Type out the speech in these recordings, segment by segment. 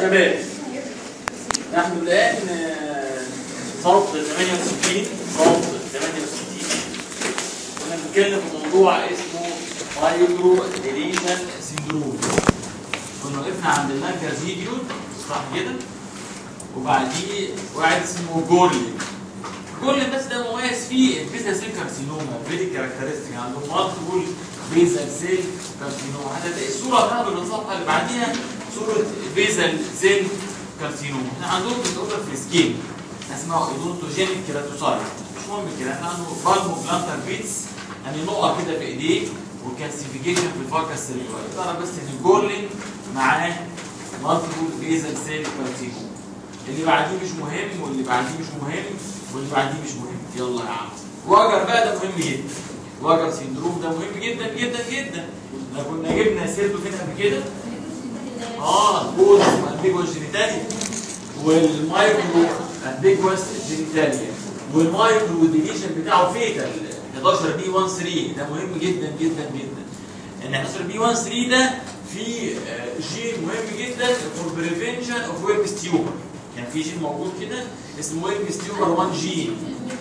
شباب نحن الآن آه، صوت 68 صوت 68 كنا بنتكلم في موضوع اسمه مايكرو ديليشن سيندروم كنا وقفنا عند المركز فيديو صح كده وبعديه واحد اسمه جورلي جورلي بس ده مميز فيه البيزا سيل كارسينوما فيري كاركترستيك عنده مالتيبل بيزا سيل كارسينوما هتلاقي الصوره بتاعته اللي الصفحه اللي بعديها صوره بيزا سيل كارسينوما احنا عندهم بتقدر في السكين اسمها اودونتوجينيك كيراتوسايت مش مهم كده احنا عنده بالمو بلانتر بيتس يعني نقط كده في ايديه وكالسيفيكيشن في الفاكا السيريبرال تعرف بس ان الجورلين معاه مالتيبل بيزل سيل كارسينوما اللي بعديه مش مهم واللي بعديه مش مهم واللي بعديه مش مهم يلا يا عم واجر بقى ده مهم جدا واجر سيندروم ده مهم جدا جدا جدا احنا كنا جبنا سيرته فين قبل كده اه البوز والبيجوس جينيتاليا والمايكرو البيجوس جينيتاليا والمايكرو ديليشن بتاعه فيتال 11 بي 1 3 ده مهم جدا جدا جدا ان 11 بي 1 3 ده في آه، جين مهم جدا فور بريفنشن اوف ويلبس تيومر يعني في جين موجود كده اسمه ويلبس تيومر 1 جين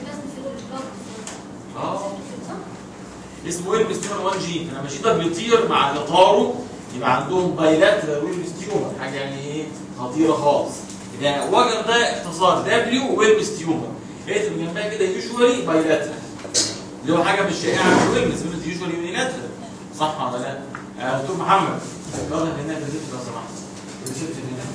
اه اسمه ويلبس تيومر 1 جين لما الشيطان بيطير مع الاطاره يبقى عندهم بايلاترال ويلبس تيومر حاجه يعني ايه خطيره خالص ده وجر ده اختصار دبليو ويلبس تيومر اكتب جنبها كده يوجوالي بايلاترال اللي هو حاجه مش شائعه في الويلبس بس يوجوالي يونيلاترال صح ولا لا؟ يا دكتور محمد واضح هناك ريسبت لو سمحت ريسبت هناك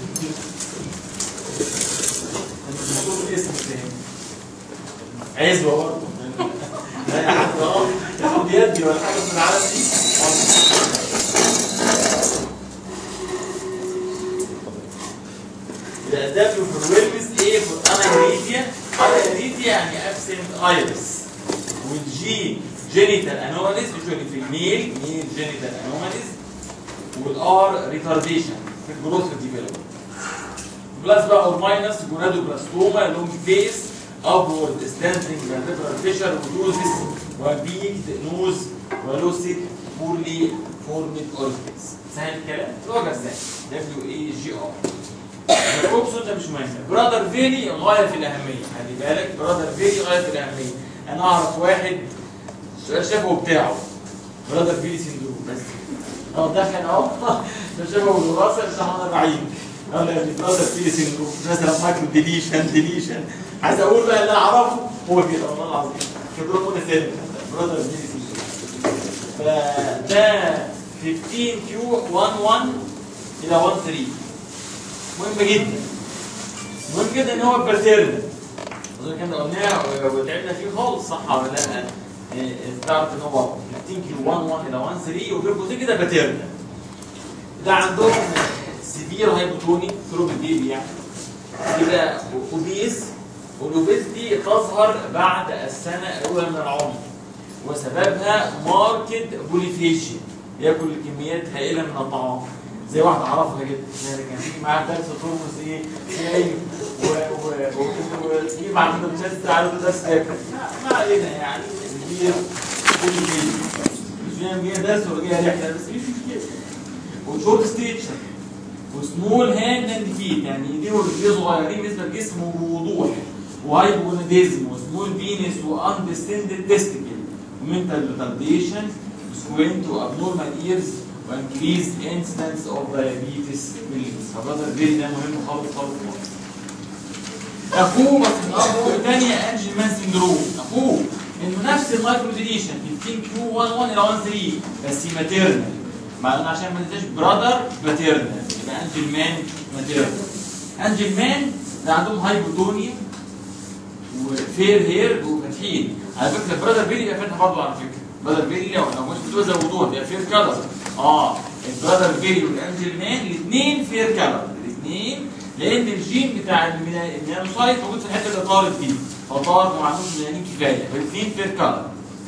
انت المفروض الاسم التاني عزوه برضه لا يا حد اه ياخد يدي ولا حاجه من العالم دي الاسباب في الويلبس ايه في الانايريتيا انايريتيا يعني ابسنت ايرس والجي جينيتال انوماليز يوجوالي في الميل ميل جينيتال انوماليز والار ريتارديشن في الجروث ديفلوبمنت بلس بقى اور ماينس جونادوبلاستوما لونج فيس ابورد ستاندنج فيرتبرال فيشر ودوزس وبيكد نوز ولوسيد بورلي فورمد اورفيس سهل الكلام؟ الوجه سهل دبليو اي جي ار الكوبسون ده مش مهم برادر فيري غايه في الاهميه خلي بالك برادر فيري غايه في الاهميه انا اعرف واحد سؤال شافه بتاعه برادر فيري سندروم بس اه دخل اهو ده شبه الوراثه مش انا بعيد قال لي برادر فيري سندروم مثلا مايكرو ديليشن ديليشن عايز اقول بقى اللي اعرفه هو كده والله العظيم خبره منى سالم برادر فيري سندروم فده 15 كيو 1 1 الى 1 3 مهم جدا مهم جدا ان هو البرتيرن اظن كنا قلناها وتعبنا فيه خالص صح ولا لا؟ إيه، تعرف ان هو 15 كيلو 1 1 الى 1 3 وفي الجزء كده باتيرن ده عندهم سيفير هايبوتوني ثروب البيبي يعني يبقى اوبيز والاوبيز دي تظهر بعد السنه الاولى من العمر وسببها ماركت بوليفيشن ياكل كميات هائله من الطعام زي واحد اعرفها كده يعني كان في معاه درس ترمز ايه شاي و و وتجيب مع كده مش عايز تعالوا درس تاكل ما- ما علينا يعني كبير كل شيء مش فاهم جايه درس ولا جايه رحله بس مش مشكله وشورت ستيتشر وسمول هاند اند فيت يعني ايديه ورجليه صغيرين بالنسبه لجسمه بوضوح وهايبوجوناديزم وسمول بينس واندستندد تيستيكل ومنتال ريتارديشن سكوينت وابنورمال ايرز وانكريز انسيدنس اوف دايابيتس ميليتس فبرضه الفيري ده مهم خالص خالص خالص اخوه بس الاب الثانيه انجل مان سندروم اخوه انه نفس المايكرو ديليشن 15 كيو 1 1 الى 1 3 بس ماتيرنال معلومه عشان ما ننساش برادر ماتيرنال يبقى انجل مان ماتيرنال انجل مان ده عندهم هايبوتونيا وفير هير وفاتحين على فكره برادر بيلي بيبقى فاتح برضه على فكره برادر بيلي لو لو مش بتوزع زودوها بيبقى فير كلر اه البرادر بيلي والانجل مان الاثنين فير كلر الاثنين لان الجين بتاع المينا- الميلانوسايت موجود في الحته اللي طارت دي فطار وما عندوش ميلانين كفايه فالاثنين فير كلر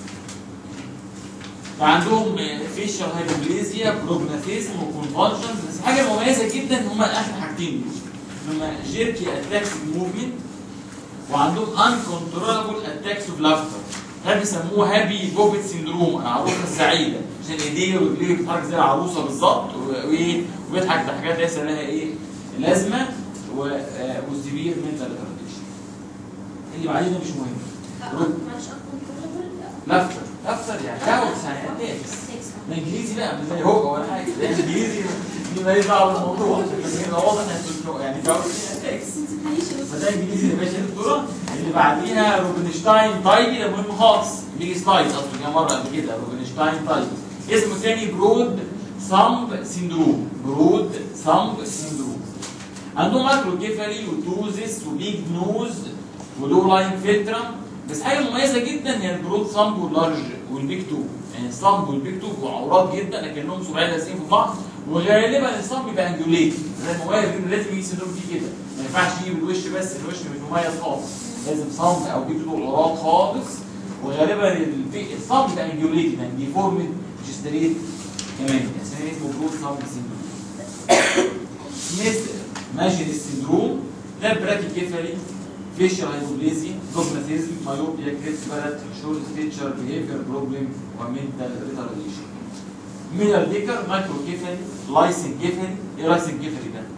فعندهم فيشر هايبوبليزيا بروجناثيزم وكونفالجنز بس حاجه مميزه جدا هم اخر حاجتين دول هم جيركي اتاكس موفمنت وعندهم uncontrollable attacks of laughter ده بيسموه هابي بوبيت سيندروم العروسه السعيده عشان ايديه ورجليه بتتحرك زي العروسه بالظبط و- وايه وبيضحك ضحكات ليس لها ايه لازمه و آه، وسيفير منتال ريتارديشن اللي بعدين ده مش مهم معلش اكتر لافتر لافتر يعني داوتس يعني اتاكس ده انجليزي بقى مش زي هو ولا حاجه ده انجليزي دي ماليش دعوه بالموضوع بس هنا واضح ان يعني داوتس اتاكس فده انجليزي يا باشا الدكتوره اللي بعديها روبنشتاين تايبي ده مهم خالص بيجي سلايد اصلا كام مره قبل كده روبنشتاين تايبي اسمه الثاني برود ثامب سيندروم برود ثامب سيندروم عندهم ماكرو كيفالي وتوزس وبيج نوز ولو لاين فيترم بس حاجه مميزه جدا هي البرود ثامب واللارج والبيج تو يعني الثامب والبيج تو بيبقوا عورات جدا لكنهم سبعين لازقين في بعض وغالبا الثامب بيبقى انجوليت زي المميز جدا لازم يجي سيندروم فيه كده ما ينفعش يجي بالوش بس الوش مش مميز خالص لازم ثامب او بيج تو عورات خالص وغالبا البي- الثامب بيبقى انجوليت يعني ديفورمد مش ستريت كمان اسمه اسمه برود ثامب سيندروم سميث ماجن السندروم ده براكي كيفالي فيشل هايبوبليزيا دوجماتيزم مايوبيا كريس بلد شورت ستيتشر بيهيفير بروبلم ومنتال ريتارديشن ميلر ديكر مايكرو كيفالي لايسن كيفالي ايه لايسن كيفالي ده؟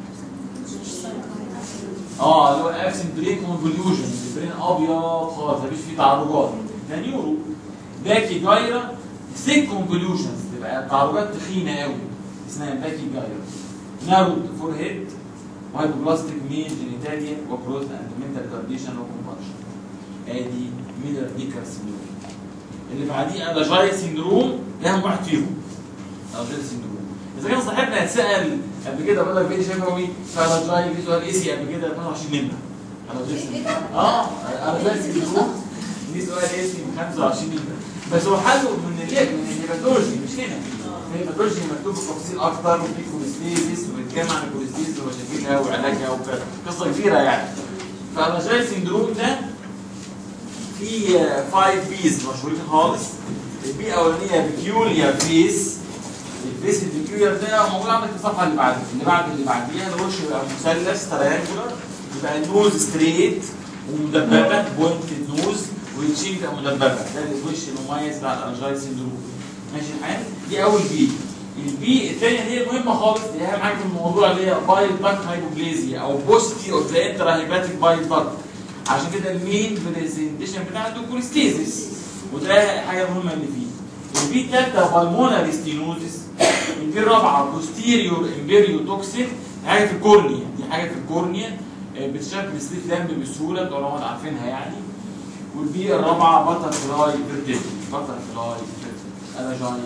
اه اللي هو ابسنت برين كونفوليوجن البرين ابيض خالص مفيش فيه تعرجات ده نيورو باكي جايرا ثيك كونفوليوشنز تبقى تعرجات تخينه قوي اسمها باكي جايرا نارود فور هيد وهايبوبلاستيك ميل جينيتاليا وكروز اند منتال كارديشن وكومبارشن ادي ميلر ديكر سيندروم اللي بعديه الاجاي سيندروم ده اهم واحد فيهم الاجاي سيندروم اذا كان صاحبنا اتسال قبل كده بقول لك بيجي شفوي فالاجاي في سؤال ايسي قبل كده 22 نمره الاجاي سيندروم اه الاجاي سيندروم دي سؤال ايسي من 25 نمره بس هو حله من الليل من الهيباتولوجي مش هنا الهيباتولوجي مكتوب بتفاصيل اكتر وفي كوليستيزيس وبيتكلم عن الكوليستيزيس ومشاكلها وعلاجها وكده قصه كبيره يعني فالاجاي سيندروم ده في 5 بيز مشهورين خالص البي الاولانيه بيكيوليا فيس الفيس البيكيوليا ده موجود عندك في الصفحه اللي بعد اللي بعد اللي بعديها الوش يبقى مثلث تريانجولار يبقى النوز ستريت ومدببه بوينتد نوز والتشين تبقى مدببه ده الوش المميز بتاع الانجاي سيندروم ماشي الحال دي اول بي البي الثانيه دي المهمه خالص دي اهم حاجه في الموضوع اللي هي بايل داكت هايبوبليزيا او بوستي اوف ذا انترا هيباتيك بايل داكت عشان كده المين برزنتيشن بتاعته كوليستيزيس وده حاجه مهمه اللي فيه البي الثالثه بالمونري ستينوزيس البي الرابعه بوستيريور امبيريو توكسين حاجه في الكورنيا دي حاجه في الكورنيا آه، بتشكل سليف لامب بسهوله طالما عارفينها يعني والبي الرابعه باتر فلاي فيرتيبل باتر فلاي فيرتيبل انا جاي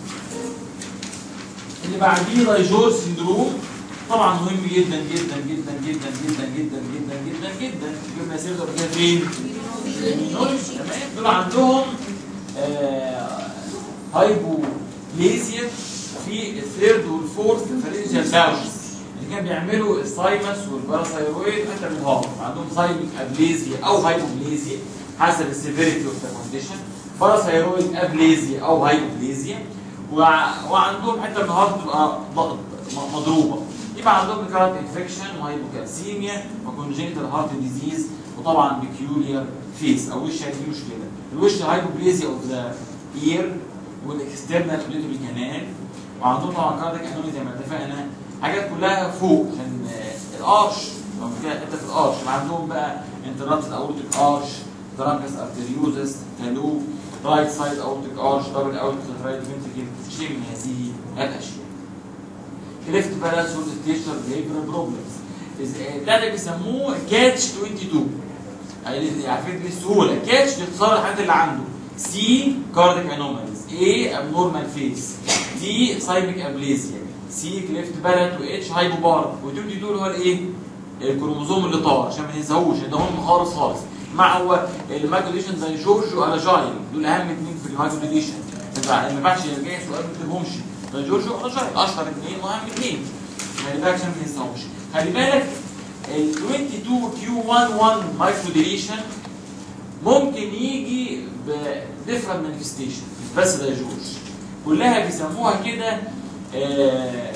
اللي بعديه لايجور سيندروم طبعا مهم جدا جدا جدا جدا جدا جدا جدا جدا جدا جبنا سيرته قبل كده فين؟ المينوريتي تمام دول عندهم آه هايبوبليزيا في الثيرد والفورث فرنجال باوشز اللي كان بيعملوا السايمس والباراثايرويد حتى من الهارت عندهم سايميك ابليزيا او هايبوبليزيا حسب السيفيريتي اوف ذا كونديشن باراثايرويد ابليزيا او هايبوبليزيا وع- وعندهم حتى النهارده تبقى ضغط م- مضروبه يبقى عندهم كارت انفكشن وهايبوكالسيميا وكونجنتال هارت ديزيز وطبعا بيكيوليار فيس او وش دي مشكله الوش هايبوبليزيا اوف ذا اير والاكسترنال اوديتوري كانال وعندهم طبعا كارديك انومي زي ما اتفقنا حاجات كلها فوق عشان آه، الارش لو كده حته في الارش يبقى عندهم بقى انترابتد اورتيك ارش ترانكس ارتريوزس تالو رايت سايد اورتيك ارش دبل اورتيك رايت فنتريكل شيء من هذه الاشياء كليفت بالانس ستيشر بيهيفير بروبلمز ده اللي بيسموه كاتش 22 يعني عارفين بسهوله كاتش باختصار الحاجات اللي عنده سي كارديك انوماليز اي ابنورمال فيس دي سايميك ابليزيا سي كليفت بالانت واتش هايبوبار و22 هو الايه؟ الكروموزوم اللي طار عشان ما ننساهوش ده هم خالص خالص مع هو الماجوليشن زي جورج والاجايل دول اهم اثنين في الماجوليشن ما ينفعش جاي سؤال ما تفهمش ده جورج والاجايل اشهر اثنين واهم اثنين ما ينفعش ما ننساهمش خلي بالك ال 22 كيو 11 مايكرو ديليشن ممكن يجي ب different manifestation مش بس ده جورج كلها بيسموها كده آه،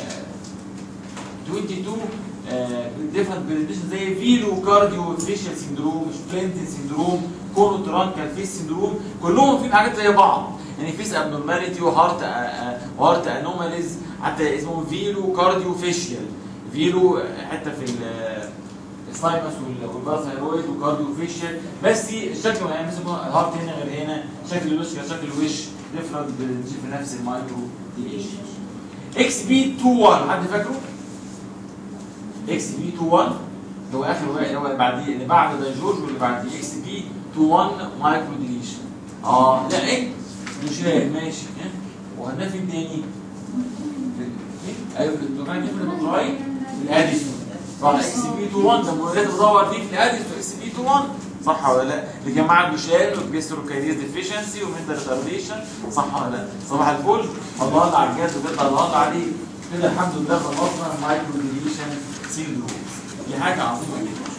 22 ديفرنت برزنتيشن زي فيلو كارديو فيشال سيندروم سبلنتين سيندروم كونو ترانكال فيس سيندروم كلهم فيهم حاجات زي بعض يعني فيس ابنورماليتي وهارت وهارت انوماليز حتى اسمهم فيلو كارديو فيشيال فيرو حته في ال- السايمس وال- والباراثايرويد وكارديو فيشيال بس الشكل يعني مثلا الهارت هنا غير هنا شكل الوش غير شكل الوش ديفرنت في نفس المايكرو ديليشن اكس بي 21 حد فاكره؟ اكس بي 21 اللي هو اخر واحد اللي هو اللي بعديه اللي بعد ده جورج واللي بعديه اكس بي 21 مايكرو ديليشن اه لا ايه مشاهد ماشي ها وهنا فين تاني؟ في- ايوه في الدكان دي في المطرعي الاديسون صح اكس بي 21 ده مولات بدور فيه في الاديسون اكس بي 21 صح ولا لا؟ لجماعه دوشان وجستروكايديز ديفيشنسي ومنتال ريتارديشن صح ولا لا؟ صباح الفل الله الله على الجهاز وبيطلع الله الله عليه كده الحمد لله خلصنا المايكرو ديليشن سيندروم دي حاجه عظيمه جدا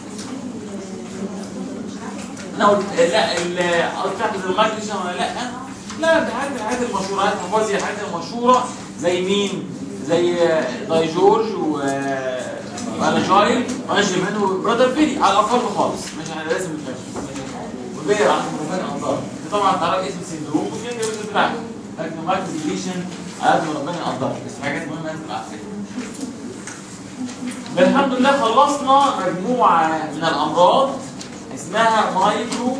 انا قلت لا ال- قلت تحفظ المايكرو ديليشن ولا لا؟ لا ده حاجه من الحاجات المشهوره حاجات محفوظه الحاجات المشهوره زي مين؟ زي داي جورج و وانا جايل وانا جيمان وبرادر فيلي على الاقل خالص مش احنا لازم نتفهم وبير عن ربنا انظار دي طبعا تعرف اسم سندروم وفي الجواز بتاعها لكن المايكرو ديليشن على قد ما ربنا يقدر بس في حاجات مهمه لازم تبقى عارفها الحمد لله خلصنا مجموعه من الامراض اسمها مايكرو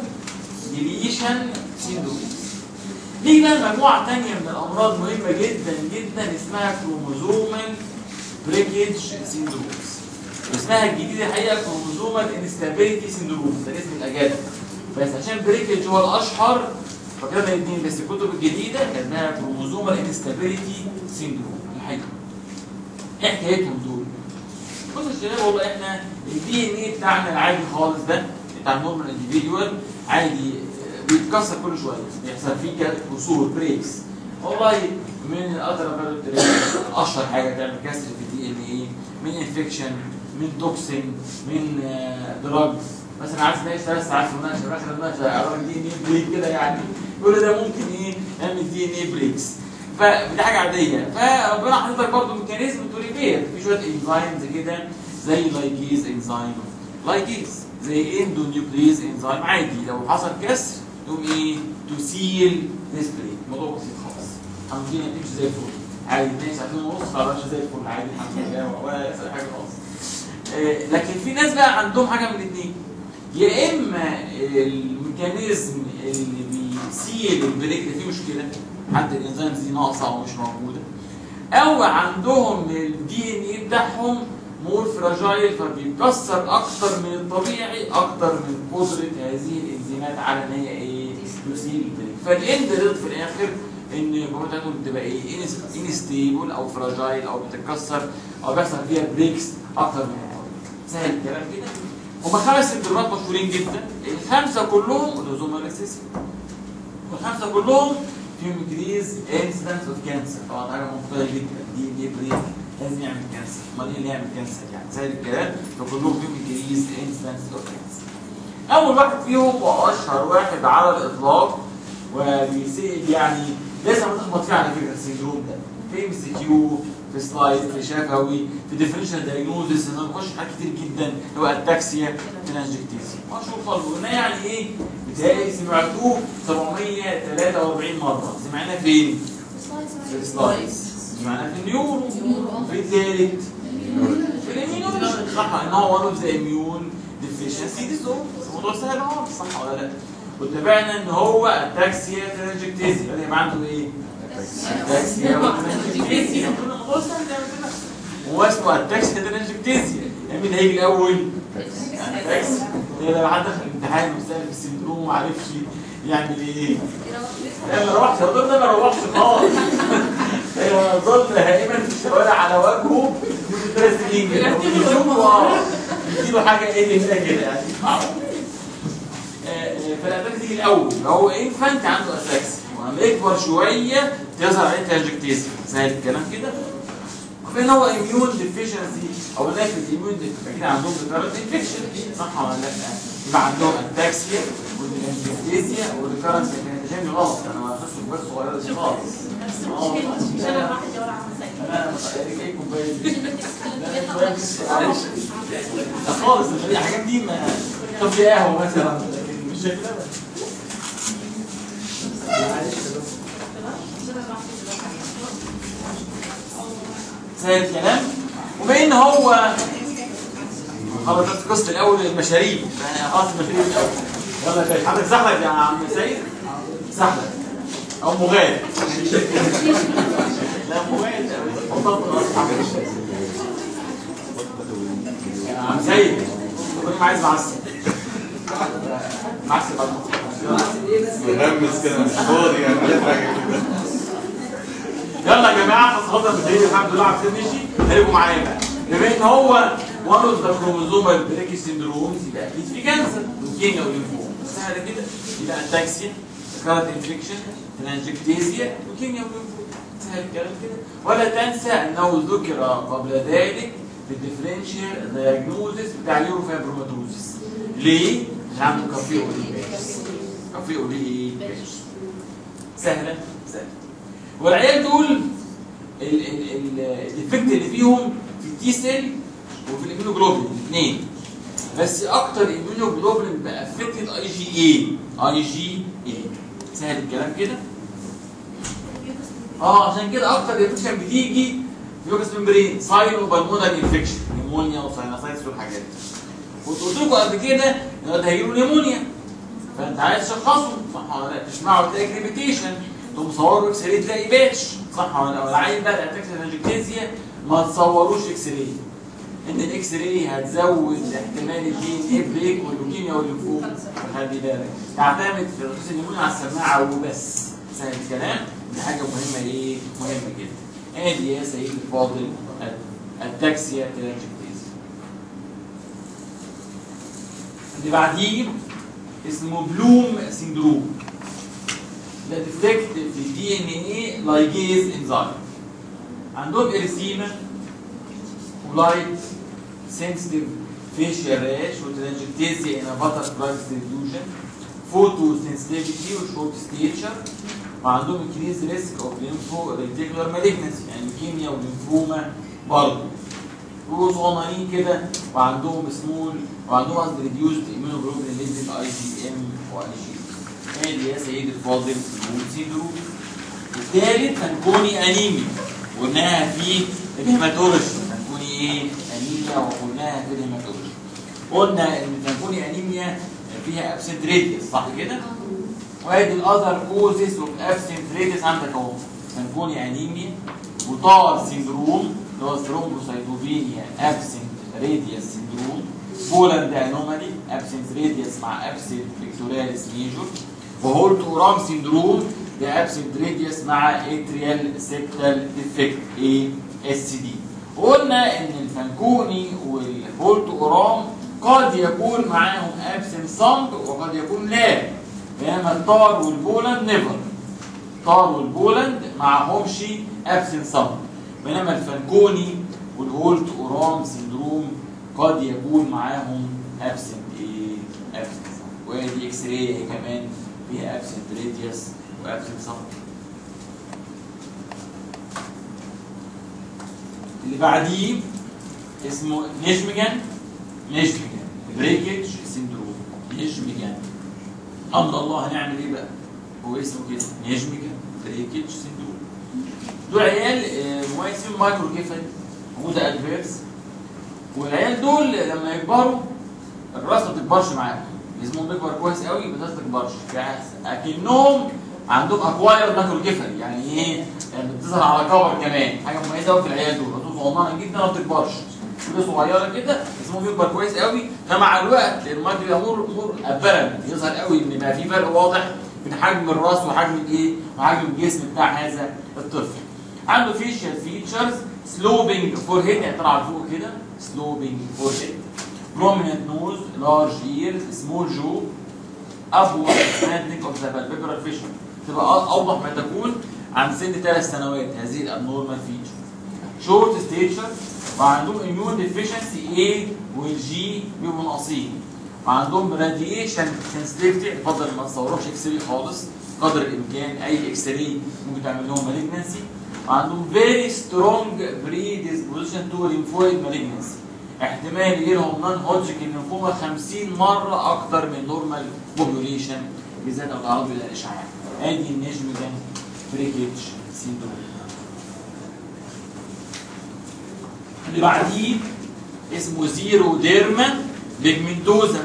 ديليشن سيندروم نيجي بقى لمجموعه ثانيه من الامراض مهمه جدا جدا اسمها كروموزومال بريكج سيندروم اسمها الجديده الحقيقه كروموزومال انستابيليتي سيندروم ده اسم الاجازه بس عشان بريكج هو الاشهر فكده الاثنين بس الكتب الجديده كانها كروموزومال انستابيليتي سيندروم الحقيقه ايه حكايتهم دول؟ بص يا شباب والله احنا الدي ان ايه بتاعنا العادي خالص ده بتاع النورمال انديفيدوال عادي آه، بيتكسر كل شويه بيحصل فيه كده كسور بريكس والله من الالترا اشهر حاجه تعمل كسر في الدي ان ايه من انفكشن من توكسين من دراجز مثلا عايز تلاقي ثلاث ساعات في المناقشه في اخر المناقشه يعرف دي ان ايه بريك كده يعني يقول ده ممكن ايه نعمل دي ان ايه بريكس فدي حاجه عاديه فربنا حاطط لك برضه ميكانيزم تو ريبير في شويه انزيمز كده زي لايكيز انزيم لايكيز زي اندونيوكليز انزيم عادي لو حصل كسر يقوم ايه تسيل ذيس بريك الموضوع بسيط خالص الدنيا تمشي زي الفل عادي اتنين ساعتين ونص خلاص زي الفل عادي الحمد لله ولا يحصل حاجه خالص آه، لكن في ناس بقى عندهم حاجه من الاثنين يا اما الميكانيزم اللي بيسيل البريك ده فيه مشكله حتى الانزيمز دي ناقصه او مش موجوده او عندهم الدي ان ايه بتاعهم مور فراجايل فبيكسر اكتر من الطبيعي اكتر من قدره هذه الانزيمات على ان هي ايه تسيل البريك فالاند ريزلت في الاخر ان الجمهور بتاعتهم بتبقى ايه انستيبل او فراجايل او بتتكسر او بيحصل فيها بريكس اكتر من الطبيعي سهل الكلام كده هما خمس سندرومات مشهورين جدا الخمسه كلهم اوتوزومال ريسيسيف والخمسه كلهم فيهم انكريز انسيدنس اوف كانسر طبعا حاجه منطقيه جدا دي دي بريك لازم يعمل كانسر امال ايه اللي يعمل كانسر يعني سهل الكلام فكلهم فيهم انكريز انسيدنس اوف كانسر اول واحد فيهم واشهر واحد على الاطلاق وبيسيب يعني لازم تخبط فيه على فكره السندروم ده في ام سي كيو في سلايد في شفوي في ديفرنشال دايجنوزس ان بخش حاجات كتير جدا اللي هو التاكسيا تنانجكتيزيا مشهور خالص قلنا يعني ايه بتهيألي سمعتوه 743 مره سمعناه فين؟ في السلايدز سمعناه في النيورو في الثالث في الاميونولوجي صح ان هو one of the immune deficiency disorder الموضوع سهل اهو صح ولا لا؟ واتفقنا ان هو التاكسيا تنانجكتيزيا يعني يبقى عنده ايه؟ التاكسيا والتنانجكتيزيا الموضوع سهل زي ما قلنا. هو اسمه التاكسيا تنانجكتيزيا يعني مين هيجي الاول؟ يعني تاكسي لو حد دخل الامتحان وسال في السندروم ما عرفش يعمل ايه؟ لا ما روحش الراجل ده ما روحش خالص ظل هائما في الشوارع على وجهه منذ ثلاث سنين كده بيشوفوا اه يديله حاجه ايه هنا كده يعني فالاتاك تيجي الاول هو انفانت عنده اساكس ولما يكبر شويه تظهر عليه تراجكتيزم سهل الكلام كده فين هو اميون ديفيشنسي او لكن الاميون كده عندهم ريكارنت انفكشن صح ولا لا؟ يبقى عندهم اتاكسيا والانفكتيزيا والريكارنت انفكشن غلط انا ما اخدش بس صغيره دي خالص انا ايه كوبايه لا خالص الحاجات دي ما طب في قهوه مثلا لكن مش شايف كده سهل الكلام وبما ان هو خلاص بس قصه الاول المشاريب خلاص المشاريب الاول يلا يا باشا حضرتك زحلك يا عم سيد زحلك او مغاد لا مغاد يا عم سيد كل ما عايز معسل معسل بعد مهمس كده مش فاضي يعني حاجه كده يلا يا جماعه خلاص خلاص الدنيا الحمد لله عارفين نمشي خليكم معايا بقى بما ان هو وان اوف ذا كروموزومال بريك سيندرومز يبقى اكيد في كانسر لوكيميا وليمفوما سهله كده يبقى اتاكسيا كارت انفكشن تنانجكتيزيا لوكيميا وليمفوما سهل الكلام كده ولا تنسى انه ذكر قبل ذلك في الديفرنشال دايجنوزس بتاع اليوروفيبروماتوزيس ليه؟ عشان عنده كافيه اوليباش كافيه اوليباش سهله سهله والعيال دول ال- ال- ال- الايفكت اللي فيهم في التي سيل وفي الاميونوجلوبولين الاثنين بس اكتر اميونوجلوبولين بقى افكتد اي جي اي اي جي اي سهل الكلام كده اه عشان كده اكتر انفكشن بتيجي في يوكس ممبرين ساينو بالمونال انفكشن نيمونيا وساينوسايتس والحاجات دي كنت قلت لكم قبل كده ان ده هيجيله نيمونيا فانت عايز تشخصه صح ولا لا تسمعه تلاقي كريبيتيشن تقوم مصوره اكس راي تلاقي باتش صح ولا لا والعين بقى الاتاكس الانجكتيزيا ما تصوروش اكس راي ان الاكس راي هتزود احتمال الدي ان ايه بريك واللوكيميا والليمفوما خلي بالك تعتمد في تشخيص النمونيا على السماعه وبس سهل الكلام دي حاجه مهمه ايه مهمه جدا ادي يا سيدي الفاضل التاكسيا تلانجكتيزيا اللي بعديه اسمه بلوم سيندروم ده ديفكت في الدي ان ايه لايجيز انزايم عندهم اريثيما ولايت سنسيتيف فيشيال راش وترانجكتيزيا ان باتر فلاي ديستريبيوشن فوتو سنسيتيفيتي وشورت ستيتشر وعندهم انكريز ريسك اوف ليمفو ريتيكولار مالجنسي يعني ليوكيميا وليمفوما برضه وصغننين كده وعندهم سمول وعندهم قصدي ريديوزد ايميونوجلوبولين ليفل اي جي ام واي جي ادي يا سيدي الفاضل سمول سيندروم الثالث فانكوني انيميا قلناها في الهيماتولوجي فانكوني ايه انيميا وقلناها في الهيماتولوجي قلنا ان فانكوني انيميا فيها ابسنت ريديوس صح كده وادي الاذر كوزز اوف ابسنت ريديوس عندك اهو فانكوني انيميا وطار سيندروم اللي هو ثرومبوسايتوبينيا ابسنت ريديوس سيندروم بولاند انومالي ابسنت ريديوس مع ابسنت بيكتوراليس ميجور وهولت اورام سيندروم ده ابسنت ريديوس مع اتريال سيبتال ديفكت اي اس دي قلنا ان الفانكوني والهولت اورام قد يكون معاهم ابسنت صمب وقد يكون لا بينما الطار والبولند نيفر طار والبولند معهمش ابسنت صمب بينما الفانكوني والهولت اورام سيندروم قد يكون معاهم ابسنت ايه ابسنت صمب وادي اكس راي هي كمان فيها ابسنت ريديوس وابسنت صمب اللي بعديه اسمه نيشميجان نيشميجان بريكج سيندروم نيشميجان امر الله هنعمل ايه بقى هو اسمه كده نيشميجان بريكج سيندروم دول عيال آه، مميزين مايكرو كيفل موجوده ادفيرس والعيال دول لما يكبروا الراس ما تكبرش معاهم جسمهم بيكبر كويس قوي بس الراس ما تكبرش يعني اكنهم عندهم اكواير ماكرو كيفل يعني ايه يعني بتظهر على كبر كمان حاجه مميزه قوي في العيال دول راسهم صغننه جدا ما بتكبرش كده صغيره كده جسمهم بيكبر كويس قوي فمع الوقت المايكرو بيبقى مور مور ابرد يظهر قوي ان بقى في فرق واضح بين حجم الراس وحجم الايه وحجم الجسم بتاع هذا الطفل عنده فيشيال فيتشرز سلوبينج فور هيد يعني طلع فوق كده سلوبينج فور هيد prominent nose large ears small jaw upward expanding of the palpebral fissure تبقى أو- اوضح ما تكون عن سن ثلاث سنوات هذه الابنورمال فيتشر شورت ستيتشر وعندهم اميون ديفيشنسي A والجي بيبقوا ناقصين وعندهم راديشن سنسيتيفيتي يفضل ما تصوروش اكس راي خالص قدر الامكان اي اكس راي ممكن تعمل لهم مالجنسي وعندهم فيري سترونج بري ديسبوزيشن تو ليمفويد مالجنسي احتمال يجي لهم نون هودجكن ليمفوما 50 مره اكتر من نورمال بوبوليشن بالذات لو تعرضوا الى الاشعاع ادي اللي بعديه اسمه زيرو ديرما بيجمنتوزا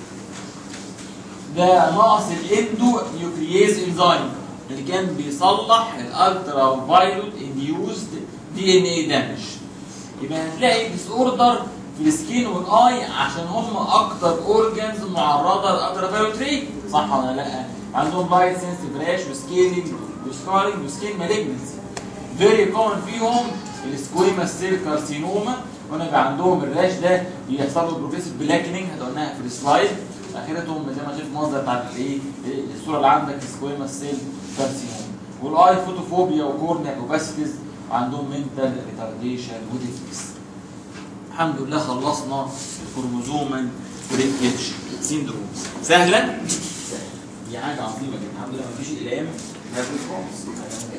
ده ناقص الاندو نيوكلييز انزيم اللي كان بيصلح الالترا فايلوت انديوزد دي ان اي دامج يبقى هتلاقي ديس اوردر في السكين والاي عشان هم اكتر اورجانز معرضه للالترا فايلوت ري صح ولا لا؟ عندهم لايت سنسيتيف راش وسكيلينج وسكارينج وسكين مالجنسي فيري كومن فيهم السكويما سيل كارسينوما هنا بيبقى عندهم الراش ده بيحصل له بروجريسيف بلاكنينج هتقولناها في السلايد اخرتهم زي ما شايف المنظر بتاعت الايه الصوره اللي عندك سكويما سيل كارسينوما والاي فوتوفوبيا وكورنيا اوباسيتيز وعندهم منتال ريتارديشن وديفيكس الحمد لله خلصنا الكروموزومال بريكيتش سيندروم سهله؟ سهله دي حاجه عظيمه جدا الحمد لله مفيش اقلام هذا خالص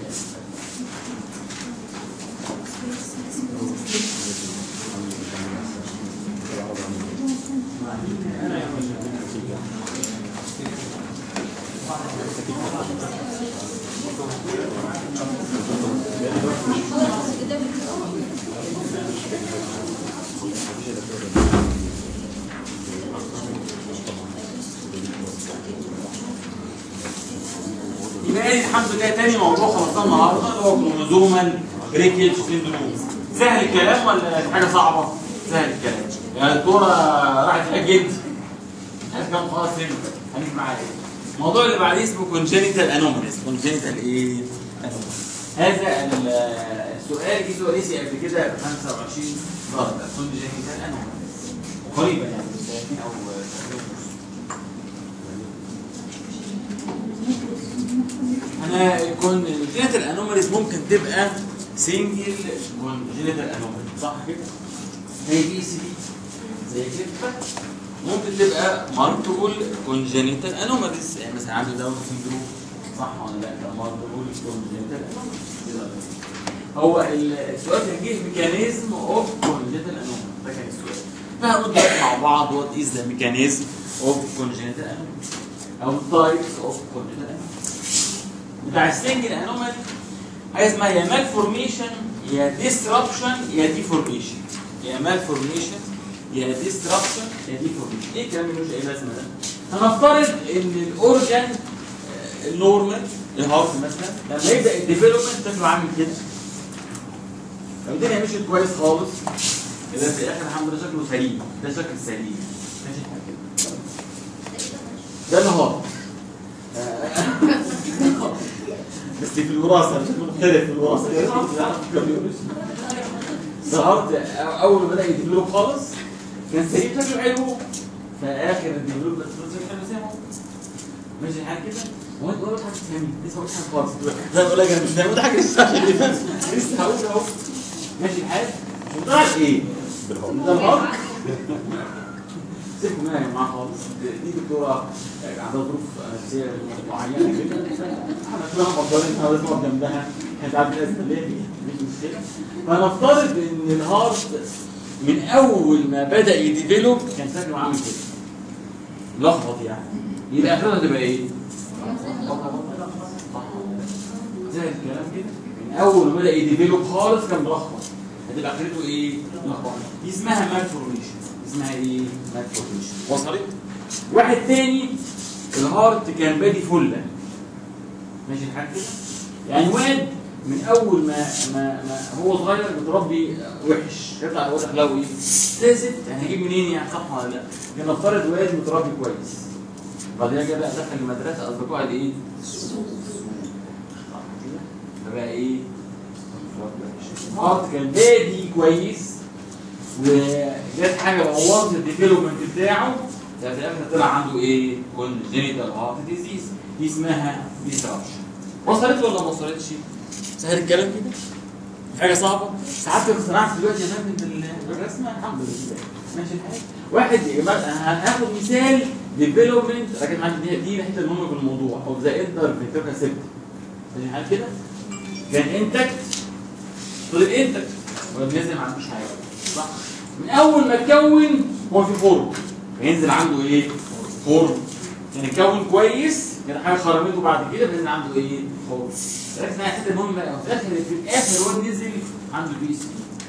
يبقى ادي الحمد لله تاني موضوع خلصناه النهارده اللي هو كروموزومال بريكيج سيندروم سهل الكلام ولا دي حاجه صعبه؟ سهل الكلام يعني الدكتوره راحت فيها جد عايز كام خلاص هنا هنيجي معايا الموضوع اللي بعديه اسمه كونجينيتال انوماليز كونجينيتال ايه؟ anomaly. هذا ال- السؤال جه سؤاليسي قبل كده ب 25 درجه كونجينيتال انوماليز قريبا يعني سنتين او سنتين ونص انا الكونجنتال انوماليز ممكن تبقى سنجل كونجنتال انومالي صح كده؟ هي بي سي بي زي كده ممكن تبقى مالتيبل كونجنتال انوماليز يعني مثلا عنده داون سندروم صح ولا لا؟ ده مالتيبل كونجنتال انوماليز هو ال- السؤال كان جه ميكانيزم اوف كونجنتال انومالي ده كان السؤال فهنقول دلوقتي مع بعض وات از ذا ميكانيزم اوف كونجنتال انومالي او تايبس اوف كونجنتال انومالي بتاع السنجل انومالي حاجه اسمها يا مال فورميشن يا ديستربشن يا ديفورميشن يا مال فورميشن يا ديستربشن يا ديفورميشن ايه الكلام اللي مش اي لازمه ده؟ هنفترض ان الاورجن آه، النورمال الهارت مثلا لما يبدا الديفلوبمنت شكله عامل كده لو الدنيا مشيت كويس خالص يبقى في الاخر الحمد لله شكله سليم ده شكل سليم ماشي الحال كده ده الهارت بس في الوراثه مش مختلف في الوراثه ظهرت اول ما بدا يديفلوب خالص كان سليم شكله حلو في اخر الديفلوب بس شكله حلو زي ما هو ماشي الحال كده وانت ولا حاجه تفهمي لسه ما قلتش حاجه خالص زي ما بقول لك انا مش فاهم وده حاجه لسه عشان تفهم لسه هقول اهو ماشي الحال مش طلعت ايه؟ ده الهارت سيبكم منها يا جماعه خالص دي دكتوره عندها ظروف نفسيه معينه كده احنا كلنا مقدرين انها لازم نقف جنبها كانت عارفه الازمه اللي هي فيها مش مشكله فنفترض ان الهارت من اول ما بدا يديفلوب كان شكله عامل كده لخبط يعني يبقى اخرها تبقى ايه؟ زي الكلام كده من اول ما بدا يديفلوب خالص كان ملخبط هتبقى اخرته ايه؟ لخبط دي اسمها مالفورميشن اسمها ايه؟ مالفورميشن وصلت؟ واحد تاني الهارت كان بادي فله ماشي الحال كده؟ يعني واد من اول ما ما, ما هو صغير متربي وحش يطلع يقول لك لو ايه؟ تازت يعني هجيب منين يعني صح ولا لا؟ كان نفترض واد متربي كويس بعدين جه بقى دخل المدرسه اصدقائه قال ايه؟ صح كده؟ فبقى ايه؟ الهارت كان بادي كويس وجت حاجه بوظت الديفلوبمنت بتاعه ده في الاخر طلع عنده ايه؟ كونجنتال هارت ديزيز دي اسمها ديسربشن وصلت ولا ما وصلتش؟ سهل الكلام كده؟ في حاجه صعبه؟ ساعات اقتنعت دلوقتي يا فندم بال- بالرسمه الحمد لله ماشي الحال واحد يا جماعه أنا هاخد مثال ديفلوبمنت ركز معايا دي دي الحته المهمه في الموضوع او ذا انتر فيتوكا سيبت ماشي الحال كده؟ كان انتكت فضل انتكت ولا بينزل ما عندوش حاجه صح؟ من اول ما اتكون هو في فورم هينزل عنده ايه؟ فورم يعني اتكون كويس كان حاجه خرمته بعد كده بينزل عنده ايه؟ فورم ركز معايا الحته المهمه قوي في الاخر في الاخر هو نزل عنده بي اس بي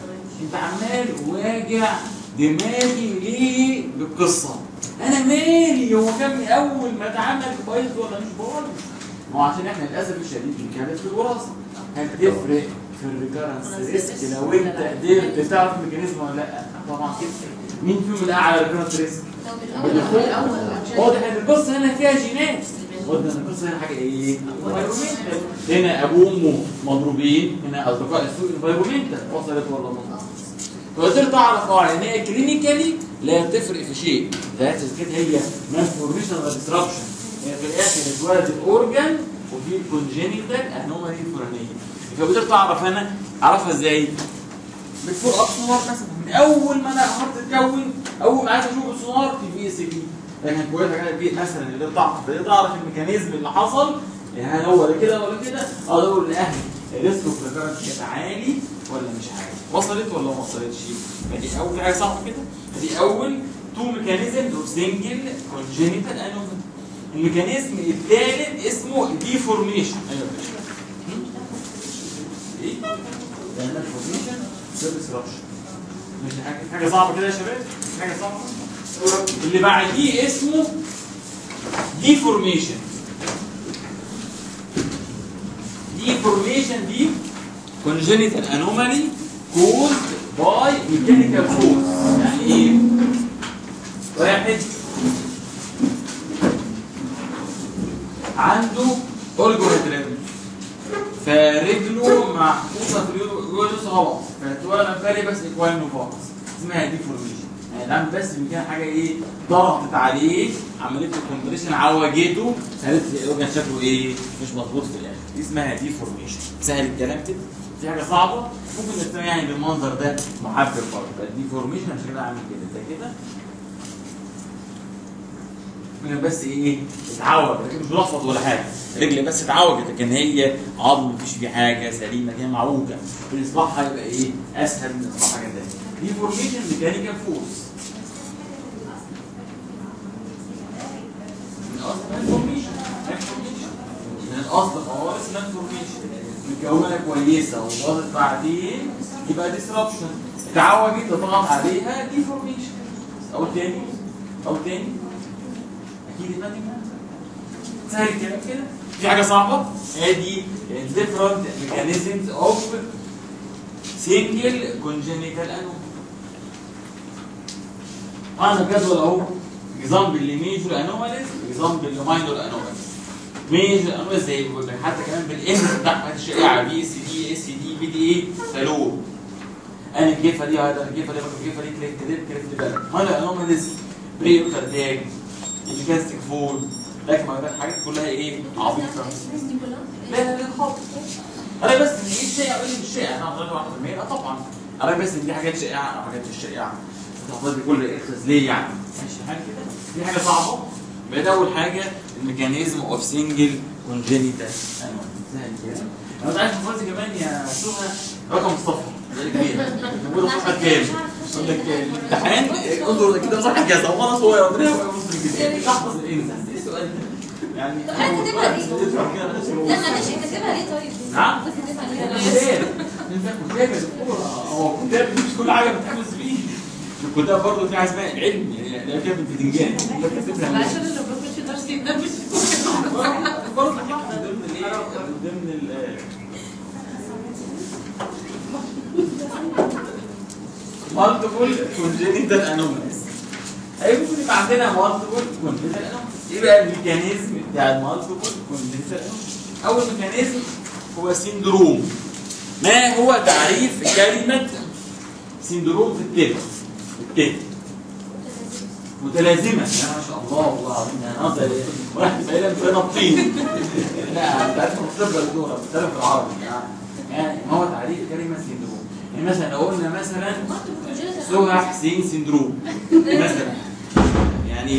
انت عمال واجع دماغي ليه بالقصه انا مالي هو كان من اول ما اتعمل بايظ ولا مش بايظ ما هو عشان احنا للاسف الشديد بنتكلم في الوراثه هتفرق في الريكارنس ريسك لو انت قدرت تعرف ميكانيزم ولا لا طبعا تفرق مين فيهم الاعلى ريكارنس ريسك لو بالاول واضح ان القصه هنا فيها جينات واضح ان القصه هنا حاجه ايه؟ environmental. هنا ابوه وامه مضروبين هنا اصدقاء السوق انفايرمنتال وصلت ولا ما فقدرت تعرف اه ان هي كلينيكالي لا تفرق في شيء ذات كده هي مالفورميشن ولا ديسربشن هي في الاخر اتولد الاورجن وفي كونجينيتال انومالي فلانيه فقدرت اعرف انا اعرفها ازاي؟ بالفور اب سونار مثلا من اول ما انا الهارت اتكون اول ما عايز اشوف السونار في في اس بي لكن كويس حاجه في مثلا اللي تعرف اللي تعرف الميكانيزم اللي حصل يعني هل هو ده كده ولا كده اقدر اقول لاهلي الريسك اوف ريكارنس كانت عالي ولا مش عالي وصلت ولا ما وصلتش فدي اول حاجه صح كده دي اول تو ميكانيزم اوف سنجل كونجينيتال انومالي الميكانيزم الثالث اسمه ديفورميشن ايوه يا باشا. هم؟ ايه؟ ده مالفورميشن ديسربشن مش حاجه حاجه صعبه كده يا شباب مش حاجه صعبه اللي بعديه اسمه ديفورميشن ديفورميشن دي congenital anomaly caused by mechanical force يعني ايه؟ واحد عنده اولجوريثم فرجله محطوطه في اليوجوس غلط فاتولد فاري بس اكوال نوفاس اسمها ديفورميشن يعني العم بس كان حاجه ايه ضغطت عليه عمليه الكومبريشن عوجته خلت الاورجن شكله ايه مش مظبوط في الاخر دي اسمها ديفورميشن سهل الكلام كده دي حاجه صعبه ممكن نستخدم يعني بالمنظر ده محبب برضه الديفورميشن عشان كده عامل كده زي كده من بس ايه اتعوج لكن مش بلخبط ولا حاجه رجلي بس اتعوجت لكن هي عظم مفيش فيه حاجه سليمه هي معوجه اصلاحها يبقى ايه اسهل من اصلاح حاجه ثانيه دي فورميشن ميكانيكال فورس من اصل مالفورميشن مالفورميشن من الاصل خالص مالفورميشن مكونه كويسه وباظت بعدين يبقى ديسربشن اتعوجت تضغط عليها ديفورميشن او تاني او تاني اكيد الناتج سهل الكلام كده في حاجه صعبه ادي different mechanisms of single congenital anomaly انا الجدول اهو اكزامبل لميجور انوماليز اكزامبل لماينور انوماليز ميجور انوماليز زي حتى كمان بالاسم بتاعها الشائعه بي اس دي اس دي بي دي اي سالون انا الجيفه دي هذا الجيفه دي الجيفه دي كريفت دي كريفت بالك ماينور انوماليز بري اوتر تاج الجاستيك فول لكن ما ده حاجات كلها ايه عبيطه دي كلها لا لا لا خالص انا بس ان ايه الشائع وايه مش شائع انا غلط 1% اه طبعا انا بس ان دي حاجات شائعه او حاجات مش شائعه تحفظ لي كل اخذ ليه يعني ماشي حاجه كده دي حاجه صعبه يبقى ده اول حاجه الميكانيزم اوف سنجل كونجينيتال سهل كده انا مش عارف تحفظي كمان يا سهى رقم الصفحه ده كبير موجوده في صفحه كام؟ يقول لك الامتحان انظر كده صفحه كذا وانا صغير ربنا يبقى مسلم كده احفظ ايه ايه السؤال يعني طب حضرتك كاتبها ليه؟ تفهم كده نفس لا الموضوع. معلش كاتبها ليه طيب؟ نعم؟ كاتبها ليه؟ كتاب كتاب يا دكتور هو كتاب مش كل حاجه بتحفظ بيه الكتاب برضه في حاجه اسمها العلم يعني ده كتاب البتنجان انت كاتبها عشان اللي بخش درس ده مش برضه من ضمن الايه من ضمن ال مالتيبل كونجينيتال انوماليز هيبقى ممكن يبقى عندنا مالتيبل كونجينيتال انوماليز ايه بقى الميكانيزم بتاع المالتيبل كونجينيتال انوماليز اول ميكانيزم هو سيندروم ما هو تعريف كلمه سيندروم في التالت التالت متلازمة يا ما شاء الله والله العظيم يعني نظر واحد بقى لنا طين لا انت عارف الطب الدورة بتتكلم في العربي يعني يعني ما هو تعريف كلمة سيندروم يعني مثلا لو قلنا مثلا سهى حسين سيندروم مثلا يعني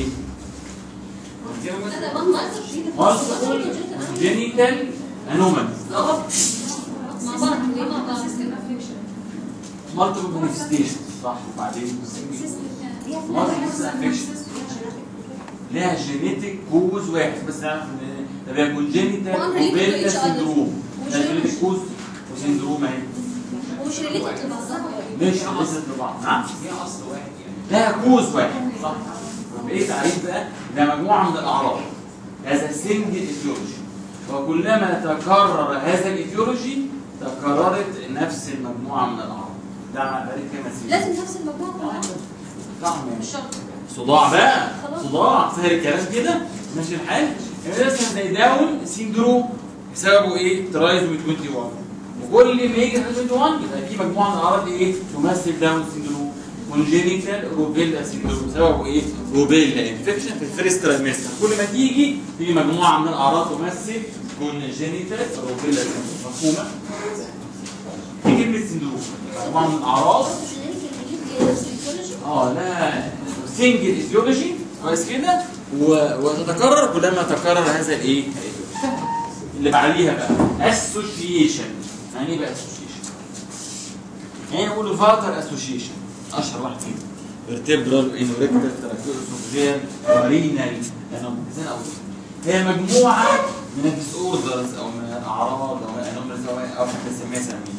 مالتيبل جينيتال انوماليز مع بعض ليه مع بعض؟ مالتيبل مانيفستيشن صح وبعدين لها جينيتك كوز واحد بس نعرف ان ده بيبقى كونجينيتال وأمر يجي وبيتا each other. سيندروم ده وجينيتك. جينيتك كوز وسندروم اهي ومش ريليتد لبعضها مش لسه لبعض نعم لها كوز واحد صح طب ايه تعريف بقى ده مجموعه من الاعراض هذا سنجل ايديولوجي وكلما تكرر هذا الايديولوجي تكررت نفس المجموعه من الاعراض ده ده كلمه سنجل لازم نفس المجموعه كلها طعم مش شرط صداع بقى خلاص. صداع سهل الكلام كده ماشي الحال يعني مثلا زي داون سيندروم سببه ايه؟ ترايزومي 21 وكل ما يجي في 21 يبقى في مجموعه من الاعراض ايه؟ تمثل داون سيندروم كونجينيتال روبيلا سيندروم سببه ايه؟ روبيلا انفكشن في الفيرست ترايمستر كل ما تيجي تيجي مجموعه من الاعراض تمثل كونجينيتال روبيلا سيندروم مفهومه؟ دي كلمه سيندروم مجموعه من الاعراض اه لا سنجل ايديولوجي كويس كده و- وتتكرر كلما تكرر هذا الايه؟ اللي بعديها بقى اسوشيشن يعني ايه بقى اسوشيشن؟ يعني نقول فاتر اسوشيشن اشهر واحد فيهم فيرتبرال انوريكتال تراكيوسوفجيال ورينال انوميزين او هي مجموعه من الديس اوردرز او من الاعراض او من الانوميز او حتى نسميها سميه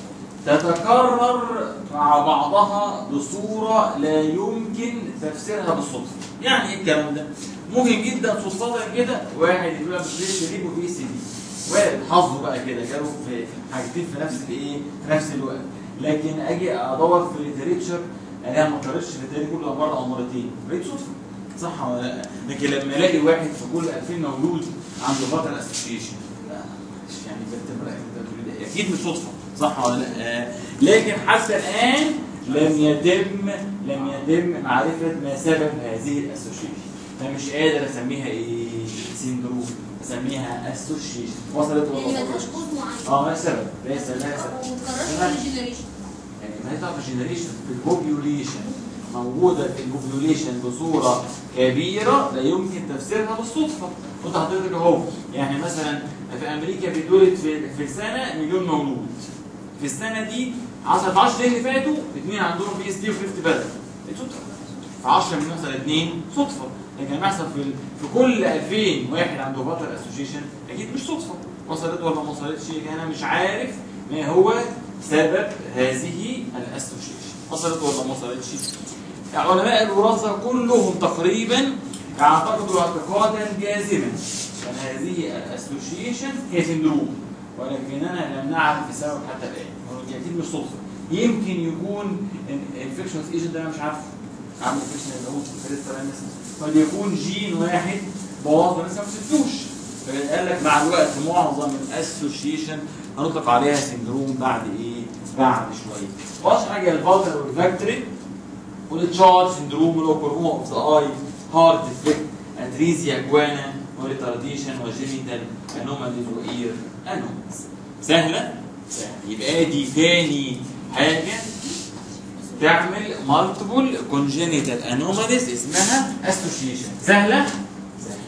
تتكرر مع بعضها بصورة لا يمكن تفسيرها بالصدفة. يعني ايه الكلام ده؟ ممكن جدا صدفة كده واحد يقول لك في شريك وفي سي دي. واحد حظه بقى كده جاله في حاجتين في نفس الايه؟ في نفس الوقت. لكن اجي ادور في الليتريتشر انا ما قريتش الليتريتشر كله مره او مرتين. بقيت صدفة. صح ولا لا؟ لكن لما الاقي واحد في كل 2000 مولود عنده بطل اسوشيشن لا مش يعني بتبقى اكيد مش صدفه صح ولا لا؟ آه، لكن حتى الان لم يتم لم يتم معرفه ما سبب هذه الاسوشيشن فمش قادر اسميها ايه؟ سيندروم اسميها اسوشيشن وصلت ولا يعني ما ملهاش وصلتش؟ كود معين اه ما سبب ليس لها سبب ومتكررش في الجنريشن يعني ما هي تعرف جنريشن في البوبيوليشن موجوده في البوبيوليشن بصوره كبيره لا يمكن تفسيرها بالصدفه وانت حضرتك اهو يعني مثلا في امريكا بيتولد في في السنه مليون مولود في السنه دي 10 في 10 اللي فاتوا اثنين عندهم بي اس دي وفيفت بلد دي صدفه في 10 من يحصل اثنين صدفه لكن لما يحصل في في كل 2000 واحد عنده باتر اسوشيشن اكيد مش صدفه وصلت ولا ما وصلتش انا مش عارف ما هو سبب هذه الاسوشيشن وصلت ولا ما وصلتش علماء الوراثه كلهم تقريبا يعتقدوا اعتقادا جازما ان هذه الاسوشيشن هي سندروم ولكننا لم نعرف السبب حتى الان هو دي اكيد مش صدفه يمكن يكون انفكشنز ايجنت انا مش عارفه عامل انفكشن اللي هو في مثلا قد يكون جين واحد بوظ مثلا ما سبتوش فقال لك مع الوقت معظم الاسوشيشن هنطلق عليها سندروم بعد ايه؟ بعد شويه. واشهر حاجه الفالتر والفاكتوري والتشارج سندروم والاوكروما اوف ذا اي هارت ديفكت اتريزيا جوانا وريتارديشن وجينيتال انوماليز واير انوماليز. سهله؟ سهله يبقى دي تاني حاجه تعمل مالتيبل كونجينيتال انوماليز اسمها اسوشيشن سهله؟ سهله.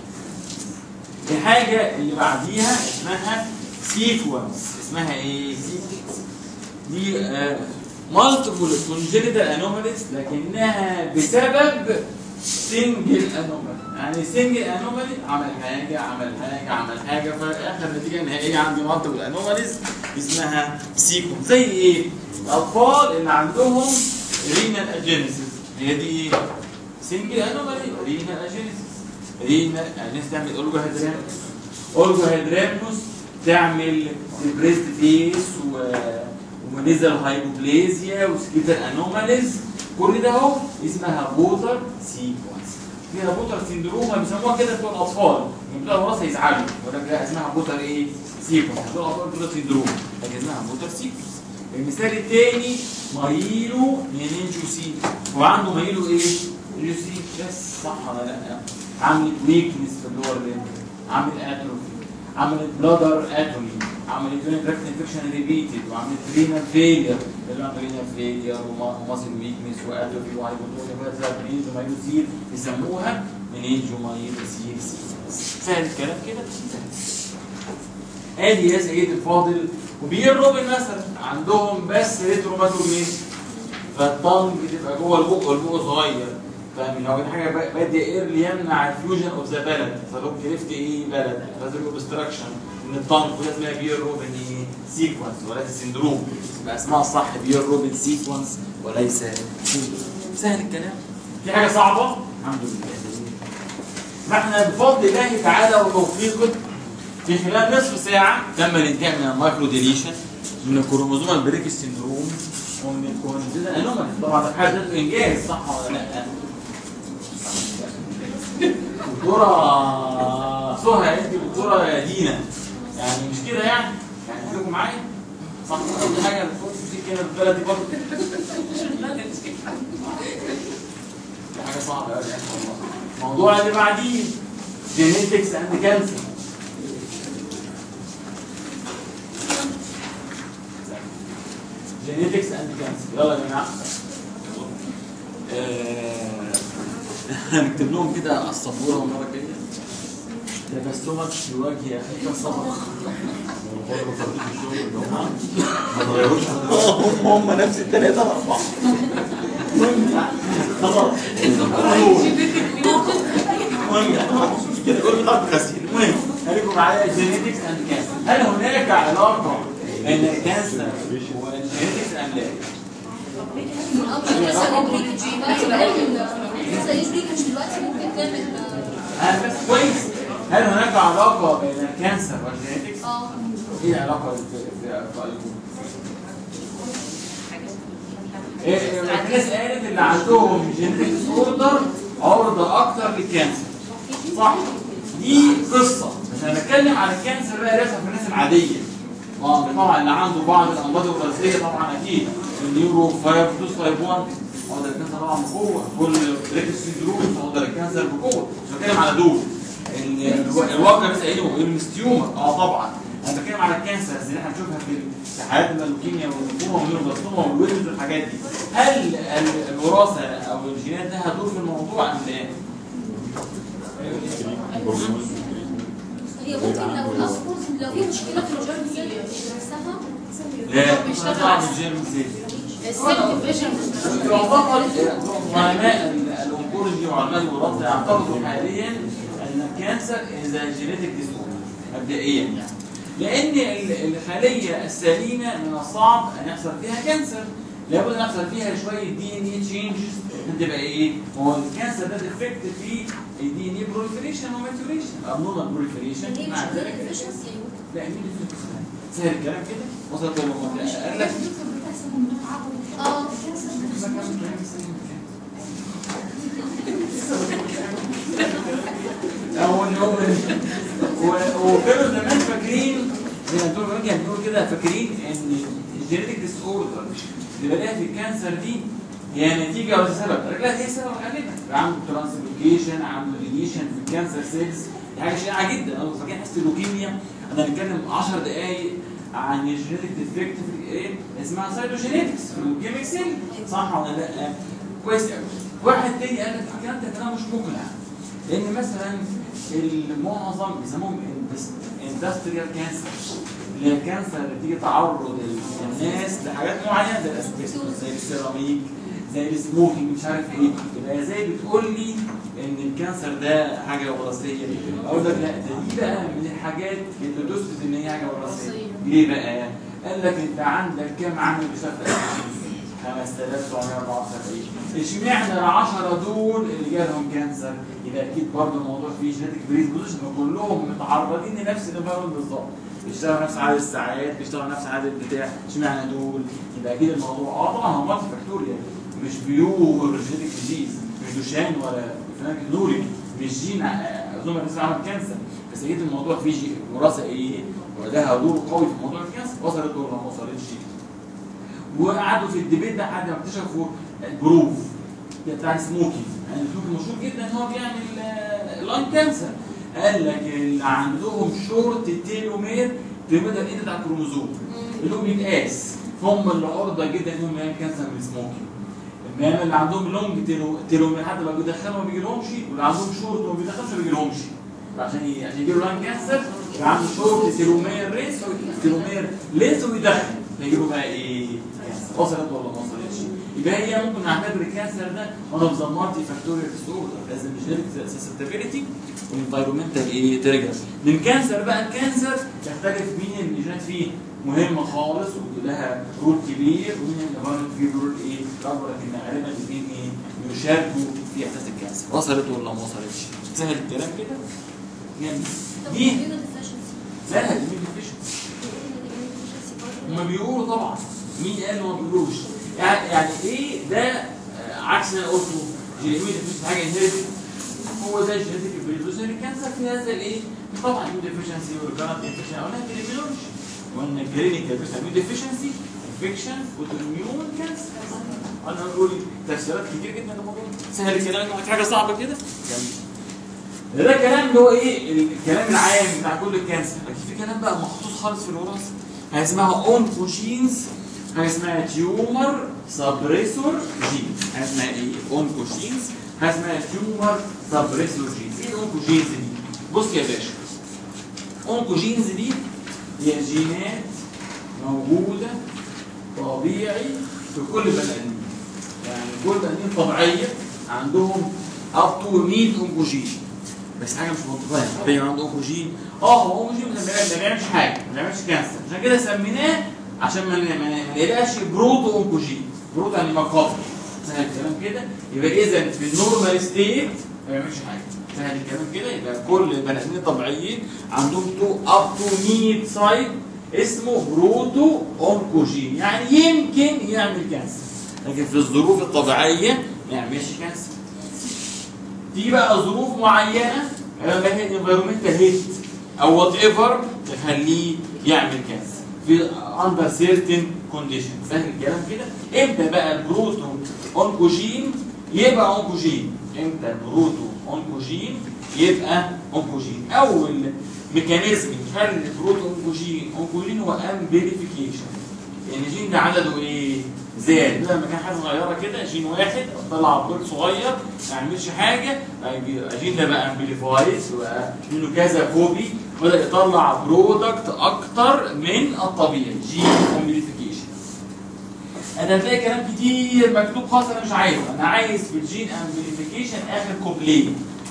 الحاجه اللي بعديها اسمها سيكونس اسمها ايه؟ سيكونس دي مالتيبل كونجينيتال انوماليز لكنها بسبب سنجل انومالي يعني سنجل انومالي عمل حاجه عمل حاجه عمل حاجه فاخر نتيجه النهائيه عندي مالتيبل انوماليز اسمها سيكونس زي ايه؟ الاطفال اللي عندهم رينال اجينيسيس هي دي ايه؟ سنجل انومالي رينال اجينيسيس رينال الناس تعمل اولجو هيدراموس اولجو هيدراموس تعمل بريست فيس و ونزل هايبوبليزيا وسكيتال انوماليز كل ده اهو اسمها بوتر سيكونس فيها بوتر سيندروم بيسموها كده بتوع الاطفال بتوع الوراثه يزعلوا يقول لك لا اسمها بوتر ايه؟ سيكونس بتوع الاطفال بوتر سيندروم لكن اسمها بوتر سيكونس المثال الثاني مايلو مينينجوسي هو عنده مايلو ايه؟ مينينجوسي بس صح ولا لا؟ عملت ويكنس في اللور ليمب عملت اتروفي عملت بلادر اتومي عملت يونت تراكت انفكشن ريبيتد وعملت رينال فيلير اللي عنده رينال فيلير وماسل ويكنس واتوفي وهايبوتونيا وهذا بريز ومايلوسيل يسموها منينجو مايلوسيل سهل الكلام كده سهل ادي يا سيدي الفاضل وبير روبن مثلا عندهم بس ريتروماتوميز فالطنج بتبقى جوه البق والبق صغير فاهم لو حاجه بادئ ايرلي يمنع الفيوجن اوف ذا بلد فلو كلفت ايه بلد فازل اوبستراكشن من الطنج وده اسمها بير روبن ايه سيكونس وليس سندروم يبقى اسمها الصح بير روبن سيكونس وليس سندروم سهل الكلام في حاجه صعبه الحمد لله ما احنا بفضل الله تعالى وتوفيقه في خلال نصف ساعه تم الانتهاء من المايكرو ديليشن من الكروموزوم البريك سندروم ومن الكروموزوم الانومالي طبعا ده في حد ذاته انجاز صح ولا لا؟ دكتوره سهى انت دكتوره دينا يعني مش كده يعني يعني خليكم معايا صح كل حاجه الدكتور في كده في البلد دي برضه دي حاجه صعبه قوي يعني والله الموضوع اللي بعديه جينيتكس اند كانسر جينيتكس اند كانسر يلا يا جماعه آه، هنكتب لهم كده على السبوره المره الجايه تبسمك في وجه اخيك صبر ما تغيروش هم هم نفس الثلاثه الاربعه المهم يعني خلاص المهم يعني كده كل بتاع غسيل المهم خليكم معايا جينيتكس اند كانسر هل هناك علاقه بين الكانسر والجينيتكس ام لا؟ الأمر مثلا بريكج دلوقتي مثلا ليه بريكج دلوقتي ممكن تعمل هل بس كويس هل هناك علاقه بين الكانسر والجينيتكس؟ اه ايه العلاقه في في في قلبهم؟ إيه، إيه، الناس قالت اللي عندهم جينيتكس اوردر عرضه اكتر للكانسر صح دي قصه بس انا بتكلم عن الكانسر بقى راسها في الناس العاديه اه طبعا اللي عنده بعض الامراض الوراثيه طبعا اكيد النيورو فايبروس تايب 1 هو ده الكانسر طبعا بقوه كل ريكس سيندروم هو ده الكانسر بقوه مش بتكلم على دول ال- الو- الواقع بس قايله المستيومر اه طبعا انا بتكلم على الكانسر اللي احنا بنشوفها في في حياتنا اللوكيميا والليمفوما والميوبلاستوما والويلز والحاجات دي هل ال- الوراثه او الجينات لها دور في الموضوع ام لا؟ هي ممكن لو الأسبوز لو في مشكلة في الجيرم سيل نفسها لا بيشتغل طبعا على الجيرم سيل السيلف فيجن يعتقد علماء الانكولوجي وعلماء الوراثه يعتقدوا حاليا ان الكانسر از جينيتك ديسوردر مبدئيا يعني لان ال- الخليه السليمه من الصعب ان يحصل فيها كانسر لابد ان يحصل فيها شويه دي ان اي تشينجز تبقى ايه؟ هو الكانسر ده ديفكت في الدي ان اي بروليفريشن وماتوريشن ابنورمال بروليفريشن هي مش مع ذلك efficiency يعني لا مين اللي سهل الكلام كده وصلت للمنطقه قال لك اه هو اللي هو و- وكانوا زمان فاكرين زي ما دكتور راجع بيقول كده فاكرين ان الجينيتك ديس اوردر اللي بلاقيها في الكانسر دي هي نتيجه ولا سبب؟ رجلها هي سبب غالبا عنده ترانسلوكيشن عنده ديليشن في الكانسر سيلز دي حاجه شائعه جدا انا فاكرين حس اللوكيميا انا بنتكلم 10 دقائق عن الجينيتك ديفكت في ايه اسمها سايتوجينيتكس في اللوكيميك سيل صح ولا لا؟ كويس قوي واحد تاني قال لك الكلام ده كلام مش مقنع لان مثلا المعظم بيسموهم اندستريال كانسر اللي هي الكانسر اللي بتيجي تعرض الناس لحاجات معينه زي الاسبستوس زي السيراميك زي السموكينج مش عارف ايه يبقى زي بتقول لي ان الكانسر ده حاجه وراثيه اقول لك لا ده دي بقى من الحاجات اللي تثبت ان هي حاجه وراثيه ليه بقى؟ قال لك انت عندك كام عامل بشكل 5774 اشمعنى ال 10 دول اللي جالهم كانسر يبقى اكيد برضه الموضوع فيه جينيتك بريز بوزيشن كلهم متعرضين لنفس الانفايرمنت بالظبط بيشتغلوا نفس عدد الساعات بيشتغلوا نفس عدد البتاع اشمعنى دول يبقى اكيد الموضوع اه طبعا هو مالتي فاكتوريال مش بيور جينيتك ديزيز مش دوشان ولا فلان نوري مش جين اظن الناس عمل كانسر بس اكيد الموضوع فيه جي- وراثه ايه ولها دور قوي في موضوع الكانسر وصلت دور ولا ما وصلتش وقعدوا في الديبيت ده لحد ما اكتشفوا البروف ده بتاع السموكينج يعني السموكينج مشهور جدا ان هو بيعمل لان كانسر قال لك اللي عندهم شورت تيلومير في مدى الايد بتاع الكروموزوم اللي هو بيتقاس هم اللي عرضه جدا انهم يعملوا كانسر من السموكينج المهم اللي عندهم لونج تيلو- تيلومير حتى لو بيدخنوا ما بيجيلهمش واللي عندهم شورت وما بيدخنش ما بيجيلهمش عشان ي- عشان يجيله لان كانسر يبقى عنده شورت تيلومير ريس تيلومير ليس ويدخن فيجي له بقى ايه؟ كانسر وصلت ولا ما وصلتش؟ يبقى هي ممكن نعتبر الكانسر ده one of the multi factorial disorder لازم genetic susceptibility والانفايرمنتال ايه تريجرز من كانسر بقى الكانسر يختلف مين اللي جات فيه مهمه خالص ولها رول كبير ومين اللي غلط فيه رول ايه اكبر لكن غالبا الاثنين ايه يشاركوا في احداث الكانسر وصلت ولا ما وصلتش؟ سهل الكلام كده؟ جميل طب دي الإيميون deficiency. سهل الميل ديفيشنسي الإيميون deficiency برضه. هما بيقولوا طبعا مين قال ما بيقولوش يعني يعني ايه ده آه، عكس اللي انا قلته جينيميا ديفيشنسي حاجه انهيرتد هو ده جينيتيك بريدوسر الكانسر في هذا الايه طبعا الميل ديفيشنسي والكارنت انفكشن او في الاميونولوجي وان كلينيكال بس الميل ديفيشنسي انفكشن اوتوميون كانسر انا بقول تفسيرات كتير جدا للموضوع سهل الكلام معاك حاجه صعبه كده جميل ده كلام اللي هو ايه الكلام العام بتاع كل الكانسر لكن في كلام بقى مخصوص خالص في الوراثه حاجه اسمها اونكوشينز حاجه اسمها تيومر سابريسور جين حاجه اسمها ايه اونكوشينز حاجه اسمها تيومر سابريسور جين ايه الاونكوجينز دي بص يا باشا اونكوجينز دي هي جينات موجوده طبيعي في كل بني ادمين يعني كل بني ادمين طبيعيه عندهم اب تو 100 اونكوجين بس حاجه مش منطقيه في عنده اونكوجين اه هو اونكوجين ما بيعملش- ما بيعملش حاجه ما بيعملش كانسر عشان كده سميناه عشان ما ما- ما نلاقيش بروتو اونكوجين بروتو يعني مقاطع سهل الكلام كده يبقى اذا في النورمال ستيت ما بيعملش حاجه سهل الكلام كده يبقى كل بني ادمين طبيعيين عندهم تو اب تو 100 سايت اسمه بروتو اونكوجين يعني يمكن يعمل كانسر لكن في الظروف الطبيعيه ما يعملش كانسر تيجي بقى ظروف معينه لما هي انفيرومنتال هيت او وات ايفر تخليه يعمل كانسر في اندر سيرتن كونديشن فاهم الكلام كده؟ امتى بقى البروتو اونكوجين يبقى اونكوجين؟ امتى البروتو اونكوجين يبقى اونكوجين؟ اول ميكانيزم يخلي البروتو اونكوجين اونكوجين هو امبليفيكيشن يعني الجين ده عدده ايه؟ زاد بدل ما كان حاجه صغيره كده جين واحد طلع بيض صغير ما يعملش حاجه الجين ده بقى امبليفايد وبقى منه كذا كوبي بدا يطلع برودكت اكتر من الطبيعي جين امبليفيكيشن انا هتلاقي كلام كتير مكتوب خاص انا مش عايزه انا عايز في الجين امبليفيكيشن اخر كوبليه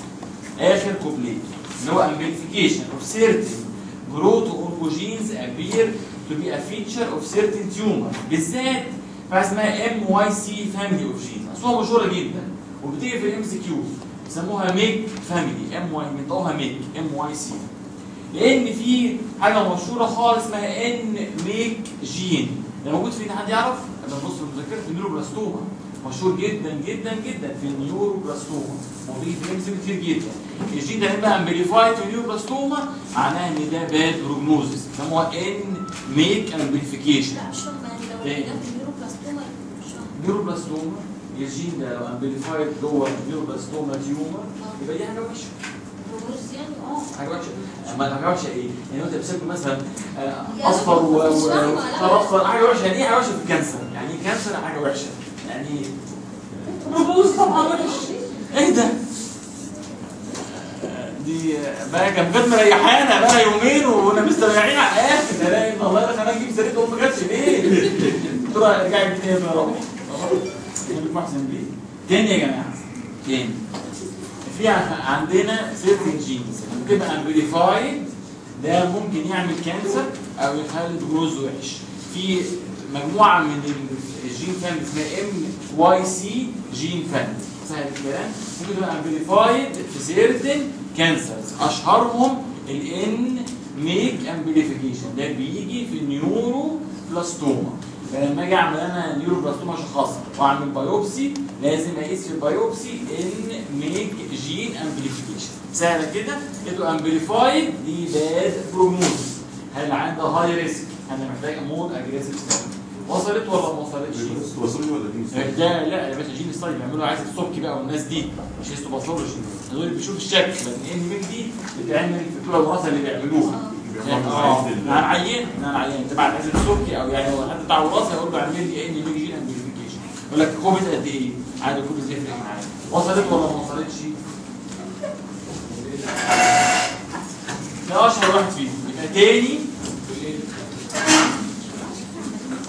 اخر كوبليه اللي هو امبليفيكيشن اوف certain proto-oncogenes appear to be a feature of certain tumor بالذات حاجه اسمها ام واي سي فاميلي اوف جين اصلها مشهوره جدا وبتيجي في الام سي كيو بيسموها ميج فاميلي ام واي بينطقوها ميج ام واي سي لان في حاجه مشهوره خالص اسمها ان ميك جين ده موجود فين حد يعرف؟ انا بص في مذاكره النيوروبلاستوما مشهور جدا جدا جدا في النيوروبلاستوما موجود في الام سي كتير جدا الجين ده هيبقى امبليفايد في النيوروبلاستوما معناها ان ده باد بروجنوزس بيسموها ان ميك امبليفيكيشن لا مش فاهمة يعني لو إيه؟ ده في النيوروبلاستوما مش فاهمة. نيوروبلاستوما الجين ده لو امبليفايد جوه النيوروبلاستوما تيومر يبقى دي حاجه وحشه بروجنوز يعني اه حاجه وحشه اما حاجه وحشه ايه؟ يعني انت بتمسك مثلا آه، يا اصفر و- و- مش فاهمة، لا. وخضار اصفر حاجه وحشه يعني ايه حاجه وحشه في الكانسر؟ يعني ايه كانسر حاجه وحشه؟ يعني بروبوز طبعا وحش ايه ده؟ آه، دي آه، بقى كان كانت مريحانا بقى يومين وانا مستريحين على الاخر الاقي والله ده خلاني اجيب سيرته وما جاتش ليه؟ قلت له ارجعي بيه تاني يا روح يقول لك محسن بيه تاني يا جماعه تاني في ع- عندنا سيرتن جينز بتبقى امبليفايد ده ممكن يعمل كانسر او يخلي جروز وحش في مجموعه من ال- الجين فاميلي اسمها ام واي سي جين فاميلي سهل الكلام ممكن تبقى امبليفايد في سيرتن كانسرز اشهرهم الان ميك امبليفيكيشن ده بيجي في النيورو بلاستوما فلما اجي اعمل انا نيورو بلاستوما اشخاصها واعمل بايوبسي لازم اقيس في البايوبسي ان ميك جين امبليفيكيشن سهله كده لقيته امبليفايد دي باد بروجنوز هل عنده هاي ريسك انا محتاج مود اجريسيف ستاند وصلت ولا ما وصلتش؟ وصلني ولا دي ده لا يا باشا جين ستايل بيعملوا عايز السبكي بقى والناس دي مش هيستوباثولوجي دول اللي بيشوف الشكل لكن ان ميك دي بتعمل في بتوع الوراثه اللي بيعملوها اه انا عيان انا عيان تبع عايز السبكي او يعني هو حد بتاع وراثه يقول له اعمل لي ان ميك جين امبليفيكيشن يقول لك كوبيد قد ايه؟ عادي كوبيد يفرق معايا وصلت ولا ما وصلتش؟ ده اشهر واحد فيهم يبقى تاني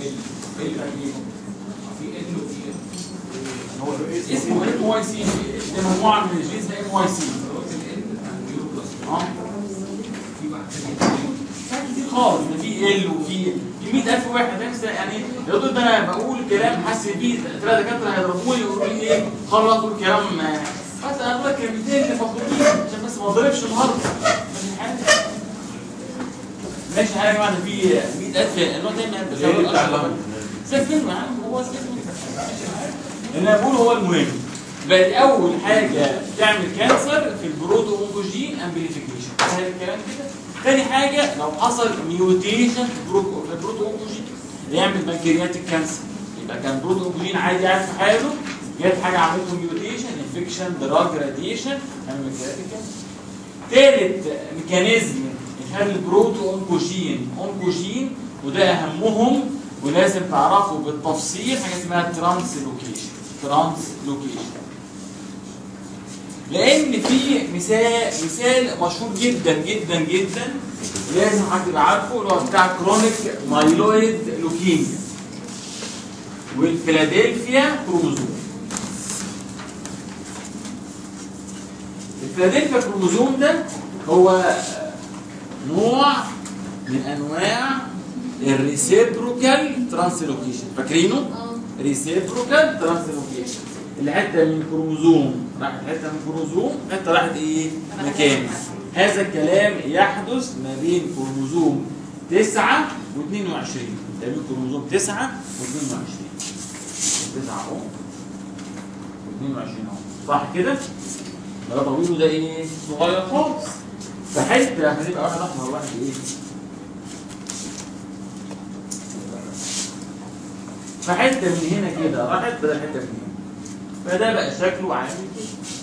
ال ال ايه في ال وفي ال هو اسمه اسمه ام واي سي دي مجموعه من الجينز ده ام واي سي قلت ال اليورو بلس اه في واحد تاني كتير خالص ده في ال وفي في 100000 واحد نفس يعني لو ده انا بقول كلام حاسس بيه ثلاثه دكاتره هيضربوني ويقولوا لي ايه خلاص قول كلام آه، بس انا بقول لك كلمتين اللي مطلوبين عشان بس ما اضربش النهارده ماشي حاجه ماشي حاجه يا جماعه ده في 100000 النوع ده من ايه بتاع اللمبة؟ سيبك منه يا عم هو سيبك منه اللي انا بقوله هو المهم بقت اول حاجه تعمل كانسر في البروتو اونكوجين امبليفيكيشن سهل الكلام كده تاني حاجه لو حصل ميوتيشن في البروتو في البروتو اونكوجين يعمل بنكرياتيك كانسر يبقى كان بروتو اونكوجين عادي قاعد في حاله جت حاجه عملت له ميوتيشن انفكشن دراج راديشن يعمل بنكرياتيك كانسر تالت ميكانيزم يخلي البروتو اونكوجين اونكوجين وده اهمهم ولازم تعرفوا بالتفصيل حاجه اسمها ترانس لوكيشن ترانس لوكيشن لان في مثال مثال مشهور جدا جدا جدا لازم حد يبقى عارفه اللي هو بتاع كرونيك مايلويد لوكيميا والفيلادلفيا كروموزوم الفيلادلفيا كروموزوم ده هو نوع من انواع الريسيبروكال ترانسلوكيشن فاكرينه؟ اه ريسيبروكال ترانسلوكيشن اللي حته من كروموزوم راحت حته من كروموزوم حته راحت ايه؟ مكان هذا الكلام يحدث ما بين كروموزوم 9 و 22 ده بين كروموزوم 9 و 22 9 اهو و 22 اهو صح كده؟ ده طويل وده ايه؟ صغير خالص فحته هنبقى واحد احمر واحد ايه؟ فحته من هنا كده راحت بدل حته من هنا فده بقى شكله عامل كده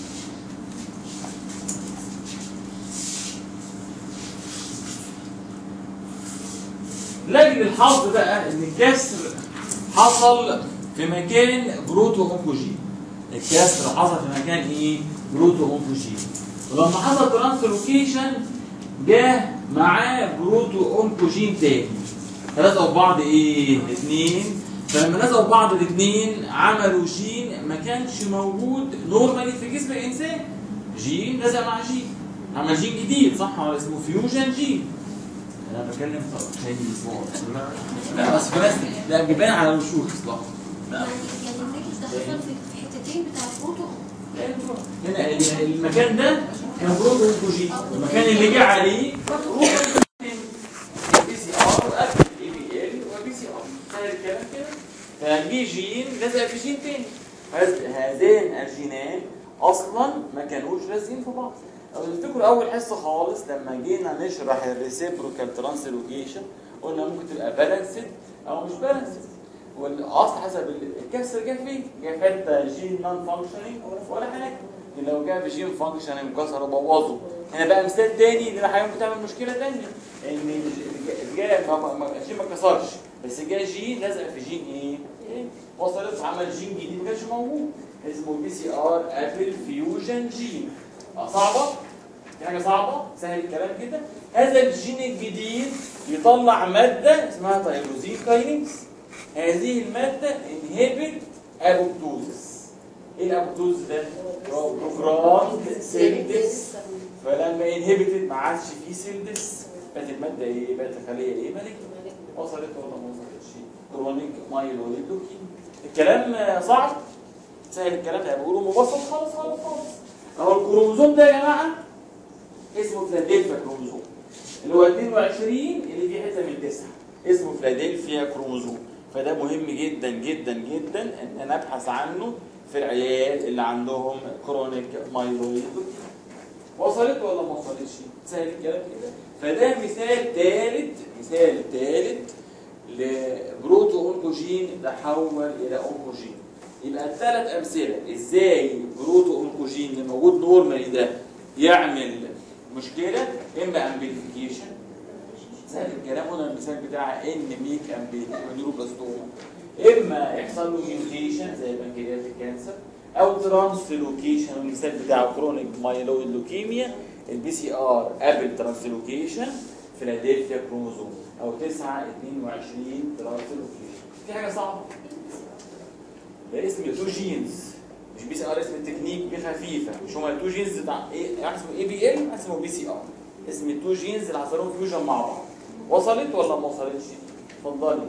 لاجل الحظ بقى ان الكسر حصل في مكان بروتو اونكوجين الكسر حصل في مكان ايه بروتو اونكوجين ولما حصل ترانسلوكيشن جه معاه بروتو اونكوجين تاني لزقوا في بعض ايه الاثنين فلما لزقوا في بعض الاثنين عملوا جين ما كانش موجود نورمالي في جسم الانسان جين لزق مع جين عمل جين جديد صح هو اسمه فيوجن جين انا بتكلم تاني لا بس في ناس لا بيبان على الوشوش اصلا لا يعني يعني النكس ده حصل في في حتتين بتاع الفوتو هنا ال- المكان ده كان بروتو اونكوجين المكان اللي جه عليه بي سي ار وقبل الاي بي ال وبي سي ار سهل الكلام كده فجي جين لزق في جين تاني هذ- هذان الجينان اصلا ما كانوش لازقين في بعض لو تفتكروا اول حصه خالص لما جينا نشرح الريسيبروكال ترانسلوكيشن قلنا ممكن تبقى بالانسد او مش بالانسد والاصل حسب ال- الكسر جه فين؟ جه في حته جين نون فانكشنينج ولا حاجه لو جه في جين فانكشنينج كسر وبوظه هنا بقى مثال تاني ان الحيوان بتعمل مشكله تانيه ان ال- جه ما- ما- ما- الجين ما اتكسرش بس جه جين لزق في جين ايه؟ إيه؟ وصلت عمل جين جديد ما كانش موجود اسمه بي سي ار ابل فيوجن جين آه، صعبه؟ في حاجه صعبه سهل الكلام كده هذا الجين الجديد يطلع ماده اسمها تايروزين كاينيز هذه الماده انهبت ابوبتوزس ايه الابوبتوزس ده؟ هو بروجرام سيلدس فلما انهبتت ما عادش فيه سيلدس بقت الماده ايه؟ بقت الخليه ايه؟ ملك وصلت ولا ما وصلتش؟ كرونيك مايلويد لوكيميا الكلام آه، صعب سهل الكلام ده بقوله مبسط خالص خالص خالص اهو الكروموزوم ده يا جماعه اسمه فلادلفيا كروموزوم اللي هو 22 اللي فيه حته من تسعه اسمه فلادلفيا كروموزوم فده مهم جدا جدا جدا ان نبحث عنه في العيال اللي عندهم كرونيك مايلويد وصلت ولا ما وصلتش؟ سهل الكلام كده فده مثال ثالث مثال ثالث لبروتو اونكوجين تحول الى اونكوجين يبقى الثلاث امثله ازاي بروتو اونكوجين اللي موجود نورمالي ده يعمل مشكله اما امبليفيكيشن سهل الكلام هنا المثال بتاع ان ميك امبليوبلاستوما اما يحصل له ميوتيشن زي بنكرياتيك كانسر او ترانسلوكيشن المثال بتاعه كرونيك مايلويد لوكيميا البي سي ار قبل ترانسلوكيشن فيلادلفيا كروموزوم او 9 22 ترانسلوكيشن في حاجه صعبه ده اسم تو جينز مش بي سي ار اسم التكنيك دي خفيفه مش هما التو جينز بتاع ايه يعني اسمه اي بي ال اسمه بي سي ار اسم التو جينز اللي حصل لهم فيوجن مع بعض وصلت ولا ما وصلتش؟ اتفضلي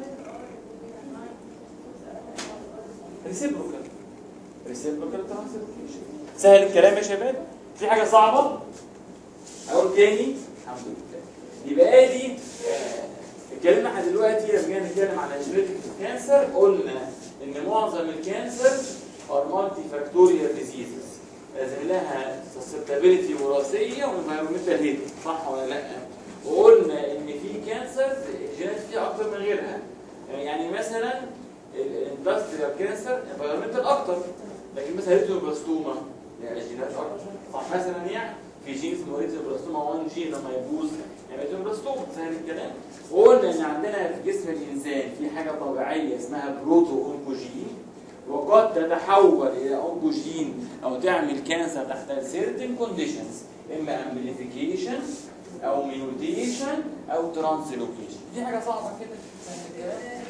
ريسيبروكال ريسيبروكال ترانسلوكيشن سهل الكلام يا شباب في حاجه صعبه اقول تاني الحمد لله يبقى ادي آه، اتكلمنا احنا دلوقتي لما جينا نتكلم على جينيتك كانسر قلنا ان معظم الكانسر ار مالتي فاكتوريال ديزيزز لازم لها سسبتابيلتي وراثيه وانفيرمنتال هيت صح ولا لا؟ وقلنا ان في كانسر الجينات فيها اكتر من غيرها يعني مثلا الاندستريال كانسر انفيرمنتال اكتر لكن مثلا ريتروبلاستوما يعني جينات اكتر صح مثلا يعني في جين اسمه ريتروبلاستوما 1 جين لما يبوظ يعني ريتروبلاستوما سهل الكلام وقلنا ان عندنا في جسم الانسان في حاجه طبيعيه اسمها بروتو اونكوجين وقد تتحول الى اونكوجين او تعمل كانسر تحت سيرتن كونديشنز اما امبليفيكيشن او ميوتيشن او ترانسلوكيشن دي حاجه صعبه كده سهل الكلام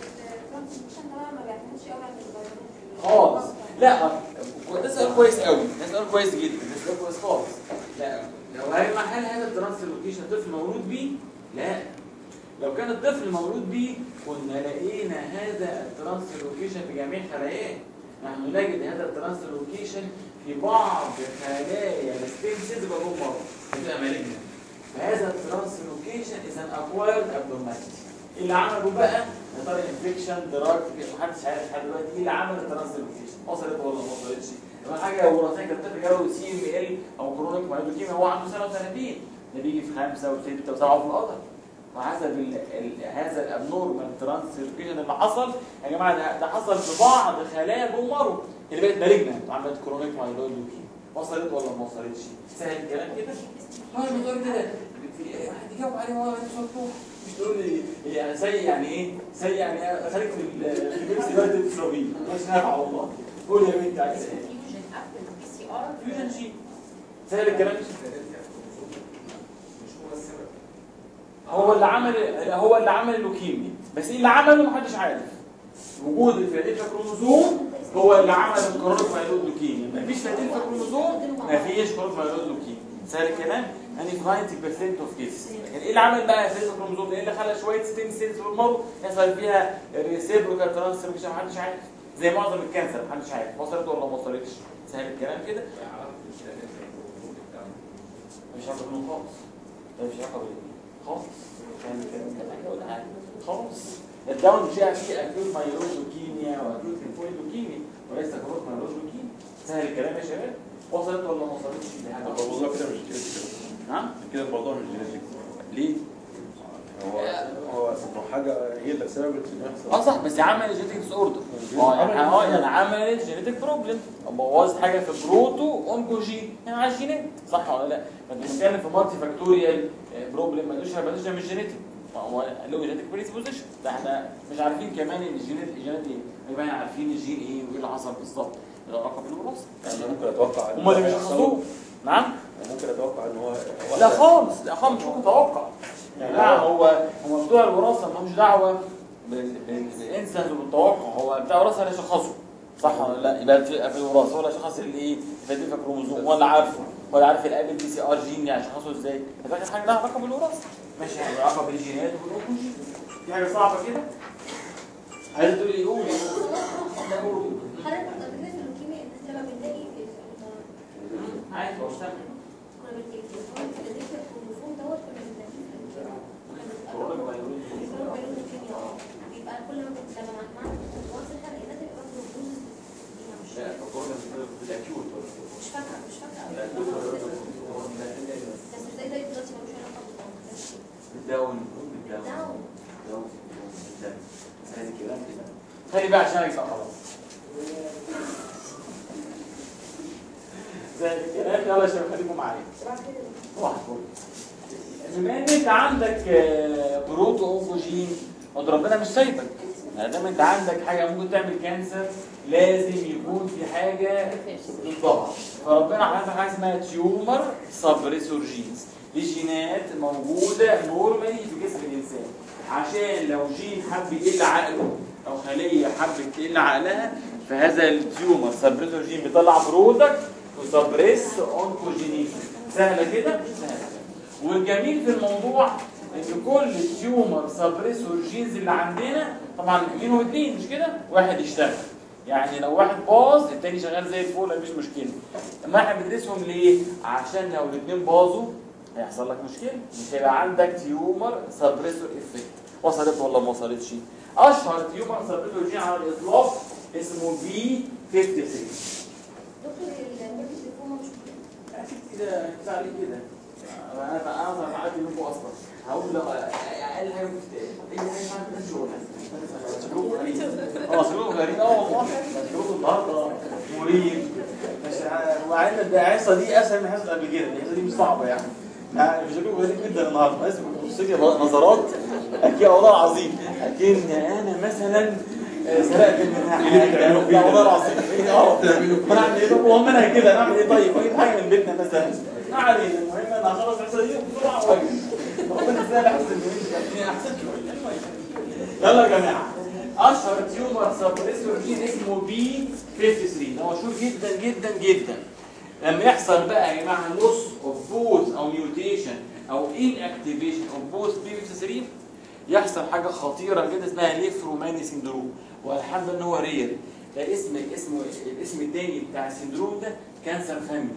خالص لا ده سؤال كويس قوي ده سؤال كويس جدا ده سؤال كويس خالص لا لو هل محل هذا الترانسلوكيشن طفل مولود بيه لا لو كان الطفل مولود بيه كنا لقينا هذا الترانسلوكيشن في جميع خلاياه نحن نجد هذا الترانسلوكيشن في بعض خلايا الستيم سيلز بقوم مرض بتبقى مالجنة فهذا الترانسلوكيشن از ان اكوايرد ابنورماليتي اللي عمله بقى يا ترى انفكشن دراج محدش عارف لحد دلوقتي ايه اللي عمل الترانسلوكيشن وصلت ولا ما وصلتش يبقى حاجه وراثيه كانت الطفل جاله سي ام ال او كرونيك مايلوكيميا هو عنده سنه وسنتين ده بيجي في خمسه وسته وسبعه في القدر وحسب ال ال هذا الابنورمال ترانسلوكيشن اللي حصل يا جماعه ده, ده حصل في بعض خلايا البومارو اللي بقت مالجنت عملت كرونيك مايلويد لوكيميا وصلت ولا ما وصلتش سهل الكلام كده اه الموضوع كده في واحد يجاوب عليه وهو مفتوح مش تقول لي يعني سيء يعني ايه؟ سيء يعني خليك في ال- في البيبسي برد تشربيه مش نافع والله قول يا بنتي عايزه ايه؟ فيوجن شيء سهل الكلام هو اللي عمل هو اللي عمل اللوكيميا بس ايه اللي عمله محدش عارف وجود الفيلادلفيا كروموزوم هو اللي عمل الكرونيك مايلود لوكيميا مفيش فيلادلفيا كروموزوم مفيش كرونيك مايلود لوكيميا سهل الكلام يعني في 90% اوف كيسز لكن ايه اللي عمل بقى الفيلادلفيا كروموزوم ده؟ ايه اللي خلى شويه ستيم سيلز والمرض يحصل فيها ريسيبروكال ترانسفيرميشن محدش عارف زي معظم الكانسر محدش عارف وصلت ولا ما وصلتش سهل الكلام كده مش علاقه بالنوم خالص ده مش علاقه بالاثنين خالص سهل الكلام كده خالص الداون جاء فيه اكيوت مايلوز لوكيميا واكيوت ليمفويد لوكيميا وليس كروت مايلوز لوكيميا سهل الكلام يا شباب وصلت ولا ما وصلتش دي حاجه طب الموضوع كده مش جينيتك نعم كده الموضوع مش جينيتك ليه؟ هو هو هو حاجه هي اللي سبب انه اه يحصل صح بس عمل جينيتك ديس اوردر اه يعني اه يعني عملت جينيتك بروبلم بوظت حاجه في بروتو اونكوجين يعني على الجينات صح ولا لا؟ فانت بتتكلم في مالتي فاكتوريال بروبلم ما تقولش ما تقولش ده مش جينيتك هو له جينيتك بريسبوزيشن ده احنا مش عارفين كمان ان الجينات الجينات ايه يبقى احنا عارفين الجين ايه وايه اللي حصل بالظبط له علاقه بالوراثه يعني ممكن اتوقع ان هم اللي هيحصل. بيشخصوه نعم ممكن اتوقع ان هو لا خالص لا خالص مش ممكن توقع يعني لا هو هو بتوع الوراثه مالهمش دعوه بال- بال- بالانسان وبالتوقع هو بتاع الوراثه اللي يشخصه صح ولا لا يبقى في في الوراثه ولا شخص الايه الفاتيفا كروموزوم ولا عارفه ولا عارف الاب بي سي ار جين يعني شخصه ازاي فاكر حاجه لها علاقه بالوراثه ماشي يعني علاقه بالجينات والاوكوجين دي حاجه صعبه كده عايز تقول لي قول لا قول حضرتك قبل كده في اللوكيميا الناس لما بنلاقي عايز اوصل كنا بنلاقي الفيلادلفيا كروموزوم دوت كنا بنلاقيه في اللوكيميا كورونا كنا فيروس. بنلاقيه في اللوكيميا اه بيبقى كل ما بت- لما معانا وانس الحرق ده بيبقى برضه بروز فيها مش لا كورونا بالاكيوت مش فاكره مش فاكره الاكيوت قوي بس ازاي ده دلوقتي ملوش علاقه بالتنفس الداون الداون داون داون الداون هذه كلام كده خلي بقى عشان يبقى خلاص زي الكلام يلا يا شباب خليكم معايا واحد فل. بما ان انت عندك آه، بروتو اونكوجين قد ربنا مش سايبك ما دام انت عندك حاجه ممكن تعمل كانسر لازم يكون في حاجه ضدها فربنا حاطط حاجه اسمها تيومر سبريسور جينز دي جينات موجوده نورمالي في جسم الانسان عشان لو جين حب يقل عقله او خليه حبت تقل عقلها فهذا التيومر سبريسور جين بيطلع برودكت وسبريس اونكوجينيز سهله كده سهله والجميل في الموضوع ان كل تيومر سبريسور جينز اللي عندنا طبعا منهم اتنين مش كده واحد يشتغل يعني لو واحد باظ التاني شغال زي الفل مفيش مشكله اما احنا بندرسهم ليه عشان لو الاثنين باظوا هيحصل لك مشكله مش هيبقى عندك تيومر سبريسور افكت وصلت ولا ما وصلتش اشهر تيومر سبريسور جين على الاطلاق اسمه بي 53 دكتور البيبي سيفوما مش مهم. اكيد كده كفايه عليك كده انا انا اصلا عارف منكم اصلا هقول لو اقل حاجه في اي حاجه ما عندناش شغل مشروع غريب اه مشروع غريب اه والله مشروع النهارده مريب مش ع- مع ان الحصه دي اسهل من الحصه قبل كده الحصه دي مش صعبه يعني يعني مشروع غريب جدا النهارده لازم تبص لي نظرات اكيد والله العظيم اكن انا مثلا آه، سرقت منها حاجه لا والله العظيم إيه، اه ما انا اعمل ايه طب وهم انا كده نعمل ايه طيب اجيب حاجه من بيتنا مثلا ما علينا المهم انا هخلص الحصه دي بسرعه واجي ربنا ازاي احسن من احسن المهم يلا يا جماعه اشهر تيومر سبريسور جين اسمه بي 53 ده مشهور جدا جدا جدا لما يحصل بقى يا جماعه لوس اوف بوث او ميوتيشن او ان اكتيفيشن اوف بوث بي 53 يحصل حاجه خطيره جدا اسمها ليفروماني سيندروم والحمد لله ان هو رير ده اسم اسمه الاسم الثاني بتاع السندروم ده كانسر فاميلي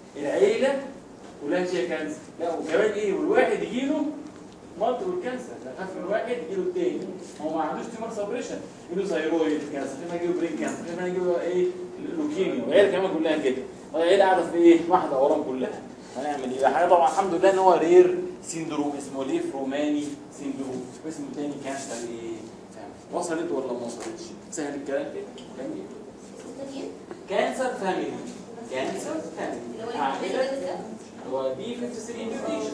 العيله كلها فيها كانسر لا وكمان ايه والواحد يجي له مالتيبل كانسر ده خاف من واحد يجي له الثاني هو ما عندوش تيومر سبريشن يجي له ثايرويد كانسر في يجي له برين كانسر في يجي له ايه لوكيميا والعيله كمان كلها كده والعيله قاعده في ايه واحده وراهم كلها هنعمل ايه حاجه طبعا الحمد لله ان هو رير سيندروم اسمه ليف روماني سيندروم اسمه تاني كانسر ايه فاميلي وصلت ولا ما وصلتش سهل الكلام كده جميل التانيين كانسر فاميلي كانسر اللي فاميلي هو عائله الجزء ده هو بي 53 ميوتيشن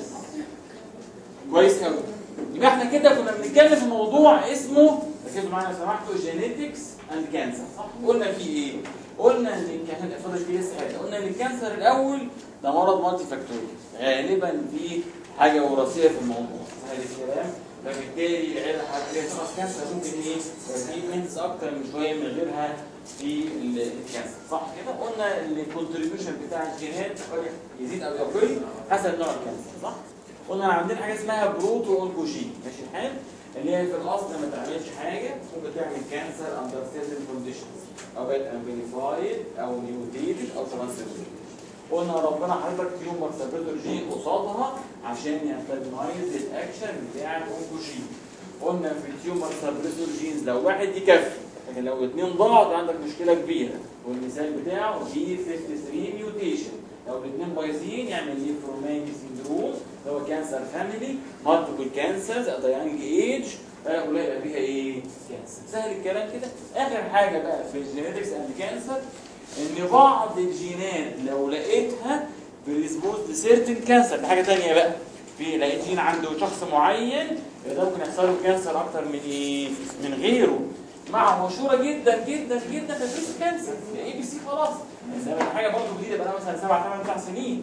كويس قوي يبقى احنا كده كنا بنتكلم في موضوع اسمه ركزوا معايا لو سمحتوا جينيتكس اند كانسر صح قلنا في ايه قلنا ان الكانسر اتفضل في لسه حاجه قلنا ان الكانسر الاول ده مرض مالتي فاكتوري غالبا في حاجه وراثيه في الموضوع هذا الكلام فبالتالي العيله هتلاقي شخص كانسر ممكن ايه في منس اكتر من شويه من غيرها في ال- الكانسر صح كده قلنا ان الكونتريبيوشن بتاع الجينات قد يزيد او يقل حسب نوع الكانسر صح قلنا عندنا حاجه اسمها بروتو اونكوجين ماشي الحال اللي هي في الاصل ما تعملش حاجه ممكن تعمل كانسر اندر سيرتن كونديشنز او بقت امبليفايد او ميوتيتد او ترانسفيرد قلنا ربنا حضرتك تيومر سبريتور جين قصادها عشان ينتجنايز الاكشن بتاع الاونكوجين قلنا في التيومر سبريتور جينز لو واحد يكفي لكن لو اثنين ضاعوا ده عندك مشكله كبيره والمثال بتاعه بي 53 ميوتيشن لو الاثنين بايظين يعمل ليفروماني سيندروم اللي هو كانسر فاميلي مالتيبل كانسرز ات يانج ايج فهؤلاء يبقى فيها ايه؟ كانسر سهل الكلام كده اخر حاجه بقى في الجينيتكس اند كانسر ان بعض الجينات لو لقيتها بريسبوز لسيرتن كانسر دي حاجه ثانيه بقى في لقيت جين عنده شخص معين يبقى ده ممكن يحصل له كانسر اكتر من ايه؟ من غيره مع مشهوره جدا جدا جدا في البريست كانسر اي بي سي خلاص بس حاجه برضه جديده بقى لها مثلا سبع ثمان تسع سنين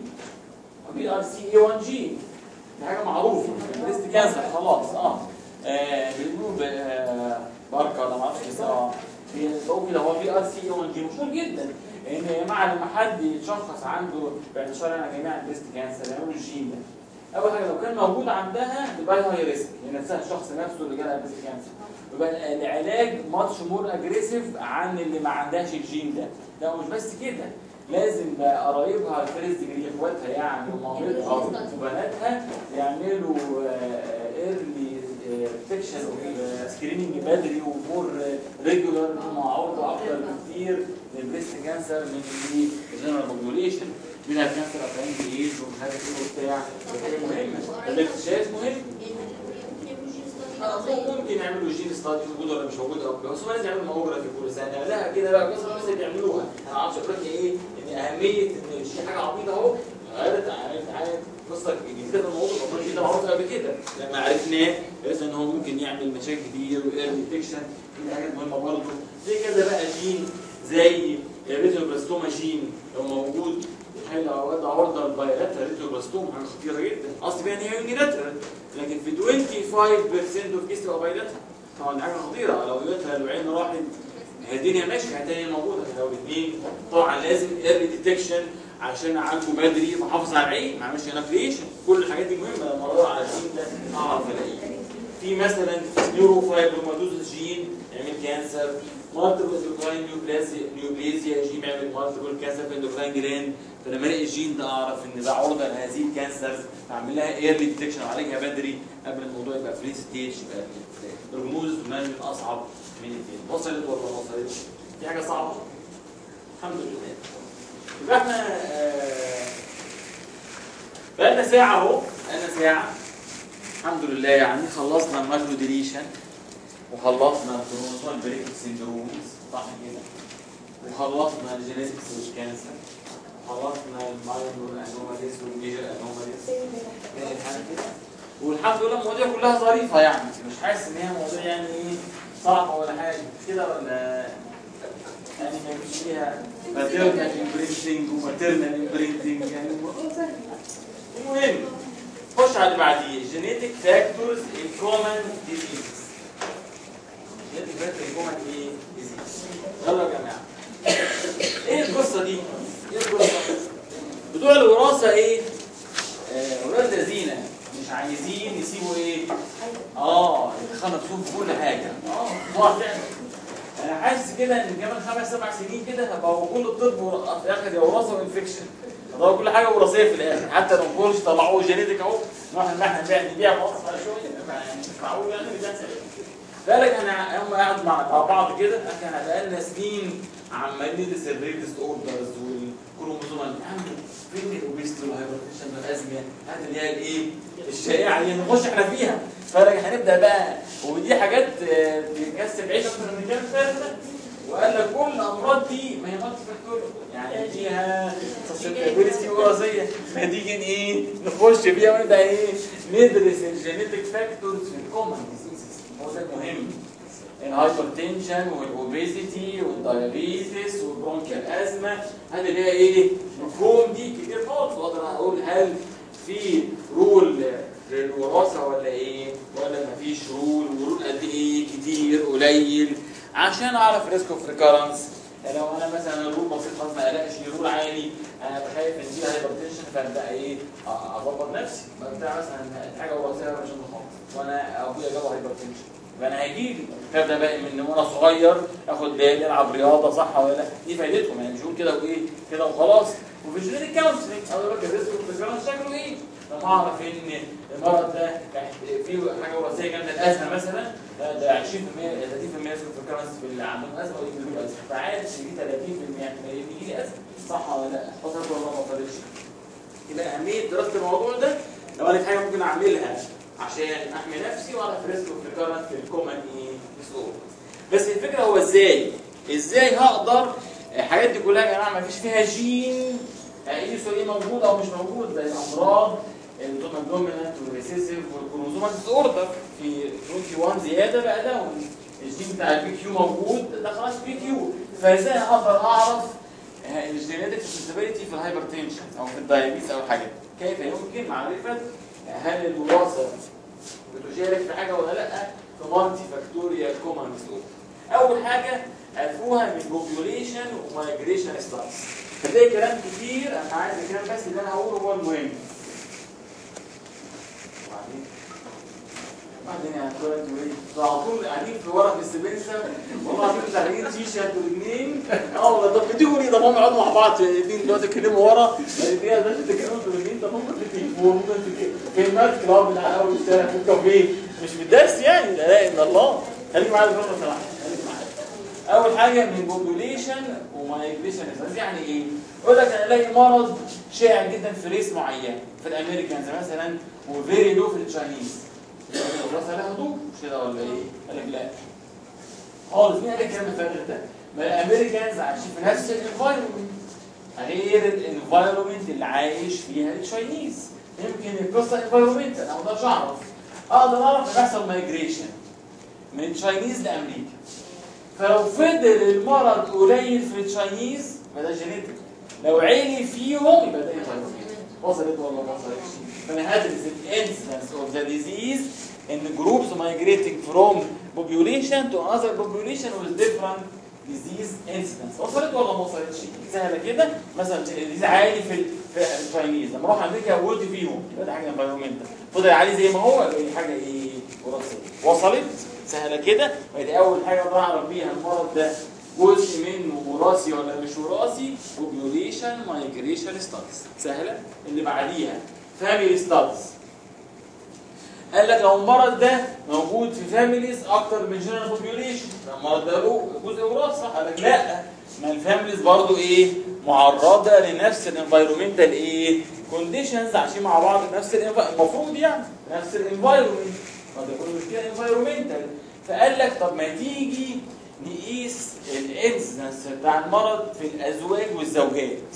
بي ار سي اي 1 جي دي حاجه معروفه بريست كانسر خلاص اه آه، بيقولوا ب- باركه ولا ما اعرفش بس اه بيقولوا كده هو بي ار سي اي 1 جي مشهور جدا ان يا جماعه لما حد يتشخص عنده بعد شهر انا جميع البريست كانسر يعملوا الجين ده اول حاجه لو كان موجود عندها تبقى لها هاي ريسك هي نفسها الشخص نفسه اللي جالها بريست كانسر يبقى العلاج ماتش مور اجريسيف عن اللي ما عندهاش الجين ده لا مش بس كده لازم بقى قرايبها الفيرست ديجري اخواتها يعني ومامتها وبناتها يعملوا ايرلي ديتكشن سكريننج بدري ومور ريجولار معروضه اكتر بكتير للبريست كانسر من الجنرال بوبوليشن منها الكانسر اتعين ايج ومش عارف ايه وبتاع حاجه مهمه الاكتشاف مهم ممكن يعملوا جين ستادي موجود ولا مش موجود او بس هم لازم يعملوا ماموجرافي كل سنه لا كده بقى قصه الناس اللي بيعملوها انا ما اعرفش اقول لك ايه ان اهميه ان شيء حاجه عبيطه اهو غيرت عرفت عارف قصه جديده في الموضوع المفروض كده معروف قبل كده لما عرفناه عرفنا ان هو ممكن يعمل مشاكل كتير وايرلي ديتكشن دي حاجات مهمه برضه زي كده بقى جين زي الريتينوبلاستوما جين لو موجود حل اوقات عرضه للبايلاترال ريتروبلاستوم حاجه خطيره جدا اصل بيها ان هي يونيلاترال لكن في 25% اوف كيس تبقى بايلاترال طبعا دي حاجه خطيره لو يونيلاترال وعين راحت هي الدنيا ماشيه هتلاقي موجوده لو الاثنين طبعا لازم ايرلي ديتكشن عشان اعالجه بدري واحافظ على العين ما اعملش انافليشن كل الحاجات دي مهمه لما ادور على الجين ده اعرف الاقيه في مثلا نيورو فايبروماتوز جين يعمل كانسر مالتيبل اندوكراين نيوبلازيا نيوبلازيا جين بيعمل مالتيبل كانسر في اندوكراين جلاند فلما الاقي الجين ده اعرف ان ده عرضه لهذه الكانسرز اعمل لها ايرلي ديتكشن واعالجها بدري قبل الموضوع يبقى فري ستيج يبقى البروجنوز من اصعب من الاثنين وصلت ولا ما وصلتش؟ دي حاجه صعبه؟ الحمد لله يبقى احنا آه، بقالنا ساعه اهو بقالنا ساعه الحمد لله يعني خلصنا المايكرو ديليشن وخلصنا الكروموسوم بريك سيندرومز صح كده وخلصنا الجينيتكس والكانسر خلصنا الماينور انوماليز والميجر انوماليز والحمد لله المواضيع كلها ظريفه يعني مش حاسس ان هي مواضيع يعني ايه صعبه ولا حاجه مش كده ولا يعني ما فيش فيها ماتيرنال امبرينتنج وماتيرنال امبرينتنج يعني الموضوع سهل المهم خش على اللي بعديه جينيتك فاكتورز ان كومن ديزيز جينيتك فاكتورز ان كومن ايه ديزيز يلا يا جماعه ايه القصه دي؟ ايه القصه؟ بتوع الوراثه ايه؟ آه، ولاد الذين مش عايزين يسيبوا ايه؟ اه يدخلوا نفسهم في كل حاجه اه موضوع فعلا انا حاسس كده ان كمان خمس سبع سنين كده هبقى هو كل الطب ور- في الاخر يا وراثه وانفكشن هتبقى كل حاجه وراثيه في الاخر حتى لو كلش طلعوه جينيتك اهو نروح ان احنا نبيع نبيع خلاص على شويه يعني مش معقول يعني بيحصل بالك احنا هم قاعد مع مع بعض كده احنا بقالنا سنين عمالين ندرس الريدس اوردرز والكروموزومال يا عم فين الاوبيستي والهايبرتنشن والازمه هذه اللي هي الايه الشائعه دي نخش احنا فيها فلك هنبدا بقى ودي حاجات آه، بتكسب عيش اكتر من كام سنه وقال لك كل الامراض دي ما هي مالتي فاكتوريال يعني فيها سسبتابيلتي وراثيه فتيجي ايه نخش فيها ونبدا ايه ندرس الجينيتك فاكتورز في الكومن ديزيزز هو ده المهم الهايبرتنشن والاوبيزيتي والدايابيتس والبرونكيال ازمه هذه اللي هي ايه مفهوم دي كتير خالص واقدر اقول هل في رول للوراثه ولا ايه ولا مفيش رول ورول قد ايه كتير قليل عشان اعرف ريسك اوف ريكارنس لو انا مثلا الرول بسيط خالص ما قلقش رول عالي انا خايف ان دي هايبرتنشن فابدا ايه أ- اظبط نفسي بتاع مثلا حاجه وراثيه مش خالص وانا ابويا جابه هايبرتنشن فانا هيجي لي ابدا بقى من وانا صغير اخد بالي العب رياضه صح ولا لا دي فايدتهم يعني مش هقول كده وايه كده وخلاص وفي الجينيتك كونسلنج اقول لك الريسك اوف ريكارنس شكله ايه لما اعرف ان المرض ده فيه حاجه وراثيه جامده الازمه مثلا ده ده 20% 30% ريسك اوف ريكارنس في اللي عندهم ازمه واللي بيجيله ازمه فعارف ان دي 30% احتماليه يجي لي ازمه صح ولا لا؟ وصلت ولا ما وصلتش؟ يبقى اهميه دراسه الموضوع ده لو انا في حاجه ممكن اعملها عشان احمي نفسي واعرف ريسك اوف ريكارنس في الكومن ايه ديسوردر بس الفكره هو ازاي؟ ازاي هقدر الحاجات دي كلها يا جماعه ما فيش فيها جين هيقيسوا ايه موجود او مش موجود زي الامراض الدومينانت دومينانت والريسيسيف والكروموزومال ديس اوردر في 21 زياده بقى داون الجين بتاع البي كيو موجود ده خلاص بي كيو فازاي اقدر اعرف الجينيتك سنسيبيليتي في الهايبرتنشن او في الدايابيتس او حاجه كيف يمكن معرفه هل الوراثه بتشارك في حاجه ولا لا في مالتي فاكتوريال كومن ديسوردر اول حاجه عرفوها من بوبيوليشن ومايجريشن ستاديز هتلاقي كلام كتير انا عايز الكلام بس اللي انا هقوله هو المهم وبعدين بعدين يعني كل انتوا ايه؟ انتوا على طول قاعدين في ورا في السبنسر والله العظيم شغالين شيشه انتوا الاثنين اه والله طب بتيجوا ليه؟ طب هم يقعدوا مع بعض الاثنين دلوقتي يتكلموا ورا الاثنين ده تتكلموا انتوا الاثنين طب هم في التليفون ممكن في في المات كلاب بتاع اول الشارع في الكافيه مش في الدرس يعني لا اله الا الله خليك معايا الفتره صراحه خليك معايا اول حاجه من بوبوليشن ومايجريشن يعني ايه؟ يقول لك انا الاقي مرض شائع جدا في ريس معين في الامريكانز مثلا وفيري لو في التشاينيز الوراثه لها دور مش كده ولا ايه؟ قال لك لا خالص مين قال لك الكلام الفارغ ده؟ ما الامريكانز عايشين في نفس الانفايرمنت غير الانفايرمنت اللي عايش فيها التشاينيز يمكن القصه انفايرمنت انا ما اقدرش اعرف اقدر اعرف ان يحصل مايجريشن من تشاينيز لامريكا فلو فضل المرض قليل في التشاينيز فده جينيتك لو عالي فيهم يبقى ده انفايرومنت وصلت ولا ما وصلتش فانا هدرس الانسيدنس اوف ذا ديزيز ان جروبس migrating from population to other population with different disease incidence وصلت ولا ما وصلتش سهله كده مثلا الديزيز عالي في ال- في التشاينيز لما اروح امريكا وقلت فيهم يبقى ده حاجه انفايرومنتال فضل عالي زي ما هو يبقى دي حاجه ايه وراثيه وصلت سهله كده ودي اول حاجه اقدر اعرف بيها المرض ده جزء منه وراثي ولا مش وراثي population migration studies سهله اللي بعديها family studies قال لك لو المرض ده موجود في فاميليز اكتر من جنرال بوبيوليشن المرض ده له جزء وراثي صح قال لك لا ما الفاميليز برضو ايه معرضه لنفس الانفايرمنتال ايه كونديشنز عايشين مع بعض في نفس الانف- المفروض يعني نفس الانفايرمنت قد يكون مشكله انفايرمنتال فقال لك طب ما تيجي نقيس الانسنس بتاع المرض في الازواج والزوجات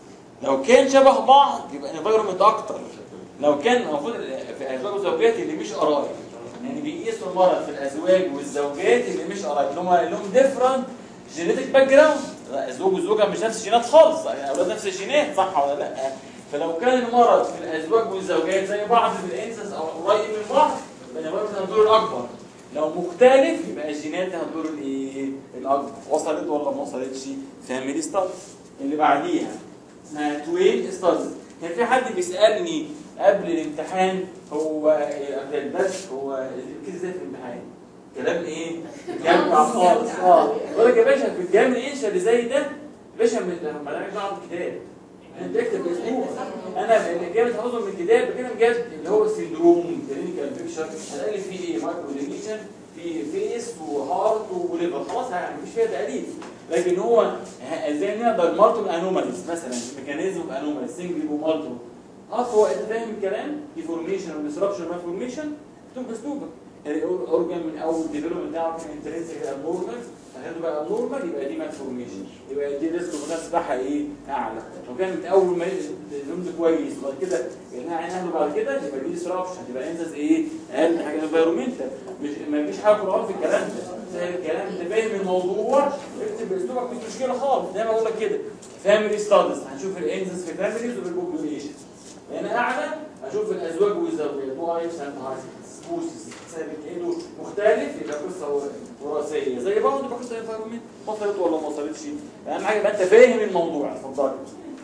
لو كان شبه بعض يبقى انفايرمنت اكتر لو كان المفروض في الازواج والزوجات اللي مش قرايب يعني بيقيسوا المرض في الازواج والزوجات اللي مش قرايب اللي هم لهم ديفرنت جينيتك باك جراوند الزوج والزوجه مش نفس الجينات خالص يعني اولاد نفس الجينات صح ولا لا فلو كان المرض في الازواج والزوجات زي بعض في الانسس او قريب من بعض يبقى الانفايرمنت هتدور الاكبر لو مختلف يبقى الجينات هتدور الايه الاكبر وصلت ولا ما وصلتش فاميلي ستادز اللي بعديها اسمها توين ستادز كان في حد بيسالني قبل الامتحان هو إيه، قبل الدرس هو كده ازاي في الامتحان كلام ايه جامع خالص اه بقول لك يا باشا في الجامع الانشا اللي زي ده باشا ما لكش دعوه بالكتاب انت اكتب اسبوع انا اللي جاي حافظه من الكتاب كده بجد اللي هو السندروم كلينيكال بيكشر هتقلب فيه ايه مايكرو ديليشن في فيس وهارت وليفر خلاص يعني مفيش فيها تقليد لكن هو ه- ازاي نقدر مالتو انوماليز مثلا ميكانيزم اوف انوماليز سنجل ومالتو اه هو انت فاهم الكلام ديفورميشن وديسربشن مالفورميشن اكتب اسلوبك الاورجان من اول ديفلوبمنت بتاعه كان انترنسك ابنورمال فهذا بقى ابنورمال يبقى دي مالفورميشن يبقى دي ريسك المنافس بتاعها ايه اعلى لو كانت اول ما النمط كويس وبعد كده يعني اهله بعد كده يبقى دي ديسربشن يبقى انزز ايه اقل حاجه انفيرومنتال مش ما فيش حاجه قرآن في الكلام ده زي الكلام انت فاهم الموضوع اكتب باسلوبك مش مشكله خالص زي ما بقول لك كده فاميلي ستادز هنشوف الانزز في فاميليز وبالبوبيوليشن هنا اعلى اشوف الازواج والزوجات وايفز اند هازبندز سبوسز ثابت ايده مختلف يبقى قصه وراثيه زي بعض يبقى قصه انفايرمنت وصلت ولا ما وصلتش اهم حاجه يبقى انت فاهم الموضوع اتفضل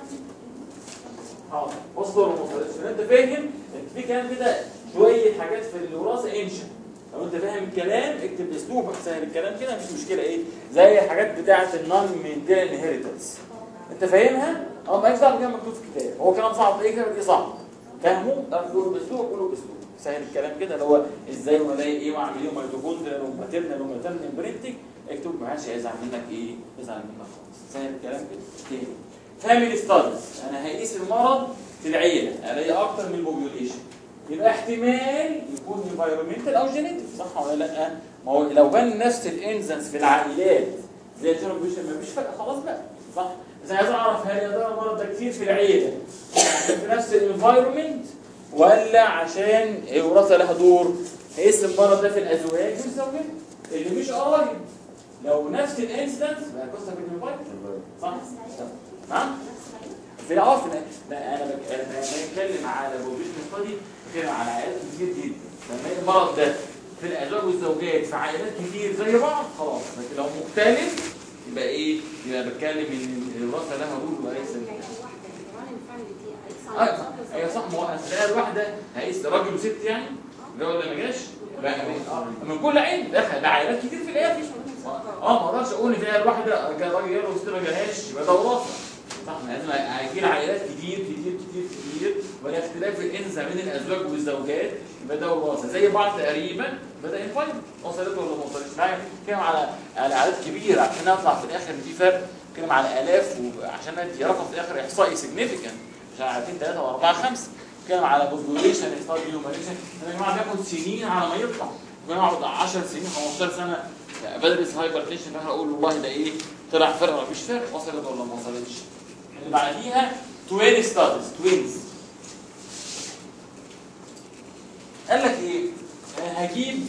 حاضر وصلت ولا ما وصلتش يبقى انت فاهم انت في كلام كده شويه حاجات في الوراثه انشا لو انت فاهم الكلام اكتب اسلوبك سهل الكلام كده مفيش مشكله ايه زي الحاجات بتاعه النون مينتين انهيرتنس انت فاهمها اه مالكش دعوه بالكلام مكتوب في الكتاب هو كلام صعب ايه كده دي صعب فاهمه لا تقوله باسلوب قوله باسلوب سهل الكلام كده اللي هو ازاي والاقي ايه واعمل ايه وميتوكوندريا وماتيرنال وماتيرنال برينتنج اكتب ما حدش هيزعل منك ايه يزعل منك خالص سهل الكلام كده تاني فاميلي ستادز انا هقيس المرض في العيله الاقي اكتر من البوبيوليشن يبقى احتمال يكون انفايرمنتال او جينيتك صح ولا لا؟ ما هو لو كان نفس الانزنس في العائلات زي الجينوم بيشن ما فيش فرق خلاص بقى صح؟ بس عايز اعرف هل يا ترى المرض ده كتير في العيله عشان في نفس الانفايرمنت ولا عشان الوراثه لها دور؟ هيقيس المرض ده في الازواج والزوجات اللي مش قرايب لو نفس الانسدنس بقى قصه في الانفايرمنت صح؟ نعم؟ في العرف لا انا بك- أنا بتكلم على بوبيشن ستادي بتكلم على عائلات كتير جدا لما يلاقي المرض ده في الازواج والزوجات في عائلات كتير زي بعض خلاص لكن لو مختلف يبقى ايه؟ يبقى بتكلم ان الوراثه لها دور وليس ايوه ايوه صح ما هو اصل الواحده هيقيس راجل وست يعني ده ولا ما جاش؟ بقى من- من كل عين دخل ده عائلات كتير في الاخر اه ما اقدرش اقول ان في عيله واحده كان راجل يلا وست ما جالهاش يبقى ده وراثه صح ما لازم هيجي عائلات كتير كتير كتير كتير ولا اختلاف الانثى بين الازواج والزوجات يبقى ده وراثه زي بعض تقريبا بدا ينفجر وصلت ولا ما وصلتش معايا بتكلم على على اعداد كبيره عشان اطلع في الاخر ان في فرق بتكلم على الاف وعشان ادي رقم في الاخر احصائي سيجنيفيكانت مش على 2 3 و4 5 بتكلم على بوبوليشن ستادي هيومانيشن يا جماعه بياخد سنين على ما يطلع ممكن اقعد 10 سنين 15 سنه بدرس هايبر تنشن فانا اقول والله ده ايه طلع فرق ولا مش فرق وصلت ولا ما وصلتش اللي بعديها توين ستاديز توينز قال لك ايه أنا هجيب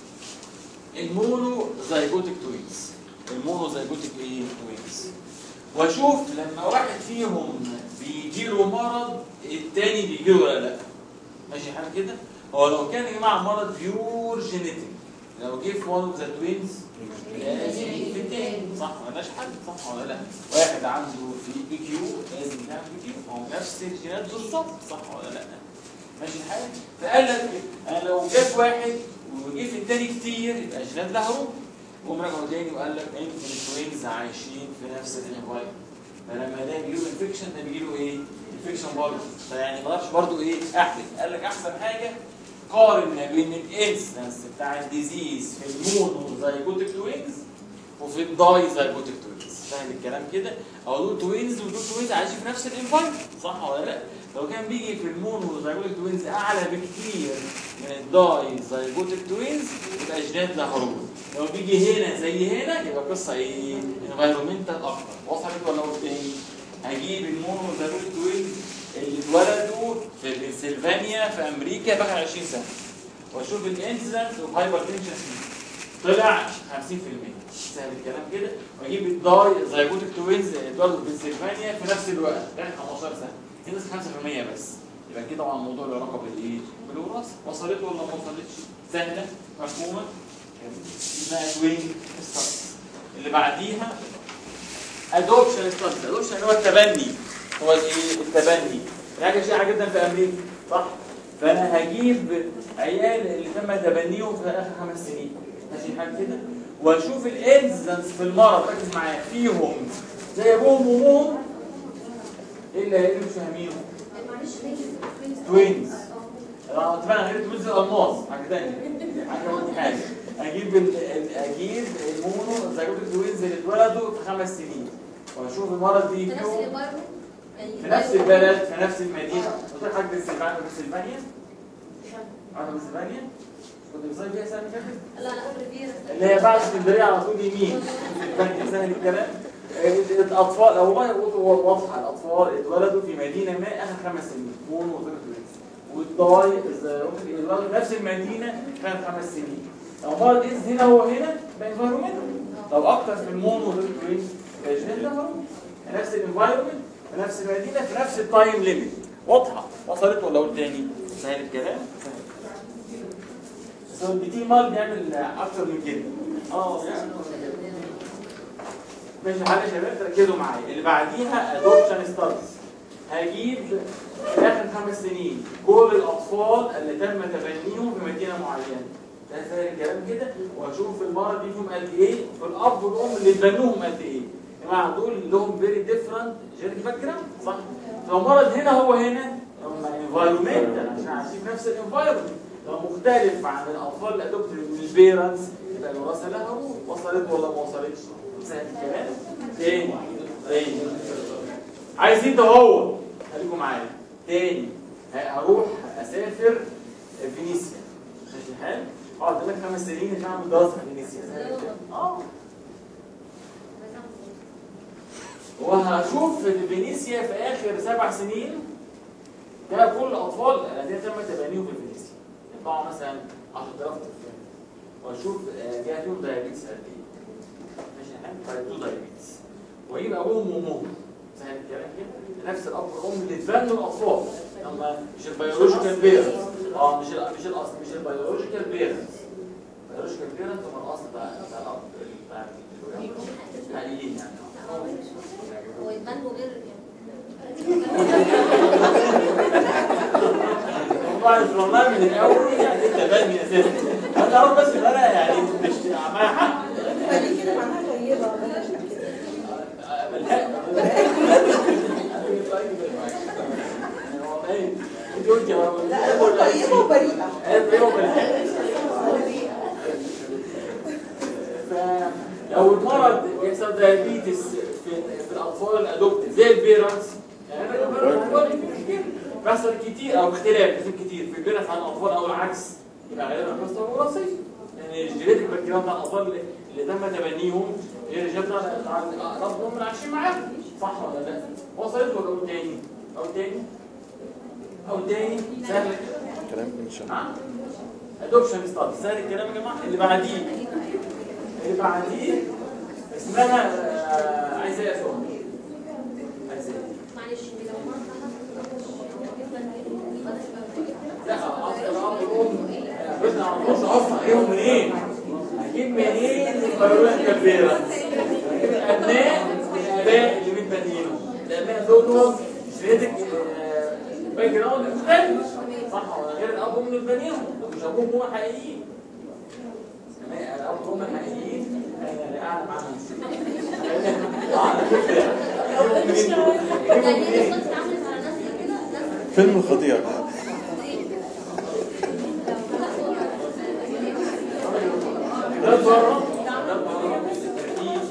المونو زيجوتيك توينز المونو زيجوتيك ايه توينز واشوف لما واحد فيهم بيجيله مرض التاني بيجيله ولا لا ماشي حال كده هو لو كان يا جماعه مرض بيور جينيتك لو جه في ون ذا توينز لازم يجي في التاني صح مالناش حل صح ولا لا واحد عنده في بي كيو لازم يعمل بي كيو هو نفس الجينات بالظبط صح ولا لا ماشي الحال فقال لك انا لو جت واحد وجه في التاني كتير يبقى الجينات لها روح قوم رجعوا تاني وقال لك انت التوينز عايشين في نفس الانفايرمنت فلما ده بيجيله انفكشن ده بيجيله ايه؟ انفكشن برضه فيعني ما اقدرش برضه ايه احلف قال لك احسن حاجه قارن ما بين الانسنس بتاع الديزيز في المونو زيجوتيك توينز وفي الداي زيجوتيك توينز فاهم الكلام كده؟ او دول توينز ودول توينز عايشين في نفس الانفايرمنت صح ولا لا؟ لو كان بيجي في المونو زيجوتيك توينز اعلى بكتير من الداي زيجوتيك توينز يبقى جينات لها روح لو بيجي هنا زي هنا يبقى قصه ايه؟ انفايرمنتال اكتر وصلت ولا قلت ايه؟ هجيب المونو زيجوتيك توينز اللي اتولدوا في بنسلفانيا في امريكا بقى 20 سنه واشوف الانسيدنس اوف هايبر تنشن طلع 50% سهل الكلام كده واجيب الداي زيجوتيك توينز اللي اتولدوا في بنسلفانيا في نفس الوقت يعني 15 سنه هنا 5% بس يبقى كده طبعا الموضوع له علاقه بالايه؟ بالوراثه وصلت ولا ما وصلتش؟ سهله مفهومه اسمها توينج ستادز اللي بعديها ادوبشن ستادز ادوبشن هو التبني هو الايه التبني حاجه شائعه جدا في امريكا صح فانا هجيب عيال اللي تم تبنيهم في اخر خمس سنين ماشي حاجه كده واشوف الانسنس في المرض ركز معايا فيهم زي ابوهم وامهم ايه اللي ايه اللي مش فاهمينه معلش ليه توينز اه اتفقنا غير توينز الالماس حاجه ثانيه حاجه ودي حاجه اجيب ال... ال- اجيب المونو زيجوت التوينز اللي اتولدوا في خمس سنين واشوف المرض دي في نفس فيهم الانفايرمنت يعني في نفس البلد في نفس المدينه قلت لك حاجه بنسلفانيا بنسلفانيا عارف بنسلفانيا كنت بتصيف فيها السنه اللي فاتت لا لا ريفيرا اللي هي بعد اسكندريه على طول يمين بنسلفانيا سهل الكلام الاطفال والله واضحه الاطفال اتولدوا في مدينه ما اخر خمس سنين مونو وزيجوت والضاي اتولدوا في نفس المدينه كان خمس سنين لو مرض ايدز هنا هو هنا يبقى انفايرمنت لو اكتر في المونو وزيجوت يبقى ده نفس الانفايرمنت في نفس المدينه في نفس التايم ليميت واضحه وصلت ولا اقول تاني سهل الكلام سهل بس هو البي تي مال بيعمل اكتر من كده اه يعني ماشي حاجه يا شباب تركزوا معايا اللي بعديها ادوبشن ستادز هجيب في اخر خمس سنين كل الاطفال اللي تم تبنيهم في مدينه معينه ده سهل الكلام كده واشوف المرض دي فيهم قد ايه في الاب والام اللي اتبنوهم قد ايه يا جماعه دول لهم فيري ديفرنت جينيك باك جراوند صح لو مرض هنا هو هنا هم انفايرمنتال عشان عايشين في نفس الانفايرمنت لو مختلف عن الاطفال اللي ادوبتد من البيرنتس يبقى الوراثه لها روح وصلت ولا ما وصلتش سهل الكلام تاني تاني عايزين تهور خليكم معايا تاني ه- هروح اسافر فينيسيا ماشي الحال اقعد هناك خمس سنين عشان اعمل دراسه في فينيسيا سهل الكلام. اه وهشوف في فينيسيا في اخر سبع سنين ده كل الاطفال الذين تم تبنيهم في فينيسيا يطلعوا مثلا 10000 طفل واشوف آه، جه فيهم دايابيتس قد ايه ماشي الحال تايب 2 دايابيتس ويبقى ابوهم وامهم سهل الكلام كده نفس الاب والام اللي اتبنوا الاطفال اما مش البيولوجيكال بيرنتس اه مش ال مش الاصل مش البيولوجيكال بيرنتس البيولوجيكال بيرنتس هم الاصل بتاع بتاع الاب بتاع الحقيقيين يعني هو يتبنوا غير والله والله من الاول يعني انت بني اساسا انا اعرف بس ان انا يعني مش معايا حق فدي كده معناها طيبة بلاش كده لا طيبة وبريئة لو المرض بيحصل دايابيتس في, في الاطفال الادوبتد زي البيرنتس يعني انا البيرنتس مشكله بيحصل كتير او اختلاف بيحصل كتير في البيرنتس عن الاطفال او العكس يبقى غالبا قصه وراثيه يعني الجينيتك باك جراوند بتاع الاطفال اللي اللي تم تبنيهم غير الجينات بتاع الاطفال اللي عايشين معاهم صح ولا لا؟ وصلت ولا اقول تاني؟ او تاني؟ او تاني سهل كده كلام مش ادوبشن ستادي سهل الكلام يا جماعه اللي بعديه اللي بعديه اسمها آه، عايزه ايه يا سؤال معلش لو مرة حصلت يبقى لا اصل الاب والام بدنا نعرفوش اصلا ايهم منين هجيب منين القانون الكبيره هجيب الابناء من الاباء اللي متبنيينهم الابناء دول جينيتك باك جراوند مختلف صح ولا غير الاب والام اللي متبنيينهم مش ابوهم هم حقيقيين تمام الاب والام الحقيقيين انا اللي قاعد معاهم آه، على فكره أيهم منين دول؟ يعني أيهم هي منين؟ الصوت اتعملت على ناس كده ناس فيلم خطير ده بره ده بره التركيز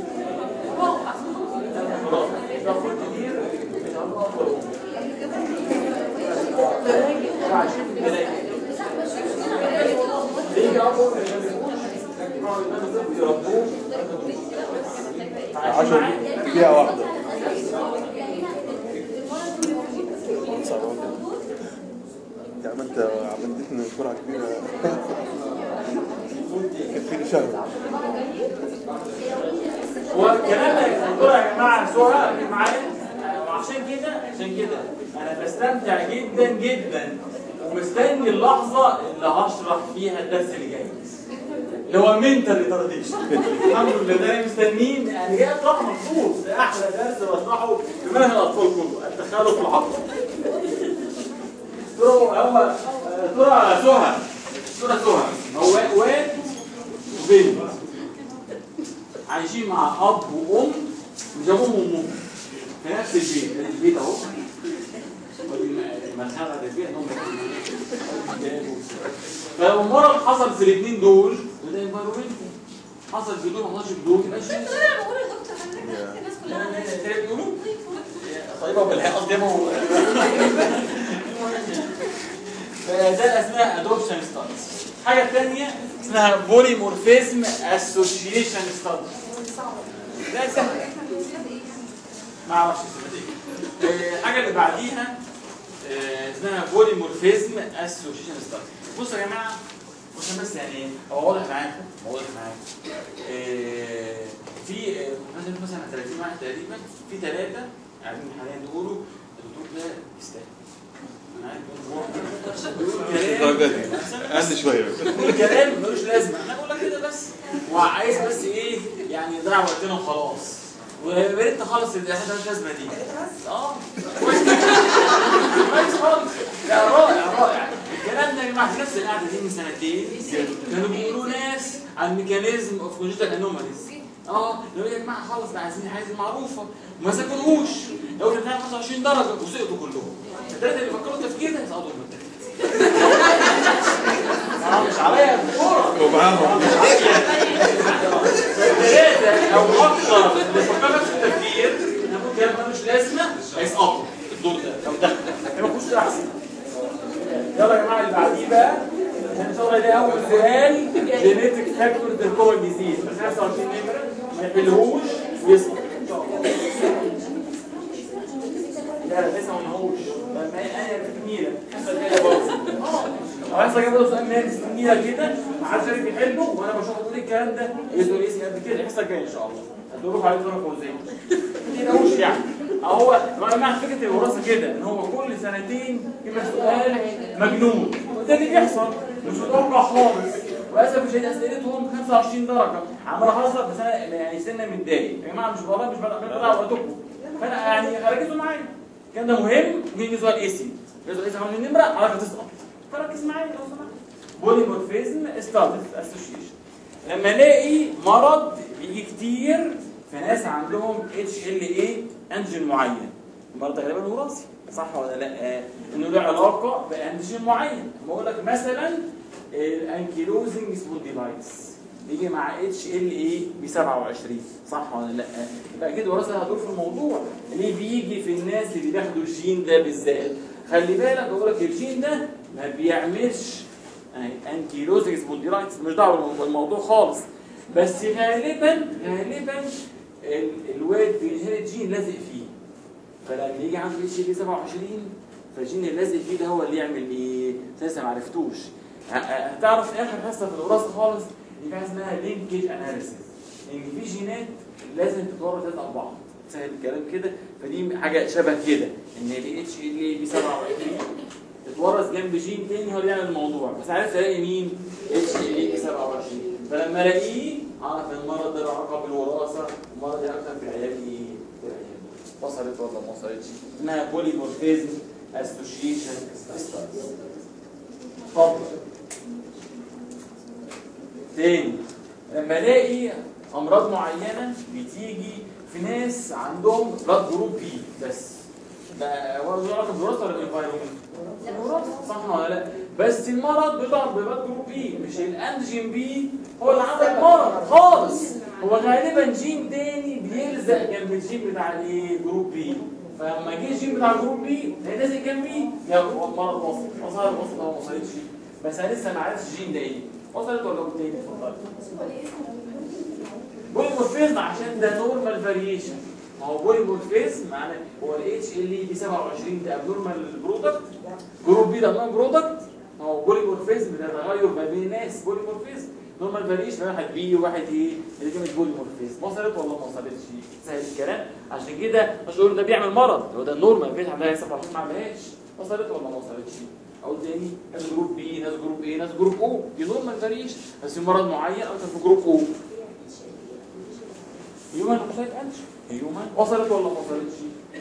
خلاص ده فوت كتير مش هنقدر عايشين في الملايين ليه ابو يربوه عشر فيها واحدة يا عم انت عملتني جرعة كبيرة كفيني شهر هو الكلام ده يقول يا جماعه سؤال معايا وعشان كده عشان كده انا بستمتع جدا جدا ومستني اللحظه اللي هشرح فيها الدرس اللي جاي اللي هو منتال ريتارديشن الحمد لله ده مستنين انا جاي اشرح مخصوص ده احلى درس بشرحه في منهج الاطفال كله التخلف العقلي ترى هو ترى سهى ترى سهى هو واد وبنت عايشين مع اب وام مش ابوهم وامهم في نفس البيت البيت اهو المنهجة ده فيها انهم فلو مرض حصل في الاثنين دول وده انفايرومنت حصل في دول ما حصلش في دول يبقى شيء انا بقول للدكتور حضرتك الناس كلها بيقولوا طيبه بالحق قصدي ما هو ده اسمها ادوبشن ستاديز حاجه ثانيه اسمها بوليمورفيزم اسوشيشن ستاديز لا سهله ما اعرفش اسمها ايه الحاجه اللي بعديها آه، اسمها بوليمورفيزم اسوشيشن ستاديز بصوا يا جماعه عشان بس يعني ايه هو واضح معاكم هو واضح معاكم آه، في آه، مثلا مثلا 30 واحد تقريبا في ثلاثه قاعدين حاليا يقولوا الدكتور ده يستاهل أنا عارف بيقول الدرجة دي كلام- قل شوية بيقول كلام ملوش لازمه انا بقول لك كده بس وعايز بس ايه يعني يضيع وقتنا وخلاص ويا ريت نخلص الحاجه مش لازمه دي اه كويس كويس خالص لا رائع رائع الكلام ده يا جماعه في نفس القعده دي من سنتين كانوا بيقولوا ناس عن ميكانيزم اوف كونجيتال انوماليز اه لو يا جماعه خلص بقى عايزين حاجه معروفه وما ذاكروش لو كان 25 درجه وسقطوا كلهم الثلاثه اللي فكروا التفكير ده هيسقطوا من التفكير اه مش عليا الكوره ومعاهم ثلاثة أو أكثر اللي فكرت في التفكير نقول الكلام ده مش لازمة هيسقطوا الدور ده أو ده ما يخش أحسن يلا يا جماعة اللي بعديه بقى عشان إن شاء الله ده أول سؤال جينيتك فاكتور تركوبال ديزيز بس 25 نمرة ما يحلهوش ويسقط إن شاء الله لا لا لسه ما نهوش ما هي آية جميلة الحصة الجاية برضه اه الحصة الجاية برضه سؤال نادي جميلة كده ما حدش عارف يحله وأنا بشرح بقول الكلام ده يقول ايه قد كده الحصة الجاية إن شاء الله هتدوروا عليه دورة فوزية ما تقلقوش يعني اهو يا جماعه فكره الوراثه كده ان هو كل سنتين يبقى سؤال مجنون وده اللي بيحصل مش متوقع خالص واسف الشديد اسئلتهم 25 درجه عمال اهزر بس انا يعني سنه متضايق يا جماعه مش والله مش بضيع وقتكم فانا يعني ركزوا معايا كان ده مهم نيجي سؤال ايسي سؤال ايسي من النمره حضرتك تسقط فركز معايا لو سمحت بوليمورفيزم ستاتس اسوشيشن لما الاقي مرض بيجي كتير في ناس عندهم اتش ال اي انجين معين المرض ده غالبا وراثي صح ولا لا؟ آه، انه له علاقه بانجين معين بقول لك مثلا الانكيلوزنج سبونديلايتس بيجي مع اتش ال اي ب 27 صح ولا لا؟ يبقى اكيد وراثه هتدور في الموضوع ليه بيجي في الناس اللي بياخدوا الجين ده بالذات خلي بالك بقول لك الجين ده ما بيعملش انكيلوزنج سبونديلايتس مش دعوه بالموضوع خالص بس غالبا غالبا ال- الواد بينهرت جين لازق فيه فلما يجي عنده اتش بي 27 فالجين اللي لازق فيه ده هو اللي يعمل ايه؟ لسه ما عرفتوش ه- هتعرف في اخر حصه في الوراثه خالص دي حاجه اسمها لينكج اناليسيس ان في جينات لازم تتورط ثلاث بعض سهل الكلام كده فدي حاجه شبه كده ان ال اتش ال اي بي 27 اتورث جنب جين تاني هو اللي يعمل الموضوع بس عرفت الاقي مين اتش ال اي بي 27 فلما الاقيه اعرف ان المرض ده له علاقه بالوراثه المرض ده اكتر في العيال ايه في العيال وصلت ولا ما وصلتش اسمها بوليمورفيزم اسوشيشن اتفضل تاني لما الاقي امراض معينه بتيجي في ناس عندهم بلاد جروب بي بس ده هو له علاقه بالوراثه ولا بالانفايرمنت؟ الوراثه صح ولا لا؟ بس المرض بتاع بلاد جروب بي مش الانجين بي هو اللي عمل المرض خالص هو غالبا جين تاني بيلزق جنب الجين بتاع الايه؟ جروب بي فلما جه الجين بتاع جروب بي لازق جنبيه يا هو المرض وصل وصل وصل او ما وصلتش بس انا لسه ما عرفتش الجين ده ايه وصلت ولا قلت تاني اتفضل بوليمورفيزم عشان ده نورمال فاريشن ما هو بوليمورفيزم معناه هو الاتش ال اي دي 27 ده ابنورمال برودكت جروب بي ده ابنورمال برودكت ما هو بوليمورفيزم ده تغير ما بين الناس بوليمورفيزم نورمال فاريشن واحد بي وواحد ايه اللي كلمه بوليمورفيزم وصلت ولا ما وصلتش سهل الكلام عشان كده مش تقول ده بيعمل مرض هو ده النورمال مفيش عملها 27 ما عملهاش وصلت ولا ما وصلتش او تاني ناس جروب بي ناس جروب ايه ناس جروب او دي نورمال فاريشن بس في مرض معين اكتر في جروب او هيومن اوكسايد انش هيومن وصلت ولا ما وصلتش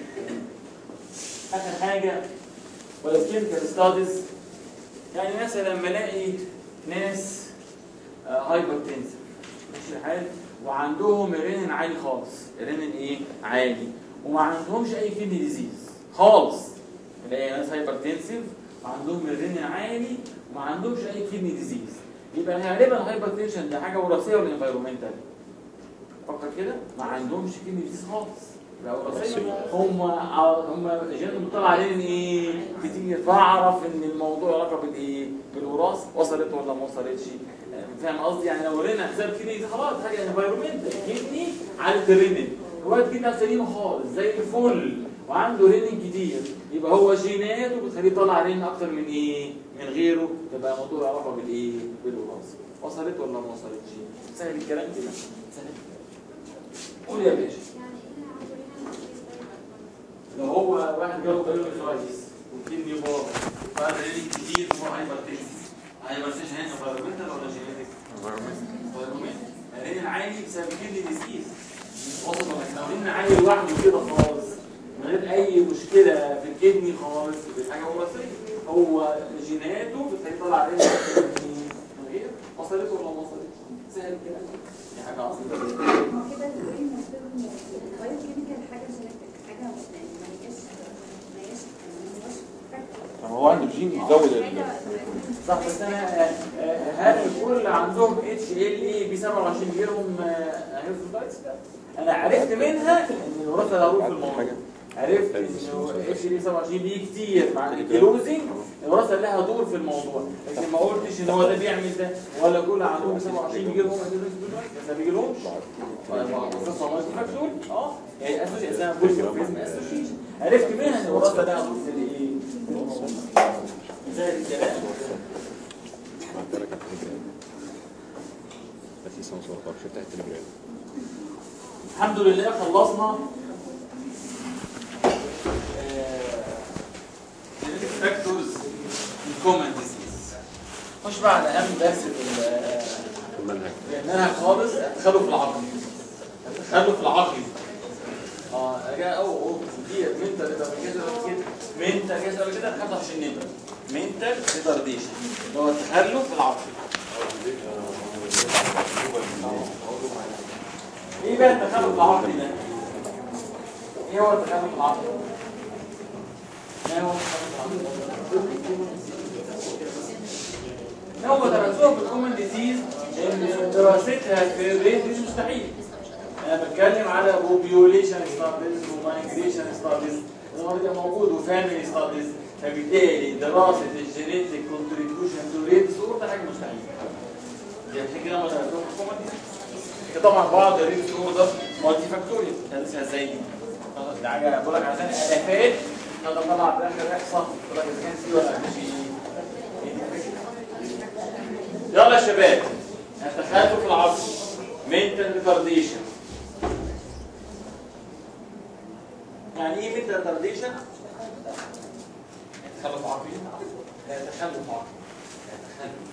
اخر حاجه ولا كلينيكال ستاديز يعني مثلا لما الاقي ناس هايبر تنسف ماشي الحال وعندهم الرينين عالي خالص الرينين ايه عالي وما عندهمش اي كيدني ديزيز خالص الاقي ناس هايبر تنسف وعندهم الرينين عالي وما عندهمش اي كيدني ديزيز يبقى غالبا الهايبر تنشن ده حاجه وراثيه ولا انفيرومنتال فكر كده ما عندهمش كيدني ديزيز خالص يبقى وراثيه هم هم جيناتهم بتطلع عليهم ايه كتير فاعرف ان الموضوع له علاقه بالايه بالوراثه وصلت ولا ما وصلتش فاهم قصدي يعني لو رينا حساب كيدني دي خلاص حاجه انفيرومنتال كيدني عالة الرينين الواد كده سليمه خالص زي الفل وعنده رينين كتير يبقى هو جيناته بتخليه يطلع رينين اكتر من ايه من غيره تبقى موضوع علاقه بالايه بالوراثه وصلت ولا ما وصلتش سهل الكلام كده سهل قول يا باشا يعني ايه عنده ريحه لو هو واحد جاله بايلوفرايتس وكيدني باظ بعد رينين كتير وهو هايبرتنسي هايبرتنشن هنا انفيرومنتال ولا جينيتك؟ انفيرومنتال الرينين عالي بسبب كيدني ديزيز وصل ولا لو رينين عالي لوحده كده خالص من غير اي مشكله في الكدني خالص دي حاجه وراثيه هو جيناته بتخليه يطلع عليه من غير وصلت ولا ما وصلتش سهل كده دي حاجه عظيمه هو كده البرين مصدر غير كيميكال حاجه جينيتك حاجه يعني ما هياش ما هياش ما هياش فاكتور. هو عنده جين يزود ال- حاجه صح بس انا آه، آه، هل كل اللي عندهم اتش ال اي بي 27 غيرهم هيرفولايتس انا عرفت منها ان الوراثه ضروري في الموضوع عرفت ان اتش ال 27 بيجي كتير مع الكلوزنج الوراثه لها دور في الموضوع لكن ما قلتش ان هو ده بيعمل ده ولا كل اللي عندهم 27 بيجي لهم بس ما بيجيلهمش قصه مالتي فاكتور اه يعني اسوشي اسمها بوليمورفيزم اسوشيشن عرفت منها ان الوراثه لها دور في الايه في الموضوع زي الكلام بس لسه ما صورتكش افتح التليجرام الحمد لله خلصنا فاكتورز الكومن ديزيز خش بقى على اهم درس في ال- المنهج في المنهج خالص التخلف العقلي التخلف العقلي اه جاء او او كتير منتال ريتارديشن كده منتال جاز قبل كده 25 نمره منتال ريتارديشن اللي هو التخلف العقلي ايه بقى التخلف العقلي ده؟ ايه هو التخلف العقلي؟ ما هو التخلف العقلي؟ هم درسوها في الكومن ديزيز ان دراستها في الريت مش مستحيل انا بتكلم على بوبيوليشن ستاديز ومايجريشن ستاديز المرض ده موجود وفاميلي ستاديز فبالتالي دراسه الجينيتك كونتريبيوشن تو ريت ده حاجه مستحيله يعني عشان كده ما درسوها في الكومن ديزيز طبعا بعض الريت اوردر مالتي فاكتوريال تدرسها ازاي دي؟ خلاص دي حاجه بقول لك عشان الافات نقدر نطلع في الاخر احصاء بقول لك اذا كان سي ولا مش يلا يا شباب التخلف العصبي mental retardation يعني ايه ميتا ريتارديشن؟ تخلف عقلي لا تخلف عقلي لا تخلف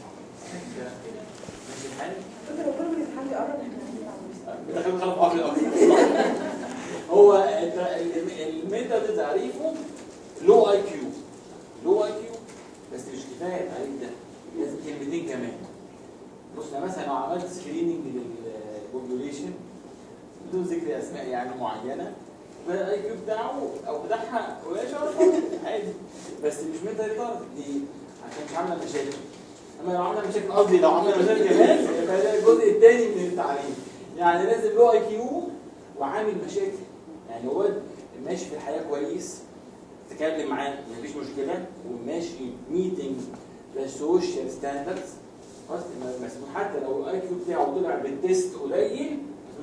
ماشي الحال فكرة كل ما الامتحان بيقرب احنا هنطلع بتخلف خلف عقلي اكتر هو انت ال- الميتا ده تعريفه لو اي كيو لو اي كيو بس مش كفايه التعريف ده لازم كلمتين كمان بص انا مثلا لو عملت سكريننج للبوبوليشن بدون ذكر اسماء يعني معينه فالاي كيو بتاعه او بتاعها قليل شويه عادي بس مش ميتا ريتارد ليه؟ عشان مش عامله مشاكل اما لو عامله مشاكل قصدي لو عامله مشاكل كمان يبقى ده الجزء الثاني من التعريف يعني لازم له اي كيو وعامل مشاكل يعني هو ماشي في الحياه كويس تتكلم معاه مفيش مشكله وماشي ميتنج ذا سوشيال ستاندردز خلاص مسموح حتى لو الاي كيو بتاعه طلع بالتيست قليل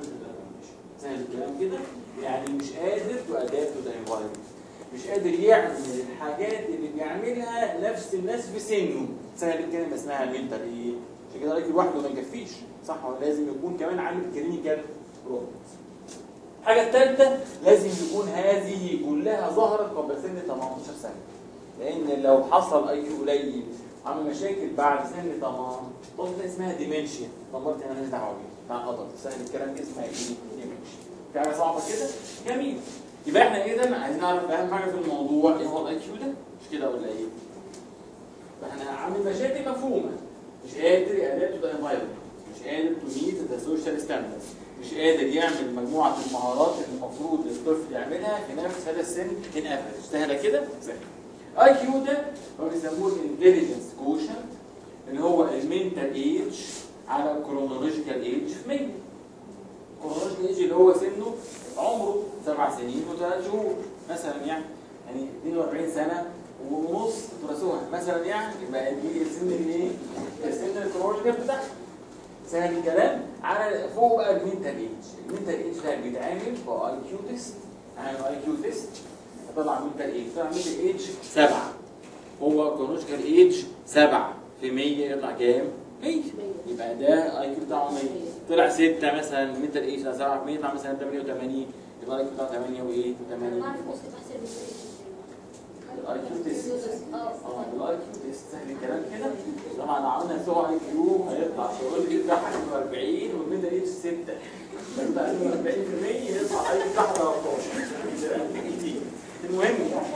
سهل الكلام كده يعني مش قادر تو ادابت تو ذا انفايرمنت مش قادر يعمل الحاجات اللي بيعملها نفس الناس في سنه سهل الكلمه اسمها منتال ايه عشان كده الاي لوحده ما يكفيش صح ولا لازم يكون كمان عامل كلينيكال بروبلمز الحاجه الثالثه لازم يكون هذه كلها ظهرت قبل سن 18 سنه لان لو حصل اي قليل عمل مشاكل بعد سن 18 ده اسمها ديمنشيا دمرت انا ماليش دعوه بيه مع قدر سهل الكلام كده اسمها ايه ديمنشيا في حاجه صعبه كده جميل يبقى احنا اذا عايزين نعرف اهم حاجه في الموضوع ايه هو الاي كيو ده مش كده ولا ايه فاحنا عامل مشاكل مفهومه مش قادر يأدابت ذا انفايرمنت مش قادر تو ميت ذا سوشيال ستاندردز مش قادر يعمل مجموعه المهارات اللي المفروض الطفل يعملها في نفس هذا السن ان افريج سهله كده سهله اي كيو ده هو بيسموه الانتليجنس كوشنت اللي هو المنتال ايج على الكرونولوجيكال ايج في 100 الكرونولوجيكال ايج اللي هو سنه عمره سبع سنين وثلاث شهور مثلا يعني يعني 42 سنه ونص ترسوها مثلا يعني يبقى دي السن الايه؟ السن الكرونولوجيكال بتاعها سهل الكلام على فوق بقى المنتال ايج المنتال ايج ده بيتعامل باي كيو تيست عامل اي كيو تيست طلع منتال ايج طلع منتال ايج سبعه هو كرونولوجيكال ايج سبعه في 100 يطلع كام؟ 100 يبقى ده اي كيو بتاعه 100 طلع 6 مثلا منتال ايج 7 في 100 يطلع مثلا 88 يبقى الاي كيو بتاعه 8 وايه؟ انا ما 8 اعرف كنت بحسب ازاي الاي كيو تيست اه اه الاي كيو تيست سهل الكلام كده طبعا لو عملنا سوى اي كيو هيطلع شغل كده 41 والميدل ايج 6 يطلع 42% يطلع اي بتاع 13 كتير المهم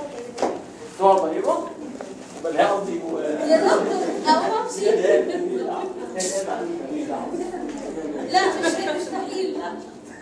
صور طيبه بل هي قصدي هو يا دكتور او امشي لا مش مستحيل لا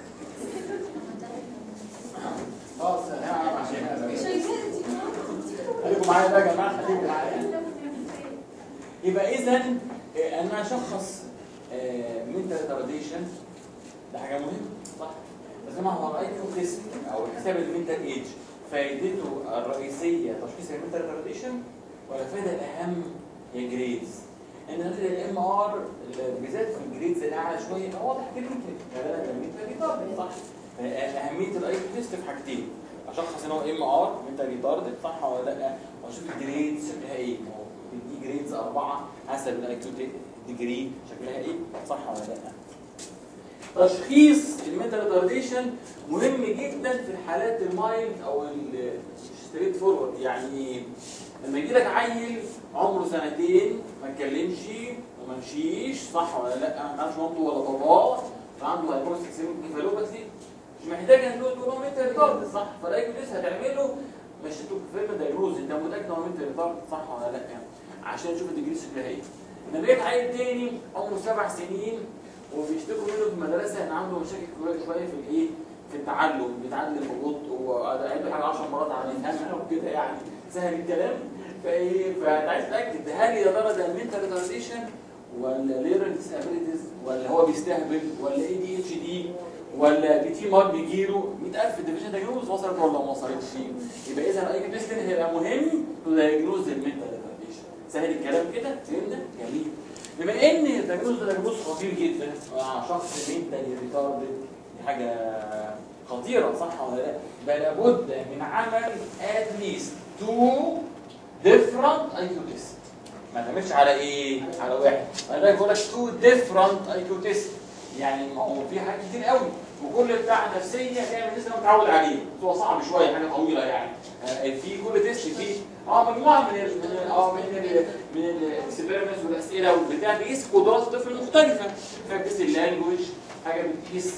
خلاص هنعمل عشان هذا شايفاها خليكم معايا بقى يا جماعه خليكم معايا يبقى اذا آه، انا اشخص منتال ريتارديشن ده حاجه مهمه صح بس طبعا هو الاي كيو قسم او حساب المنتال ايج فائدته الرئيسيه تشخيص المنتال ريتارديشن ولا الفائده الاهم هي جريدز ان نتيجه الام ار بالذات في الجريدز الاعلى شويه هو واضح كده كده ده منتال ريتاردد صح فاهميه الاي كيو تيست في حاجتين اشخص ان هو ام ار منتال ريتاردد صح ولا لا واشوف الجريدز شكلها ايه ما هو دي جريدز اربعه حسب الاي كيو ديجري شكلها ايه صح ولا لا تشخيص الميتال ريتارديشن مهم جدا في الحالات المايلد او الستريت فورورد يعني لما يجي لك عيل عمره سنتين ما اتكلمش وما مشيش صح ولا لا ما عندوش مامته ولا باباه فعنده هايبوكسيك كيفالوباثي مش محتاج ان تقول له ميتال ريتارد صح فالاي كيو هتعمله مش تشوف فيلم دايجنوز انت متاكد ان هو ميتال ريتارد صح ولا لا يعني عشان تشوف الديجري شكلها ايه انما لقيت عيل تاني عمره سبع سنين وبيشتكوا منه في المدرسه ان عنده مشاكل شويه شويه في الايه في التعلم بيتعلم ببطء وقاعد حاجه 10 مرات على يفهمها وكده يعني سهل الكلام فايه فانت عايز تتاكد هل يا ترى ده المنتال ريتارديشن ولا ليرنج ديسابيلتيز ولا هو بيستهبل ولا اي دي اتش دي ولا بي تي مارك بيجيله 100000 ديفيجن دايجنوز وصلت ولا ما وصلتش يبقى اذا اي تيست هيبقى مهم تو دايجنوز المنتال ريتارديشن سهل الكلام كده فهمنا جميل بما ان الدايجنوز ده دايجنوز خطير جدا مع شخص منتال ريتاردد دي حاجه خطيره صح ولا لا؟ يبقى لابد من عمل at least two different IQ tests ما تعملش على ايه؟ على واحد انا بقول لك two different IQ tests يعني ما هو في حاجات كتير قوي وكل بتاع نفسيه تعمل تيست أنا متعود عليه بس هو صعب شويه حاجه طويله يعني آه، في كل تيست فيه اه مجموعه من ال من ال اه من ال من الاكسبيرمنتس والاسئله والبتاع بيقيس قدرات الطفل المختلفه فبتقيس اللانجوج حاجه بتقيس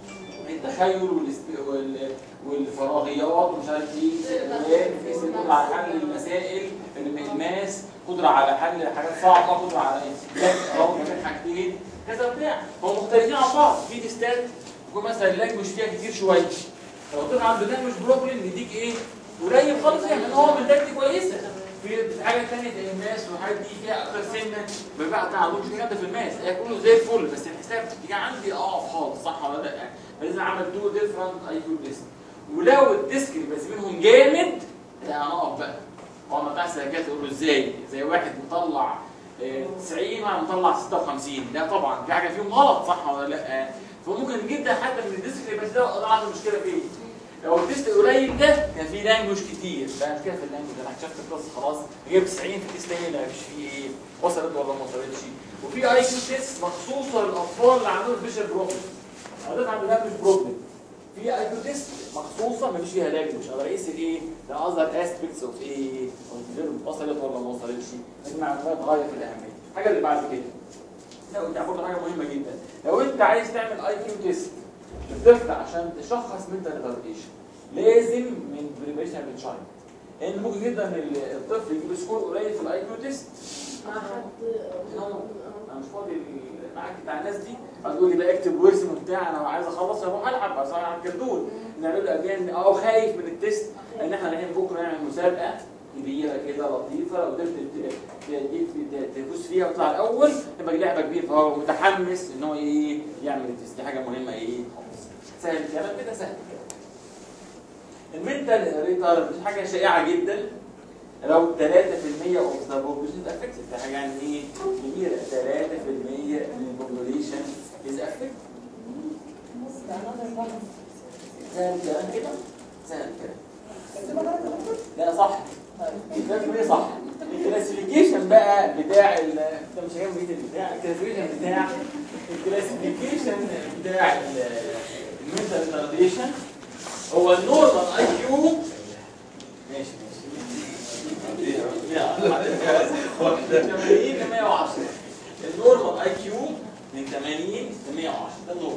التخيل والاست- وال- والفراغيات ومش عارف ايه الروايات بتقيس القدره على حل المسائل الماس قدره على حل حاجات صعبه قدره على استنتاج او بين حاجتين كذا بتاع هم مختلفين عن بعض في تيستات يكون مثلا اللانجوج فيها كتير شويه لو طلع عنده لانجوج بروبلم يديك ايه قليل خالص يعني ان هو منتجتي كويسه في حاجه ثانيه زي الماس والحاجات دي فيها اكتر سنه بقى ما عندهمش جامده في الماس هي كله زي الفل بس الحساب بتيجي عندي اقف خالص صح ولا لا فلازم اعمل تو ديفرنت اي كيو تيست ولو الديسك اللي بس منهم جامد لا انا اقف بقى هو ما بتاع سلكات تقول له ازاي زي واحد مطلع آه، 90 واحد مطلع 56 لا طبعا في حاجه فيهم غلط صح ولا لا فممكن جدا حتى من الديسك اللي بس ده عنده مشكله فيه لو التيست قليل ده كان فيه لانجوج كتير بقى مشكله في اللانجوج انا اكتشفت القصه خلاص جايب 90 في التيست هنا مش فيه ايه وصلت ولا ما وصلتش وفي اي كيو تيست مخصوصه للاطفال اللي عندهم سبيشال بروبلم حضرتك عنده لانجوج بروبلم في اي كيو تيست مخصوصه ما فيش فيها لانجوج اقدر اقيس الايه ذا اذر اسبيكتس اوف ايه وصلت ولا ما وصلتش لازم معلومات غايه في الاهميه الحاجه اللي بعد كده لو انت برضه حاجه مهمه جدا لو انت عايز تعمل اي كيو تيست للطفل عشان تشخص منتال ريتارديشن لازم من بريبريشن للتشايلد لان ممكن جدا ال- الطفل يجيب سكور قليل في الاي كيو تيست مع حد انا مش فاضي ال- معاك بتاع الناس دي هتقول لي بقى اكتب وارسم وبتاع انا عايز اخلص اروح العب عايز العب كردون نعمل له اجان او خايف من التيست ان احنا رايحين بكره نعمل مسابقه كبيره كده لطيفه لو قدرت ت- ت- ت- تفوز فيها وتطلع الاول تبقى لعبه كبيره فهو متحمس ان هو ايه يعمل التيست دي حاجه مهمه ايه خالص سهل الكلام كده سهل المنتال ريتارد حاجه شائعه جدا لو 3% اوف ذا بوبوليشن افكتد ده حاجه يعني ايه كبيره 3% من البوبوليشن از افكتد سهل الكلام كده سهل الكلام لا صح ده صح الكلاسيفيكيشن بقى بتاع ال انت مش هجيب بيت البتاع الكلاسيفيكيشن بتاع الكلاسيفيكيشن بتاع المنتال ريتارديشن هو النورمال اي كيو ماشي ماشي لا 80 ل 110 النورمال اي كيو من 80 ل 110 ده النورمال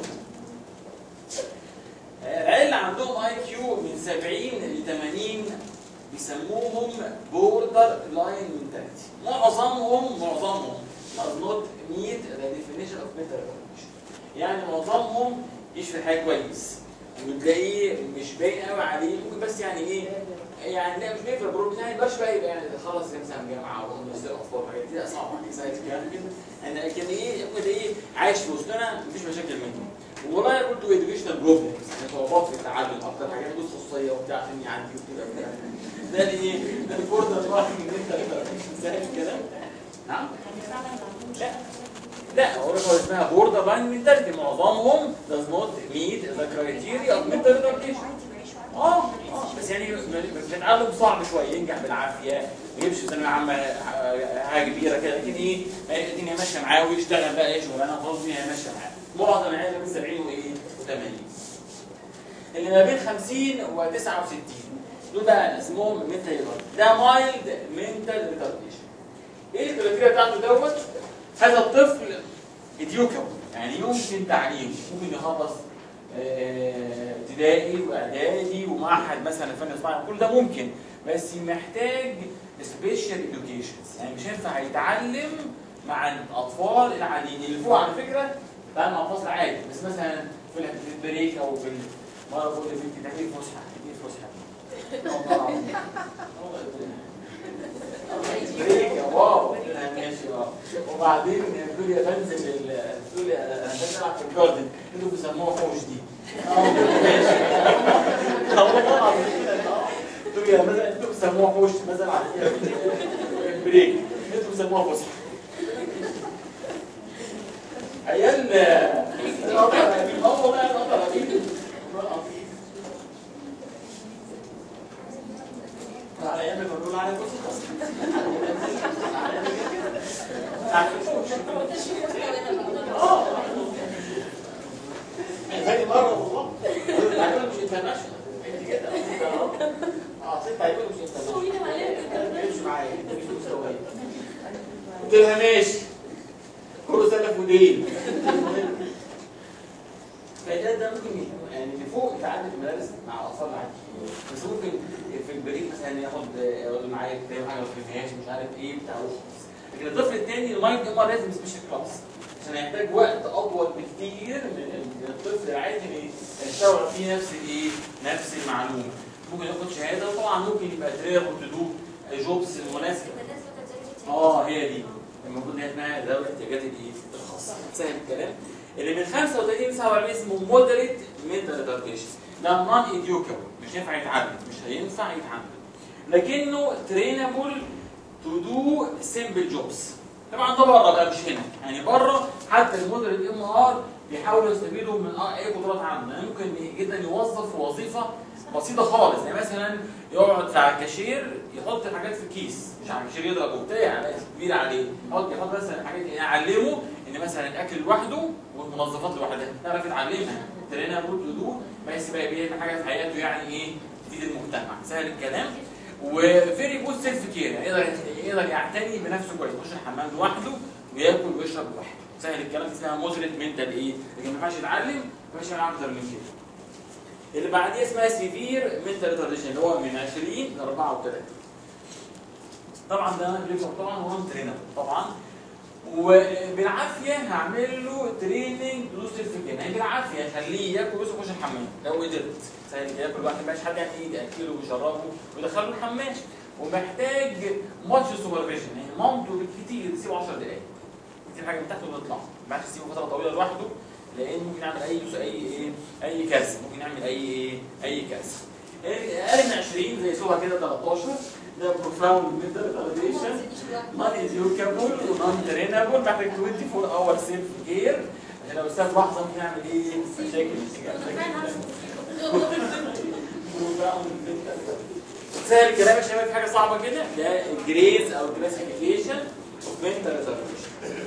العيال اللي عندهم اي كيو من 70 ل 80 بيسموهم بوردر لاين منتاليتي معظمهم معظمهم does not meet the definition of mental retardation يعني معظمهم يشفي الحياه كويس وتلاقيه مش باين قوي عليه ممكن بس يعني ايه يعني لا مش باين في البروب يعني مبقاش بقى يبقى يعني خلص مثلا جامعه ومدرسه اطفال وحاجات دي صعبه سايت كده كده يعني لكن ايه ممكن ايه عايش في وسطنا مفيش مشاكل منه والله برضه اديوكيشنال بروبلمز يعني صعوبات في التعلم اكتر حاجات جزء خصوصيه وبتاع عشان يعدي وكده وبتاع. ده اللي ايه ده البوردر لاين ان انت سهل الكلام نعم لا لا هو هو اسمها بوردر لاين منتاليتي معظمهم does not meet the criteria of mental retardation اه اه بس يعني بنتعلم صعب شويه ينجح بالعافيه ما يجيبش في ثانويه عامه حاجه كبيره كده لكن ايه الدنيا ماشيه معاه ويشتغل بقى ايه شغلانه خلاص الدنيا ماشيه معاه معظم العيال من 70 وايه و80 اللي ما بين 50 و 69 دول بقى اسمهم منتال ده مايلد منتال ريتارديشن ايه الكريتيريا بتاعته دوت هذا الطفل اديوكم يعني يمكن تعليمه ممكن يخلص آه، ابتدائي واعدادي ومعهد مثلا فن صناعي كل ده ممكن بس محتاج سبيشال اديوكيشنز يعني مش هينفع يتعلم مع الاطفال العاديين اللي فوق على فكره بقى مع فصل عادي بس مثلا في البريك او في مره بقول لبنتي تحليل فسحه تحليل فسحه والله العظيم. بريك يا واو قلت لها ماشي اه وبعدين بتقول لي بنزل ال- بتقول لي انا بنزل العب في الجاردن انتوا بيسموها حوش دي اه ماشي اه والله العظيم اه قلت له يا مثلا انتوا بيسموها حوش مثلا على بريك انتوا بيسموها فسحه عيال اه والله انا اقدر اجيب على ايام ما بنقول على الفسحه ماشي انت كده انت اهو اه ست هيقولوا مش انت هو مين عليك ماشي مش معايا انت مش مستواي قلت لها ماشي كله سلف ودين فده ده ممكن ي- يعني اللي فوق يتعلم في المدارس مع اطفال عادي بس ممكن في البريد مثلا ياخد يقعد معايا كتاب حاجه ما فهمهاش مش عارف ايه بتاع وخلاص. لكن الطفل الثاني المايند ام لازم سبيشال كلاس عشان هيحتاج وقت اطول بكتير من من الطفل العادي اللي يستوعب فيه نفس الايه نفس المعلومه ممكن ياخد شهاده وطبعا ممكن يبقى ترير تو دو جوبس المناسبه اه هي دي المفروض ان هي اسمها ذوي الاحتياجات الايه الخاصه سهل الكلام اللي من 35 ل 47 اسمه مودريت منتال ريتارديشن ده نون ايديوكابل مش هينفع يتعلم مش هينفع يتعلم لكنه ترينابل تو دو سيمبل جوبس طبعا ده بره بقى مش هنا يعني بره حتى المودريت ام ار بيحاولوا يستفيدوا من آه اي قدرات عنده يعني ممكن جدا يوظف في وظيفه بسيطه خالص يعني مثلا يقعد على الكاشير يحط الحاجات في الكيس مش على الكاشير يضرب وبتاع لا كبير عليه يحط يحط مثلا حاجات يعلمه ان مثلا الاكل لوحده والمنظفات لوحدها يعرف يتعلمها ترينا بروت دو بس بقى بيعمل حاجه في حياته يعني ايه تفيد المجتمع سهل الكلام وفيري جود سيلف كير يعني يقدر يقدر يعتني بنفسه كويس يخش الحمام لوحده وياكل ويشرب لوحده سهل الكلام اسمها مودريت منتال ايه لكن ما ينفعش يتعلم ما ينفعش يعمل اكتر من كده اللي بعديه اسمها سيفير منتال ريتارديشن اللي هو من 20 ل 34 طبعا ده ليفر طبعا هو ترينر طبعا وبالعافيه هعمل له تريننج لو سيلف كير يعني بالعافيه هخليه ياكل ويخش يخش الحمام لو قدرت سهل ياكل لوحده مش حد يعني يجي ياكله ويشربه ويدخله الحمام ومحتاج ماتش سوبرفيجن يعني مامته بالكتير تسيبه 10 دقائق كتير حاجه من تحت وتطلع ما ينفعش تسيبه فتره طويله لوحده لان ممكن يعمل اي اي ايه اي كارثه ممكن يعمل اي ايه اي كارثه اقل من 20 زي صوره كده 13 ده بروفاوند ميدل ريليشن نون ايديوكابل ونون ترينابل محتاج 24 اور سيلف كير عشان لو استاذ لحظه ممكن يعمل ايه مشاكل سهل الكلام مش هيعمل في حاجه صعبه كده ده الجريز او كلاسيفيكيشن اوف منتال ريزرفيشن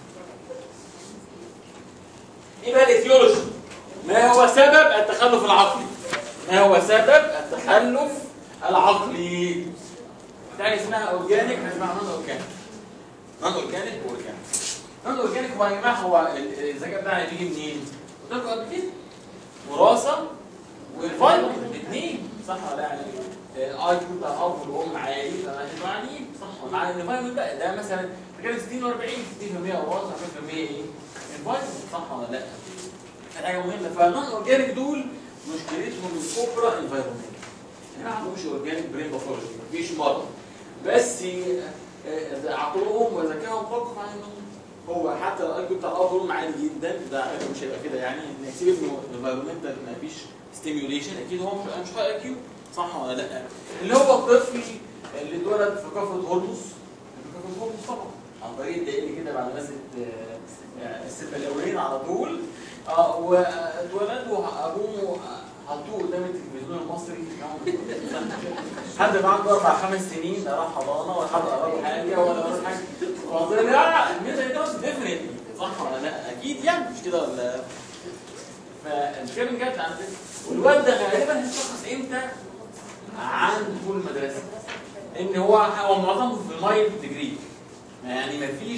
ايه بقى الايثيولوجي ما هو سبب التخلف العقلي ما هو سبب التخلف العقلي تاني اسمها اورجانيك اسمها نون اورجانيك نون اورجانيك واورجانيك نون اورجانيك هو يا جماعه هو ال- الذكاء بتاعنا بيجي منين؟ قلت لكم قبل كده وراثه والفايروس الاثنين صح ولا لا يعني الاي كيو بتاع الاب والام عالي فهتبقى عنيد صح مع ان الفايروس بقى ده مثلا كان 60 و40 60% وراثه 40% ايه؟ الفايروس صح ولا لا؟ دي حاجه مهمه فالنون اورجانيك دول مشكلتهم الكبرى انفايرمنت ما عندهمش اورجانيك برين باثولوجي مفيش مرض بس آه، عقلهم وذكائهم توقف عن النوم هو حتى الاي كيو بتاع الاب والام عالي جدا ده على فكرة مش هيبقى كده يعني نحسب ابنه انفايرمنتال مفيش ستيميوليشن اكيد هو مش مش هاي كيو صح ولا لا اللي هو الطفل اللي اتولد في كفر هولمز في كفر هولمز طبعا عن طريق الدقيق كده بعد مسكه السبه الاولين على طول اه واتولد وابوه حطوه قدام التلفزيون المصري حد ما عنده اربع خمس سنين لا راح حضانه ولا حد قرا له حاجه ولا قرا له حاجه وقال لا الميزه ده ديفرنت صح ولا لا اكيد يعني مش كده ولا فالمشكله من جد عند والواد ده غالبا هيتشخص امتى عند دخول المدرسه ان هو هو معظمه في المايل ديجري يعني مفيش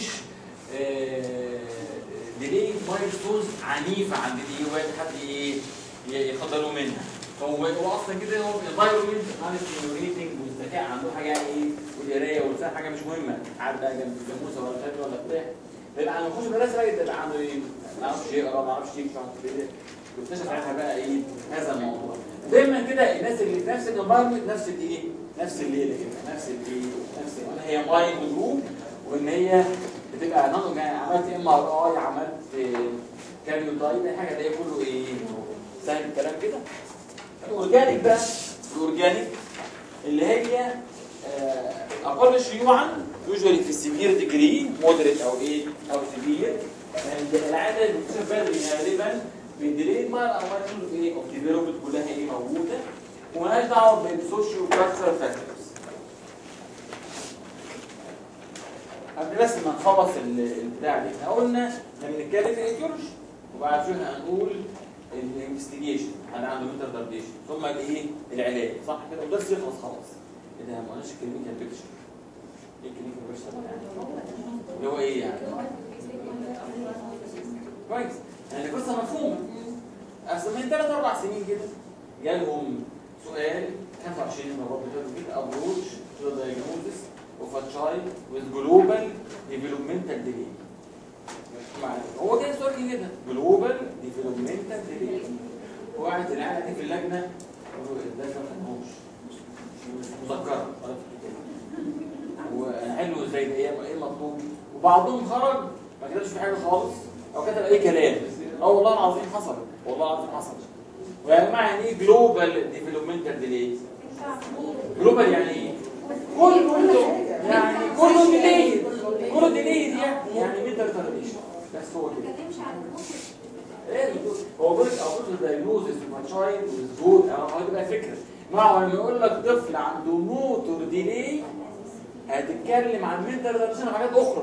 ديلي مايل ستونز عنيفه عند دي واد حد ايه ياخد باله منها هو هو اصلا كده هو الانفايرمنت عن السيميوليتنج والذكاء عنده حاجه ايه والقرايه والفهم حاجه مش مهمه قاعد بقى جنب الجاموسه ولا شكل ولا بتاع بيبقى عنده يخش المدرسه بقى يبقى عنده ايه ما يعرفش يقرا ما يعرفش يكتب كده واكتشف ساعتها بقى ايه هذا الموضوع دايما كده الناس اللي في نفس الانفايرمنت نفس الايه نفس الليله كده نفس الايه نفس ولا هي مايند جروب وان هي بتبقى نانو عملت ام ار اي عملت كاريوتايب اي حاجه ده كله ايه سهل الكلام كده الاورجانيك بقى الاورجانيك اللي هي آه، اقل شيوعا يوجوالي في السيفير ديجري مودريت او ايه او سيفير العاده اللي بتكتشف بدري غالبا بالديلي ما او ما تشوف ايه اوف ديفلوبمنت كلها ايه موجوده ومالهاش دعوه بالسوشيو كالتشر فاكتورز قبل بس ما نخلص ال- البتاع دي احنا قلنا لما نتكلم في الايديولوجي وبعد شويه هنقول الانفستيجيشن انا عنده منتال دارديشن ثم الايه العلاج صح كده وده يخلص خلاص ايه ده ما قلناش الكلينيكال بيكتشر ايه الكلينيكال بيكتشر يعني اللي هو ايه يعني كويس يعني قصه مفهومه اصل من ثلاث اربع سنين كده جالهم سؤال 25 مرات كده ابروش تو diagnosis of a child with global developmental delay معنا. هو كده سؤال كده جلوبال ديفلوبمنتال ديلي وقعت العيال دي في اللجنه قالوا ده كان مهوش مذكره ولا في الكتاب وحلو ازاي ده ايه ايه مطلوب وبعضهم خرج ما كتبش في حاجه خالص او كتب اي كلام اه والله العظيم حصل والله العظيم حصل ويا جماعه يعني ايه جلوبال ديفلوبمنتال ديلي جلوبال يعني ايه كله يعني كله ديلي كله ديلي يعني يعني ميتر ترديشن بس هو كده تتكلمش عن ايه هو بيقول لك ابوت الدايجنوزس ما تشايلد ويز جود هو دي بقى فكره مع لما يقول لك طفل عنده موتور ديلي هتتكلم عن منتال ريتارديشن وحاجات اخرى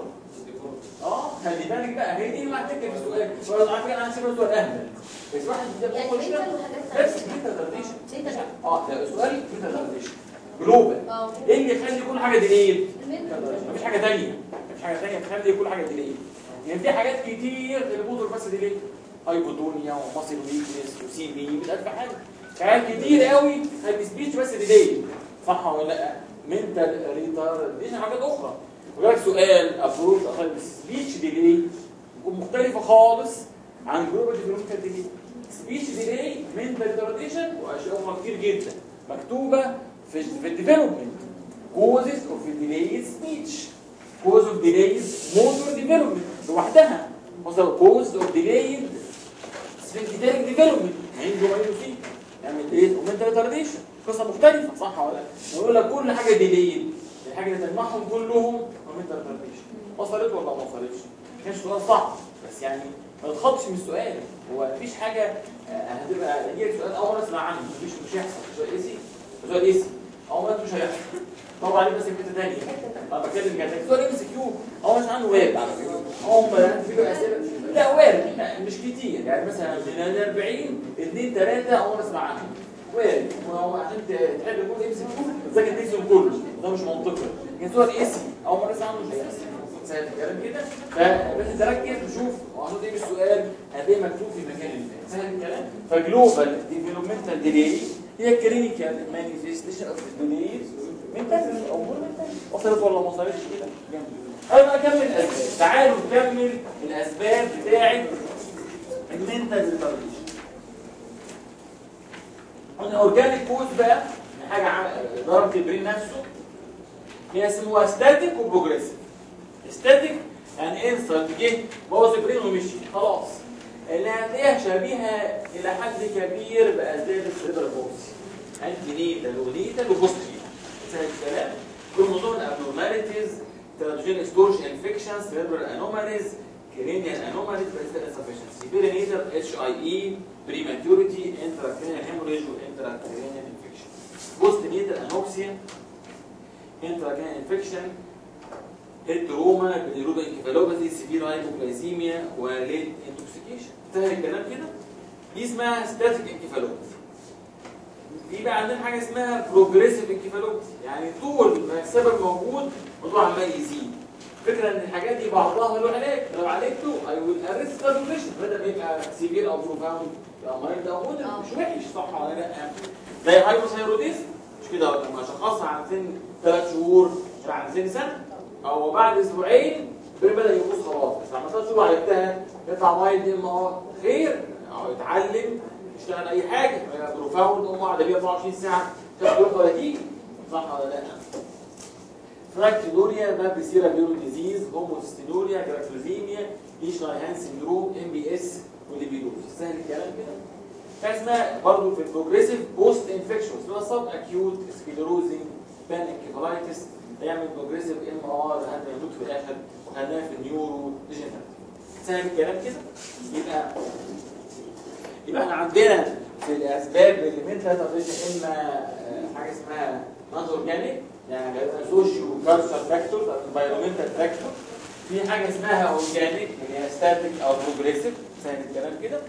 اه خلي بالك بقى هي دي اللي هتكتب في السؤال ولا على فكره انا هسيب السؤال اهبل بس واحد ده يعني بيقول كده mental وحاجات بس تانية. منتال ريتارديشن mental. اه ده السؤال منتال ريتارديشن جلوبال اه ايه اللي يخلي كل حاجه ديلي المنتال. مفيش حاجه ثانيه مفيش حاجه ثانيه تخلي كل حاجه ديلي يعني في حاجات كتير الموتور بس ديلي هايبوتونيا وماسل ويكنس وسي بي بتبقى في حاجه حاجات كتير قوي السبيتش بس ديلي صح ولا لا منتال ريتارديشن حاجات اخرى وجالك سؤال ابروف سبيتش ديلي يكون مختلفه خالص عن جلوبال ديفلوبمنتال ديلي سبيتش ديلي منتال ريتارديشن واشياء اخرى كتير جدا مكتوبه في في الديفلوبمنت causes of delayed speech cause of delayed motor development لوحدها مثلا cause of delayed sphincteric development عنده ما فيه يعمل ايه ومنتال ريتارديشن قصه مختلفه صح ولا لا نقول لك كل حاجه ديليد الحاجه اللي تجمعهم كلهم ومنتال ريتارديشن وصلت ولا ما وصلتش كان سؤال صعب بس يعني ما تخطش من السؤال هو مفيش حاجه آه، هتبقى يجيلك سؤال اول مره اسمع عنه مفيش مش هيحصل سؤال ايسي سؤال ايسي اول مره مش هيحصل طبعا عليه بس في حته ثانيه انا بتكلم جد سؤال ام سي كيو هو مش عنه وارد على فكره هم يعني في له اسئله لا وارد لا، مش كتير يعني مثلا من ال 40 اثنين ثلاثه اول مره اسمع عنهم وارد وهو عشان ت- تحب كل ام سي كيو تذاكر تكسب كله ده مش منطقي لكن سؤال ايسي اول مره اسمع عنه مش هيحصل سهل الكلام كده فبس تركز وشوف وعشان ايه السؤال هتلاقيه مكتوب في مكان ما سهل الكلام فجلوبال ديفلوبمنتال ديلي هي كلينيكال مانيفستيشن اوف ديلي منتال او منتال وصلت ولا ما وصلتش كده جامد انا بقى اكمل الاسباب تعالوا نكمل الاسباب بتاعه المنتال ريتارديشن قلنا اورجانيك كوز بقى حاجه عم- ضربت البرين نفسه هي اسمها ستاتيك وبروجريسيف ستاتيك يعني انسلت جه بوظ البرين ومشي خلاص اللي هتلاقيها شبيهه الى حد كبير باسباب السيربرال بوكس انتي نيتال ونيتال وبوست سهل الكلام كل موضوع الابنورماليتيز تراجين استورج انفكشن سيربرال انوماليز كرينيال انوماليز بريستال انسفشنسي بيرينيتال اتش اي اي بريماتوريتي انتراكرينيال هيموريج وانتراكرينيال انفكشن بوست نيتال انوكسيا انتراكرينيال انفكشن التروما بالروبا انكفالوباثي سيفير هايبوغلايسيميا وليت انتوكسيكيشن سهل الكلام كده دي اسمها ستاتيك انكفالوباثي في بقى عندنا حاجه اسمها بروجريسيف انكفالوباثي يعني طول ما السبب موجود الموضوع عمال يزيد فكرة ان الحاجات دي بعضها له علاج لو عالجته اي ويل ارست كونفيشن بدل ما يبقى سيفير او بروفاوند يبقى مريض ده مودر آه. مش وحش صح ولا لا زي هايبوثايروديزم مش كده لما شخصها عن سن ثلاث شهور يبقى عن سن سنه او بعد اسبوعين البرين بدا يبوظ خلاص بس لما ثلاث شهور عالجتها يطلع مايند ام ار خير او يتعلم يشتغل اي حاجه يبقى بروفاوند ام ار ده بيه 24 ساعه تاخد يوم ولا تيجي صح ولا لا فراكتينوريا ده بيصير بيرو ديزيز هوموستينوريا جراكلوزيميا ايشناي هان سندروم ام بي اس وليبيدوز سهل الكلام كده حاجه اسمها برضه في البروجريسيف بوست انفكشن اسمها سب اكيوت سكليروزنج بان انكفالايتس هيعمل بروجريسيف ام ار لحد ما يموت في الاخر وخدناها في النيورو ديجنريتيف سهل الكلام كده يبقى يبقى احنا عندنا في الاسباب اللي من ثلاثه اما آه، حاجه اسمها نون اورجانيك يعني سوشيو كالتشر فاكتورز او انفايرمنتال فاكتور في حاجه اسمها اورجانيك اللي هي ستاتيك او بروجريسيف سهل الكلام كده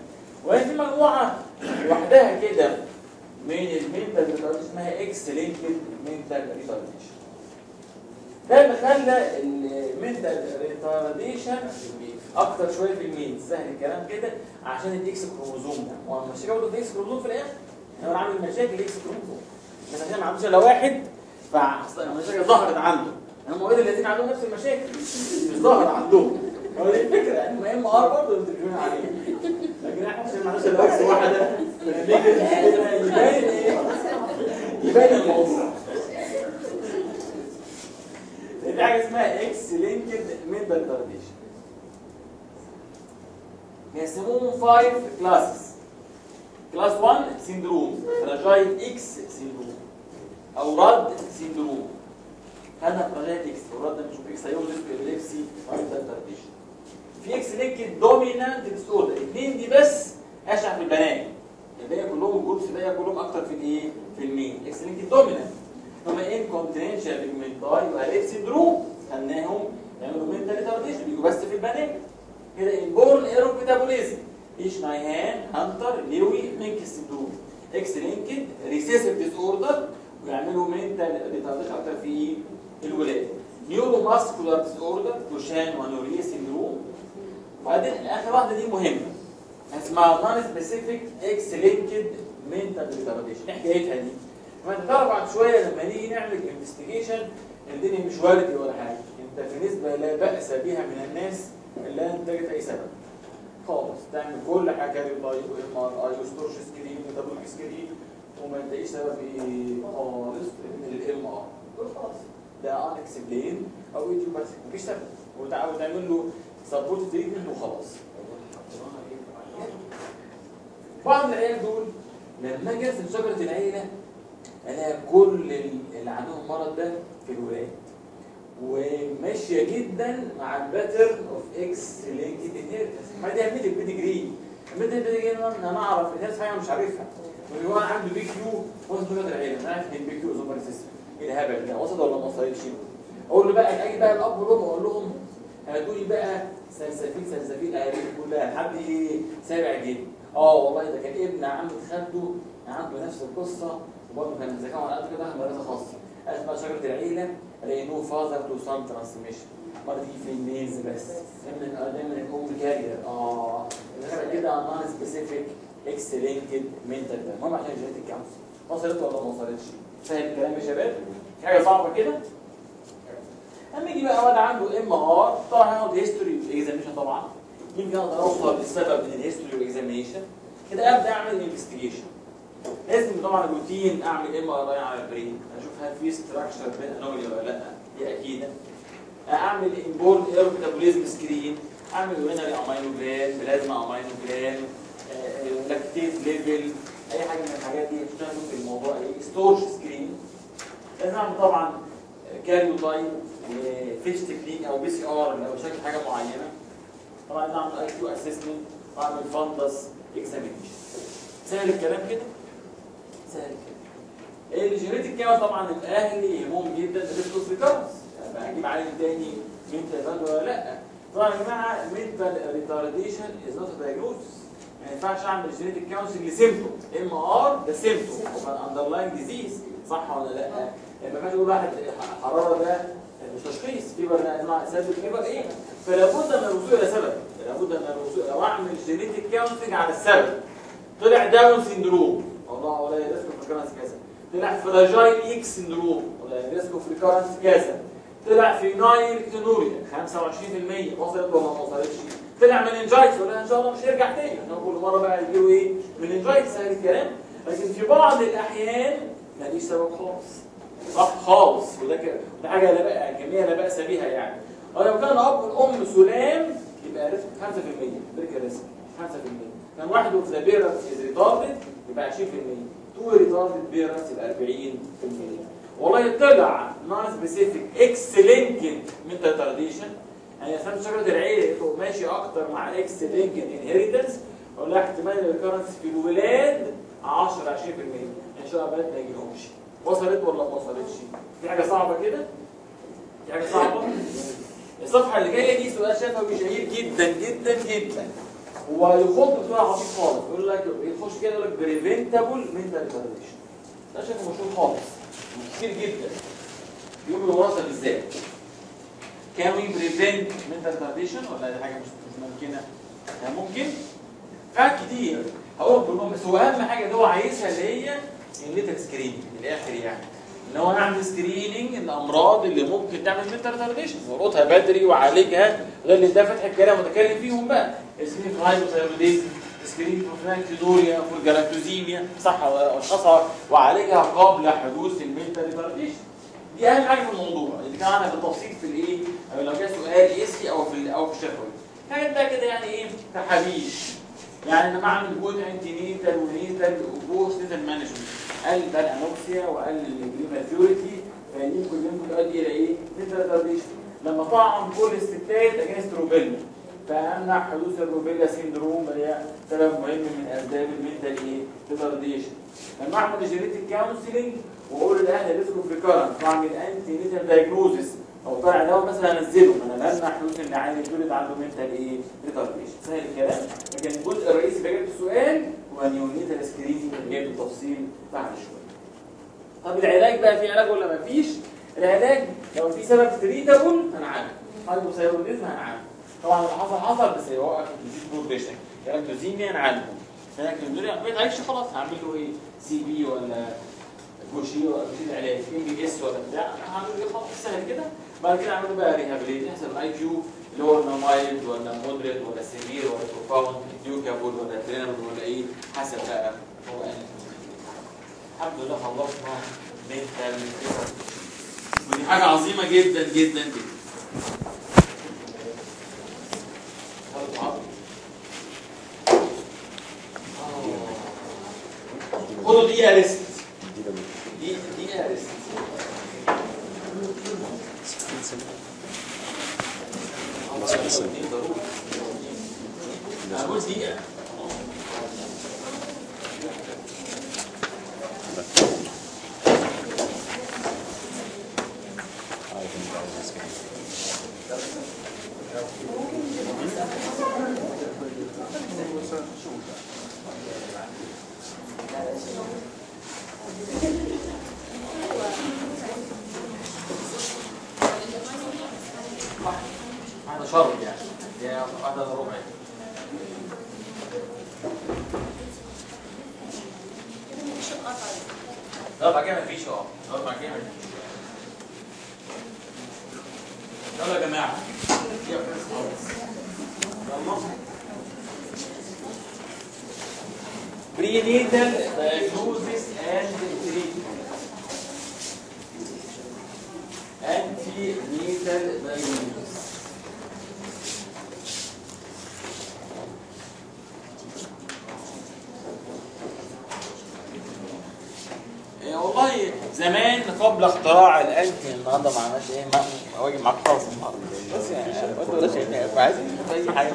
وهي في مجموعه لوحدها كده من المنتال ريتارديشن اسمها اكس لينكد منتال ريتارديشن ده اللي خلى المنتال ريتارديشن اكتر شويه في المين سهل الكلام كده عشان الاكس كروموزوم ده هو المشاكل برضه في اكس كروموزوم في الاخر يعني انا عامل مشاكل اكس كروموزوم بس عشان ما عندوش الا واحد فالمشاكل ظهرت عنده هم اولاد الذين عندهم نفس المشاكل مش ظاهر عندهم هو دي الفكره يعني ما ام ار برضه بتتكلم عليه لكن احنا عشان ما عندناش الا اكس واحده فنيجي يبان ايه؟ يبان الموضوع في حاجه اسمها اكس لينكد ميدل تارديشن بيقسموهم 5 كلاسز كلاس 1 سيندروم فراجايل اكس سيندروم او رد سيندروم هذا فراجايل اكس والرد مش اكس هيوزس ابيليبسي ميدل تارديشن في اكس لينكد دومينانت ديس اوردر الاثنين دي بس اشع في البنات الباقي كلهم الجروبس الباقي كلهم اكتر في الايه في المين اكس لينكد دومينانت هما انكونتينشال بيجمنتاي وهاليب سيندروم خدناهم يعملوا منتال ريتارديشن بيجوا بس في البنات كده انبورن ايرو ميتابوليزم ايش نايهان هانتر ليوي مينكس سيندروم اكس لينكد ريسيسيف ديس اوردر ويعملوا منتال ريتارديشن اكتر في الولاد نيورو ماسكولار ديس اوردر دوشان ونوريه سيندروم وبعدين اخر واحده دي مهمه اسمها نون سبيسيفيك اكس لينكد منتال ريتارديشن ايه حكايتها دي؟ ما انت تعرف بعد شويه لما نيجي نعمل انفستيجيشن الدنيا مش واردي ولا حاجه انت في نسبه لا باس بها من الناس اللي لا انتجت اي سبب خالص تعمل كل حاجه كاريو باي وام ار اي وستورش سكرين وتابلوك سكرين وما تلاقيش سبب ايه خالص من الام ار خلاص ده ان اكسبلين او ايديو بس مفيش سبب وتع- وتعمل له سبورت تريتمنت وخلاص بعض العيال دول لما اجي ارسم شجره العيله الاقي كل اللي عندهم المرض ده في الولاد وماشيه جدا مع الباترن اوف اكس لينكد انهيرتنس ما دي اهميه البيدجري اهميه البيدجري ان انا اعرف الناس حاجه مش عارفها واللي هو عنده بي كيو وسط شجره العيله انا عارف ان البي كيو اوزومر سيستم ايه الهبل ده وسط ولا ما وصلتش اقول له بقى اجي بقى الاب والام اقول لهم هاتوا لي بقى سلسفيل سلسفيل اهالي كلها لحد ايه سابع جد اه والله ده كان ابن عم خالته عنده نفس القصه وبرضه كان ذكاء على قد كده مدرسه خاصه اسمها شجره العيله لانه فاذر تو سان ترانسميشن مرة تيجي في الميز بس دايما دايما الام كارير اه انما كده نون سبيسيفيك اكس لينكد منتال ده المهم عشان جينيتك كانسر وصلت ولا ما وصلتش؟ سهل الكلام يا شباب؟ في حاجه صعبه كده؟ اما يجي بقى واد عنده ام ار طبعا هنقعد هيستوري واكزاميشن طبعا يمكن اقدر اوصل للسبب من الهيستوري والاكزاميشن كده ابدا اعمل انفستيجيشن لازم طبعا روتين اعمل ام ار اي على البرين اشوف هل في ستراكشر بين انومالي ولا لا دي اكيد اعمل انبورن ايرو ميتابوليزم سكرين اعمل يورينري امينوجرام بلازما امينوجرام لاكتيت ليفل اي حاجه من الحاجات دي عشان اشوف الموضوع ايه ستورج سكرين لازم اعمل طبعا كاريو تايم وفيش تكنيك او بي سي ار لو شكل حاجه معينه طبعا لازم اعمل اي كيو اسسمنت واعمل فاندس اكزامينشن سهل الكلام كده سهل كده الجينيتك كده طبعا الاهلي يهمهم جدا الريسكوس ريكارنس يعني هجيب عالم تاني منتال ولا لا طبعا يا جماعه المنتال ريتارديشن از نوت دايجنوستس ما ينفعش اعمل جينيتك كونسلنج لسيمتوم ام ار ده سيمتوم اندرلاين ديزيز صح ولا لا؟ ما ينفعش يقول واحد حراره ده مش تشخيص فيبر ده اسمها سبب فيبر ايه؟ فلا بد من الوصول الى سبب لا بد من الوصول لو اعمل جينيتك كونسلنج على السبب طلع داون سيندروم والله ولا ريسك اوف ريكارنس كذا طلع فراجايل اكس سيندروم ولا ريسك اوف ريكارنس كذا طلع فينايل كتونوريا 25% وصلت ولا ما وصلتش طلع مننجايتس ولا ان شاء الله مش هيرجع تاني احنا كل مره بقى يجيله ايه مننجايتس سهل الكلام لكن في بعض الاحيان ماليش سبب خالص صح خالص وده ك- وده حاجه لا بقى كميه لا باس بها يعني ولو كان اب والام سلام يبقى ريسك 5% بريك ريسك 5% كان واحد اوف ذا بيرنتس از ريتاردد يبقى 20% تو ريتاردد بيرنتس يبقى 40% والله طلع نون سبيسيفيك اكس لينكد من ريتارديشن يعني اسمها شجره العيله يبقوا ماشي اكتر مع اكس لينكد انهيرتنس ولا احتمال الريكارنس في الولاد 10 20% ان شاء الله بنات ما يجيلهمش وصلت ولا ما وصلتش في حاجه صعبه كده في حاجه صعبه الصفحه اللي جايه دي سؤال شفوي شهير جدا جدا جدا ويخض بطريقه عبيط خالص يقول لك يخش كده يقول لك بريفنتابل منتال ريتارديشن ده شايفه مشهور خالص كتير جدا يوم الوراثه بالذات كان وي بريفنت منتال ريتارديشن ولا دي حاجه مش مش ممكنه؟ يعني ممكن فعلا كتير هقول بالمهم بس هو اهم حاجه اللي هو عايزها اللي هي الليتر سكريننج من الاخر يعني ان هو نعمل سكريننج الامراض اللي ممكن تعمل منتال ريتارديشن وربطها بدري وعالجها غير اللي ده فتح الكلام متكلم فيهم بقى سكرين في هايبوثايروديزم سكرين في فلاكتيدوريا في الجلاكتوزيميا صح واشخاصها وعالجها قبل حدوث المنتال ريتارديشن دي اهم حاجه في الموضوع اللي كان عنها بالتفصيل في الايه أو لو جه سؤال اسي او في او في الشفوي حاجات بقى كده يعني ايه تحابيش يعني انا بعمل جود انتي نيتال ونيتال وبوست نيتال مانجمنت قلل بقى الانوكسيا وقلل الجليماتيوريتي فدي كلهم بتؤدي الى ايه؟ نيتال ريتارديشن لما طعم كل الستات اجينست روبيلا فامنع حدوث الروبيلا سيندروم اللي هي سبب مهم من اسباب المنتال ايه؟ ريتارديشن لما اعمل جينيتك كونسلنج واقول للاهل ريسك اوف ريكارنس واعمل انتي نيتال دايجنوزس او طالع دواء مثلا انزله ما انا بمنع حدوث ان عيل يتولد عنده منتال ايه؟ ريتارديشن سهل الكلام لكن الجزء الرئيسي في اجابه السؤال هو نيونيتال سكريننج اللي جاي بالتفصيل بعد شويه. طب العلاج بقى في علاج ولا ما فيش؟ العلاج لو في سبب تريتابل هنعالج هايبوثايروديزم هنعالج طبعا اللي حصل حصل بس يوقف الديزيز بروجريشن جلاكتوزيميا نعالجه جلاكتوزيميا ما يتعالجش خلاص هعمل له ايه؟ سي بي ولا جوشي ولا مش علاج ام بي اس ولا بتاع هعمل له ايه خلاص سهل كده بعد كده اعمل له بقى ريهابيليت يحسب الاي كيو اللي هو مايلد ولا مودريت ولا سيفير ولا بروفاوند ديوكابول ولا ترينبل ولا ايه حسب بقى هو قال الحمد لله خلصنا منتال ودي حاجة عظيمة جدا جدا جدا خدوا دقيقة ريست دقيقة دقيقة ريست هقول دقيقة هذا شرط يعني يا هذا ربع لا بعد كده مفيش اه لا بعد كده مفيش يلا يا جماعه يلا prenatal diagnosis and treatment antenatal diagnosis إيه والله زمان قبل اختراع الانتي النهارده ما عملش ايه ما واجي معاك خالص النهارده بس يعني انتوا ولا شايفين عايزين اي حاجه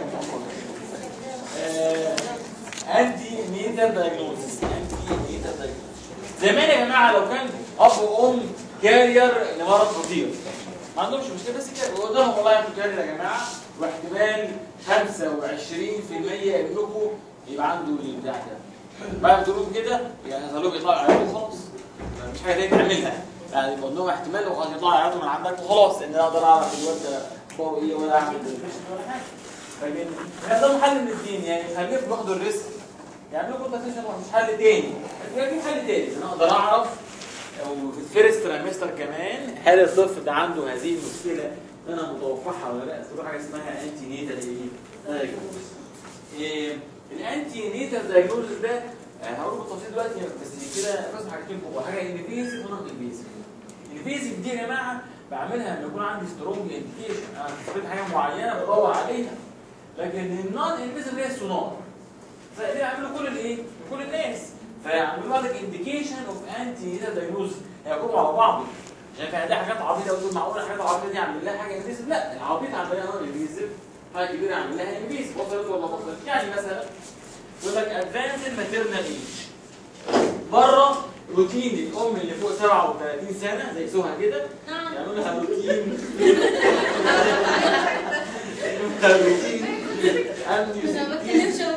انتي نيتال دايجنوستس انتي نيتال دايجنوستس زمان يا جماعه لو كان اب وام كارير لمرض خطير ما عندهمش مشكله بس كده قدامهم والله انتوا كارير يا جماعه واحتمال 25% ابنكم يبقى عنده البتاع ده بعد ما تقولوا كده يعني يخلوهم يطلعوا عليكم خلاص مش حاجه تانية تعملها يعني يبقى قدامهم احتمال لو خلاص يطلعوا يعيطوا من عندك وخلاص ان انا اقدر اعرف الواد ده هو ايه ولا اعمل ولا حاجه لكن ده حل من الاثنين يعني خليكم واخدوا الريسك يعملوا كونتاكتيشن مش حل تاني لكن في حل تاني انا اقدر اعرف او في الفيرست تريمستر كمان هل الطفل ده عنده هذه المشكله اللي انا متوقعها ولا لا تروح حاجه اسمها انتي نيتال ايه دايجنوز إيه الانتي نيتال دايجنوز ده آه، هقول بالتفصيل دلوقتي بس كده بس حاجتين فوق حاجه انفيزيف ونون انفيزيف الانفيزيف دي يا جماعه بعملها لما يكون عندي سترونج انديكيشن انا حسيت حاجه معينه بدور عليها لكن النون انفيزيف هي السونار فدي يعملوا كل الايه؟ كل الناس فيعملوا لك انديكيشن اوف انتي نيتال دايجنوز هيكونوا على بعض يعني في عندها حاجات عبيطه قلت معقوله الحاجات العبيطه دي اعمل لها حاجه انفيزيف لا العبيط اعمل لها نون انفيزيف حاجه كبيره اعمل لها انفيزيف وصلت ولا وصلت يعني مثلا يقول لك ادفانس الماتيرنال ايج بره روتين الام اللي فوق 37 سنه زي سهى كده يعملوا لها روتين روتين انا ما بتكلمش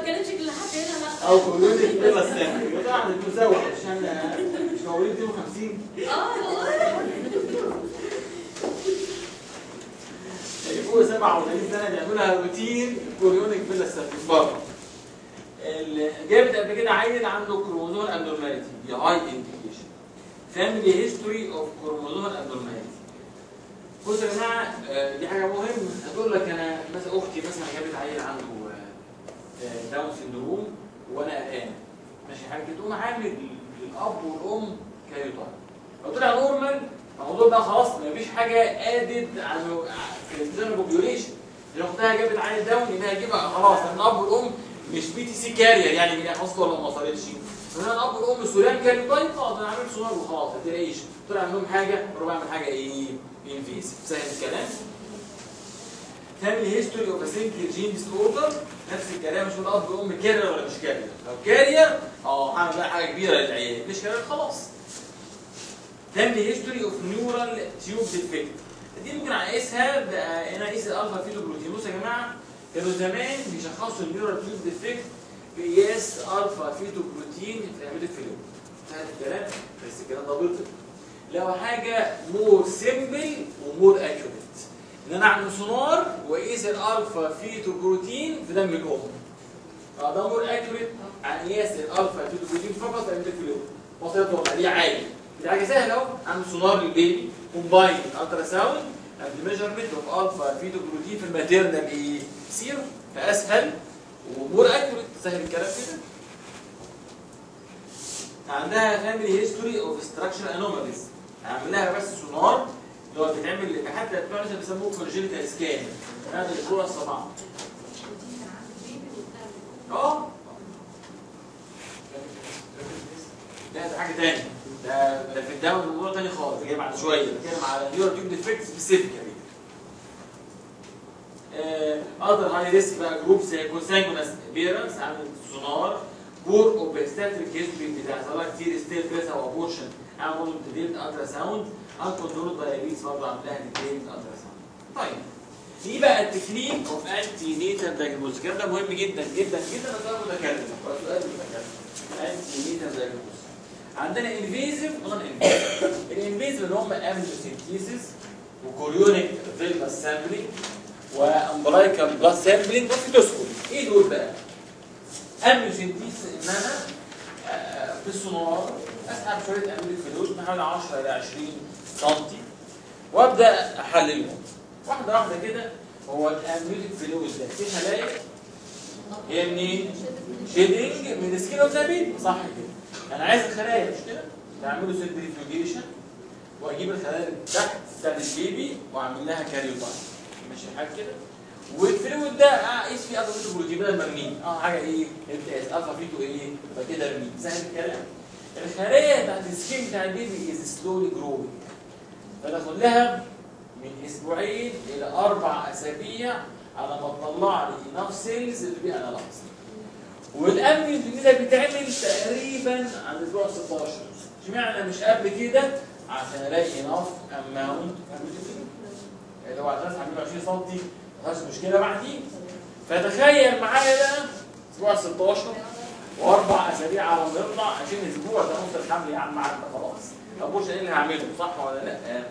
او كوريونيك فيلا سامبلينج وده عند المزود عشان مش مواليد 52 اه والله اللي فوق 37 سنه بيعملها روتين كوريونيك فيلا سامبلينج بره اللي جابت قبل كده عيل عنده كروموزوم ابنورماليتي دي هاي انديكيشن فاميلي هيستوري اوف كروموزوم ابنورماليتي بصوا يا جماعه آه، دي حاجه مهمه هتقول لك انا مثلا اختي مثلا جابت عيل عنده آه، آه، داون سندروم وانا قلقان ماشي حاجه تقوم عامل للاب والام كاريوتايب لو طلع نورمال الموضوع ده خلاص مفيش حاجه ادد عن في الجنرال بوبيوليشن لو اختها جابت عيل داون يبقى هجيبها خلاص لان الاب والام مش بي تي سي كارير يعني من خلاص ولا ما وصلتش فانا الاب والام سوريان كاريوتايب خلاص انا عامل سونار وخلاص ما تلاقيش طلع منهم حاجه اروح بعمل حاجه ايه؟ انفيسيف سهل الكلام فاميلي هيستوري اوف سنجل جين ديس اوردر نفس الكلام مش الاب والام كارير ولا مش كارير لو كارير اه هعمل بقى حاجه كبيره للعيال مش كارير خلاص فاميلي هيستوري اوف نيورال تيوب ديفكت دي ممكن اقيسها ب- انا اقيس الالفا فيتوبروتين بصوا يا جماعه كانوا زمان بيشخصوا النيورال تيوب ديفكت بقياس الفا فيتوبروتين في الاميلك فيلم انتهت الكلام بس الكلام ده بيطل لو حاجه مور سيمبل ومور اكيوريت ان انا اعمل سونار واقيس الالفا فيتوبروتين في دم الام اه ده مور اكيوريت عن قياس الالفا فيتوبروتين فقط في الاميلك فيلم وصلت ولا دي عادي دي حاجه سهله اهو اعمل سونار للبيبي كومباين الترا ساوند اند ميجرمنت اوف الفا فيتوبروتين في الماتيرنال ايه سير فاسهل ومور اكيوريت سهل الكلام كده عندها فاميلي هيستوري اوف ستراكشر انوماليز هعمل لها بس سونار اللي هو بيتعمل حتى بتوع مثلا بيسموه كونجنتال سكان هذا الاسبوع السبعه اه لا ده حاجه تانية ده ده في الدواء موضوع تاني خالص ده جاي بعد شويه بتكلم على نيورو تيوب ديفكت سبيسيفيكالي اذر هاي ريسك بقى جروب زي كونسانجونس بيرنس عامل سونار بور اوبستاتريك هيستوري بتاع صلاح كتير ستيل بريس او ابورشن عامل برضه ديتيلد الترا ساوند انكونترول دايابيتس برضه عامل لها ديتيلد الترا ساوند طيب دي بقى التكنيك اوف انتي نيتال دايجنوز الكلام ده مهم جدا جدا جدا سؤال متكلم سؤال متكلم انتي نيتال دايجنوز عندنا انفيزيف ونون انفيزيف الانفيزيف اللي هم امنيوسينتيسيس وكوريونيك فيلبس سامبلينج وامبلايكال بلاد سامبلينج وفيتوسكوبي ايه دول بقى؟ امنيوسينتيسيس ان انا آه، في السونار اسحب شويه اميليك فلويد من حوالي 10 الى 20 سم وابدا احللهم واحده واحده كده هو الاميليك فلويد ده في خلايا هي منين؟ شيدنج من السكين اوف ذا بيبي صح كده انا عايز الخلايا مش كده؟ بعمله سنتريفيوجيشن واجيب الخلايا اللي تحت بتاعت البيبي واعمل لها كاريوتايب ماشي حاجه كده والفلويد ده اقيس فيه الفا فيتو بروتين بدل ما ارميه اه حاجه ايه؟ امتياز الفا فيتو ايه؟ يبقى كده ارميه سهل الكلام الخلايا بتاعت السكين بتاع البيبي از سلولي جروينج فناخد لها من اسبوعين الى اربع اسابيع على ما تطلع لي اناف سيلز اللي بي انالايز والامن الجديد ده بيتعمل تقريبا عند الاسبوع 16 اشمعنى مش قبل كده عشان الاقي اناف اماونت اللي هو عشان اسحب 20 سم ما فيهاش مشكله بعدين فتخيل معايا بقى اسبوع 16 واربع اسابيع على ما يطلع عشان اسبوع ده نص الحمل يا عم عدى خلاص ابوش ايه اللي هعمله صح ولا لا؟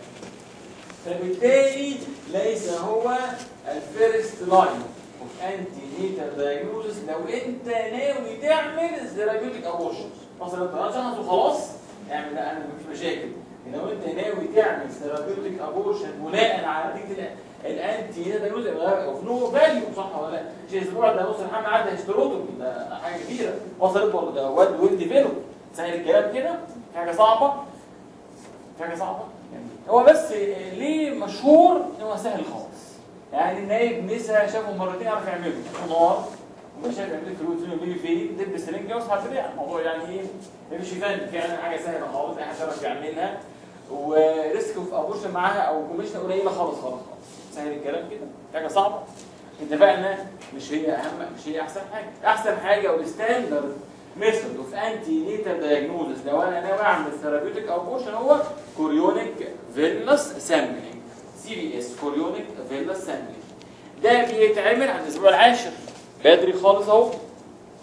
فبالتالي ليس هو الفيرست لاين اوف انتي نيتال دايجنوزس لو انت ناوي تعمل ثيرابيوتيك ابورشن مثلا انت شخص وخلاص اعمل لا انا مفيش مشاكل لو انت ناوي تعمل ثيرابيوتيك ابورشن بناء على نتيجه الانتي نيتال دايجنوزس اوف نو فاليو صح ولا لا؟ مش الاسبوع ده نص الحمل عدى هيستروتومي ده حاجه كبيره وصلت ولا ده واد ويل ديفلوب سهل الكلام كده حاجه صعبه حاجه صعبه يعني هو بس ليه مشهور ان هو سهل خالص يعني النايب مسا شافه مرتين يعرف يعمله نار ومش شايف يعمل فلوس فين وبيجي فين دب سرنجه واصحى سريع الموضوع يعني ايه مش فن فعلا حاجه سهله خالص اي حد يعرف يعملها وريسك اوف ابورشن معاها او كوميشن قليله خالص خالص خالص سهل الكلام كده حاجه صعبه اتفقنا مش هي اهم مش هي احسن حاجه احسن حاجه او الستاندرد ميثود اوف انتي نيتال دايجنوزس لو انا ناوي اعمل ثيرابيوتيك ابورشن هو كوريونيك فيلنس سامبلينج سي في اس كوريونيك فيلنس سامبلينج ده بيتعمل على الاسبوع العاشر بدري خالص اهو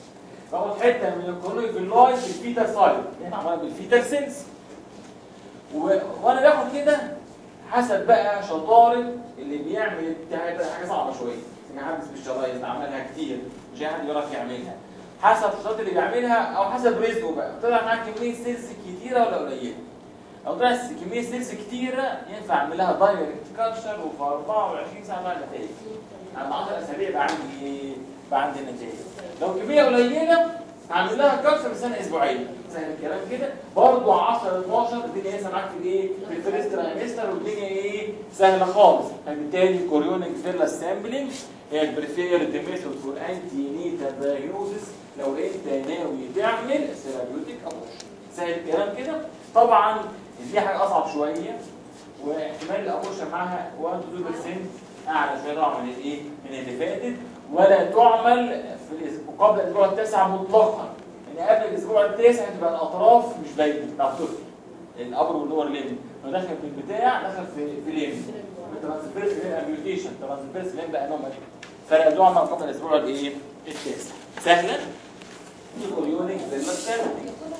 باخد حته من الكورونيك فيلاي في الفيتال سايد يعني عملها بالفيتال سيلز و... وانا باخد كده حسب بقى شطاره اللي بيعمل التهاب حاجه صعبه شويه يعني حد سبيشالايز عملها كتير مش اي حد يعرف يعملها حسب شطاره اللي بيعملها او حسب رزقه بقى طلع معاك كميه سيلز كتيره ولا قليله لو طلعت كميه سيلز كتيره ينفع اعمل لها دايركت كالتشر وفي 24 ساعه بقى نتائج عند 10 اسابيع بقى عندي ايه؟ بقى عندي نتائج لو كميه قليله هعمل لها كالتشر سنه اسبوعين سهل الكلام كده برضه 10 12 الدنيا لسه معاك في الايه؟ في الفيرست ترايمستر والدنيا ايه؟ سهله خالص فبالتالي كوريونيك فيلا سامبلينج هي البريفيرد ميثود فور انتي نيتال دايجنوزس لو انت ناوي تعمل ثيرابيوتيك ابورشن سهل الكلام كده طبعا دي حاجه اصعب شويه واحتمال الابورشن معاها 1 2% اعلى شويه طبعا من الايه؟ من اللي فاتت ولا تعمل في الأسبوع قبل الاسبوع التاسع مطلقا يعني قبل الاسبوع التاسع هتبقى الاطراف مش باينه بتاع الطفل الابر واللور ليم لو دخل في البتاع دخل في في ليم ترانسفيرس ليم اميوتيشن ترانسفيرس ليم بقى نومال فلا تعمل قبل الاسبوع الايه؟ التاسع سهله دي كوريونيك زي ما اتكلم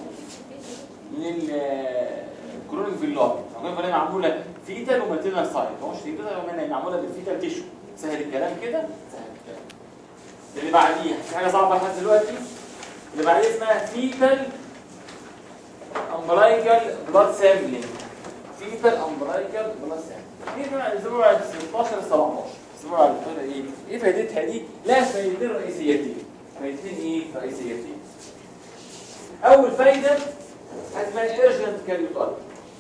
من الكرونيك فيلاي الكرونيك فيلاي معموله فيتال وماتيرنال سايد هو مش فيتال هو معموله بالفيتال تيشو سهل الكلام كده سهل الكلام اللي بعديها في حاجه صعبه لحد دلوقتي اللي بعديها اسمها فيتال امبرايكال بلاد سامبلينج فيتال امبرايكال بلاد سامبلينج دي بقى الاسبوع 16 17 الاسبوع اللي ايه ايه فائدتها دي؟ لا فائدتين رئيسيتين فائدتين ايه رئيسيتين اول فايده اسمها ايرجنت كاريوتايب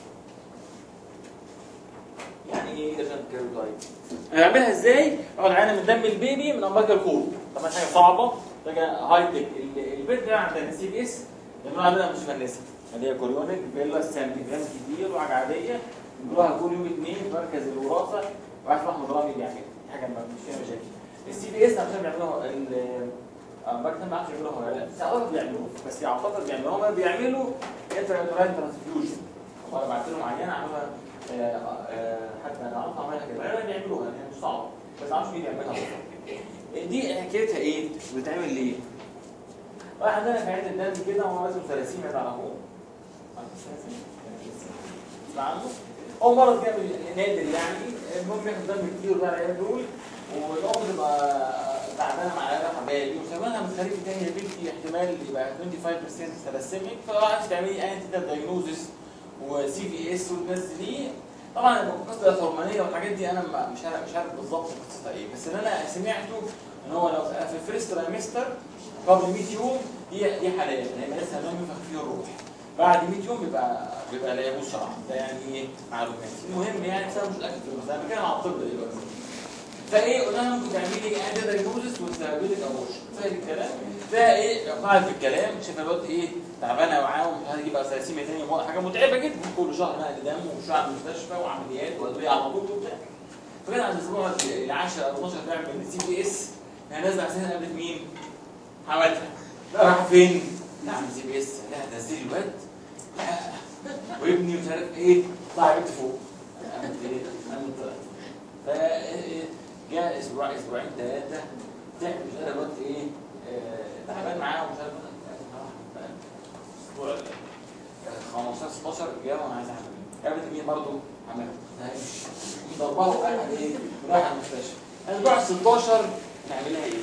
يعني ايه ايرجنت كاريوتايب هنعملها ازاي اقعد عينه من دم البيبي من امبارك الكود طبعا حاجه صعبه حاجه هاي تك البيت ده عندنا سي بي اس بنقول عندنا مش فنسه اللي هي كوريونيك فيلا سامبليجرام كتير وحاجه عاديه بنروحها كل يوم اثنين في مركز الوراثه واحد اسمه احمد رامي بيعملها دي حاجه مش فيها مشاكل السي بي اس عشان بيعملوها امبارك ما اعرفش يعملوها ولا لا بس اعتقد بيعملوها بس اعتقد بيعملوها هم بيعملوا انترا ترانسفيوجن وانا بعت لهم عينه عملها آه، آه، حتى انا اعرف عملها كده غالبا بيعملوها يعني مش صعبه بس ما اعرفش مين يعملها بالظبط دي حكايتها ايه؟ بتعمل ليه؟ واحد عندنا في عيادة الدم كده هو اسمه ثلاسيميا تعرفوه؟ اسمع عنه؟ هو مرض كده نادر يعني المهم ياخد دم كتير بقى العيال دول والام تبقى تعبانه مع عيالها حبايبي وسببها من خارج تاني يا بنتي احتمال يبقى 25% ثلاسيميك فعايز تعملي انتي دايجنوزس وسي في اس والناس دي طبعا القصه الهرمونيه والحاجات دي انا ما- مش عارف مش عارف بالظبط قصتها ايه بس اللي انا سمعته ان هو لو في الفيرست ترايمستر قبل 100 يوم دي دي حالات هيبقى لسه دم ينفخ فيه الروح بعد 100 يوم بيبقى بيبقى لا يجوز شرعا ده يعني ايه معلومات المهم يعني بس انا مش متاكد بس انا بتكلم على الطب دلوقتي فايه قلنا لها ممكن تعملي انتي دايجنوزس وثيرابيوتيك ابورشن فاهم الكلام فايه قاعد في الكلام شايف الوقت ايه تعبانه معاه ومش عارف يبقى ثلاثيميا تاني مو- حاجه متعبه جدا كل شهر نقل دم وشهر المستشفى وعمليات وادويه على طول وبتاع فكان عند الاسبوع العاشر او 12 بيعمل سي بي اس يعني نازله على سنه قابلت مين؟ حماتها لا راح فين؟ لا عند سي بي اس لا نزلي الواد لا وابني مش عارف ايه طلع بنت فوق عملت ايه؟ عملت فجاء اسبوع اسبوعين ثلاثه تعب مش قادر الواد ايه آه، تعبان معاه ومش عارف اسبوع 15 16 جاء وانا عايز اعمل قابلت مين برضه؟ حماتها ضربها وقال ايه؟ راح المستشفى الاسبوع 16 نعملها ايه؟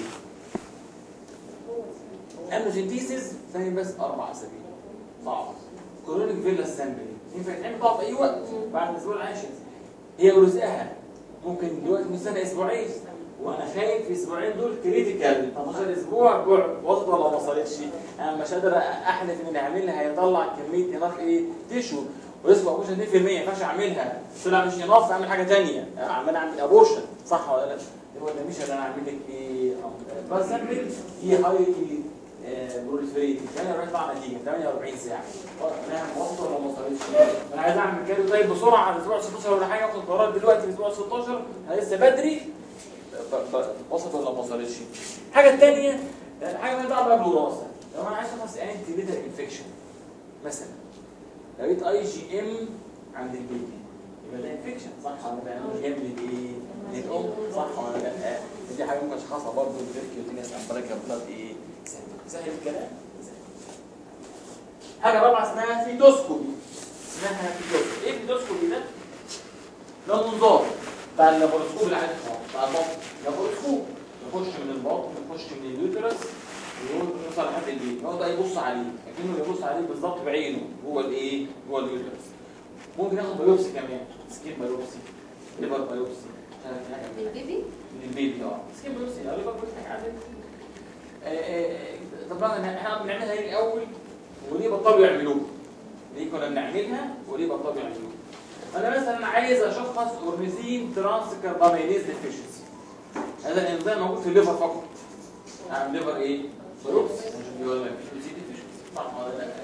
امنوجنتيسيس ثاني بس اربع اسابيع صعب كورونيك فيلا سامبل ينفع يتعمل طبعا في اي وقت بعد الاسبوع العاشر هي رزقها ممكن دلوقتي من سنه اسبوعين وانا خايف في الاسبوعين دول كريتيكال 18 اسبوع جوع وصلت ولا ما وصلتش انا مش قادر احلف ان اللي عاملها هيطلع كميه اناف ايه تيشو وريسك ابورشن 2% ما ينفعش اعملها طلع مش اناف اعمل حاجه ثانيه عمال اعمل ابورشن صح ولا لا؟ هو ده مش انا اعمل لك ايه بس سامبل هي هاي بروليفريت يعني انا طبعا نتيجه 48 ساعه نعم وصلت ولا ما وصلتش انا عايز اعمل كده طيب بسرعه على الاسبوع 16 ولا حاجه اخد قرار دلوقتي في الاسبوع 16 انا لسه بدري ب- ب- وصلت ولا ما وصلتش الحاجه الثانيه حاجه ما دعوه بقى بالوراثه لو انا عايز افحص انتي ليتر انفكشن مثلا لقيت اي جي ام عند البيبي يبقى ده انفكشن صح ولا لا؟ جي ام للايه؟ للام صح ولا لا؟ دي حاجه ممكن اشخصها برضه بالفيركيوتينيس امبريكا بلاد ايه؟ سامبل سهل الكلام حاجه رابعه اسمها فيتوسكوبي اسمها فيتوسكوبي ايه الفيتوسكوبي ده؟ ده المنظار بتاع اللابوراسكوب العادي خالص بتاع البطن لابوراسكوب يخش من البطن يخش من اليوترس ويوصل لحد البيت يقعد بقى يبص عليه اكنه بيبص عليه بالظبط بعينه جوه الايه؟ جوه اليوترس ممكن ياخد بايوبسي كمان سكين بايوبسي ليفر بايوبسي مش عارف حاجه من البيبي من البيبي اه سكين بايوبسي اه ليفر بايوبسي حاجه عاديه آه، آه، طبعا احنا بنعملها ايه الاول وليه بطلوا يعملوها؟ ليه كنا بنعملها وليه بطلوا يعملوها؟ انا مثلا عايز اشخص اورنيثين ترانس كاربامينيز ديفيشنسي هذا الانزيم موجود في الليفر فقط نعم ليفر ايه؟ بروكس مش بيقول لك صح ولا لا؟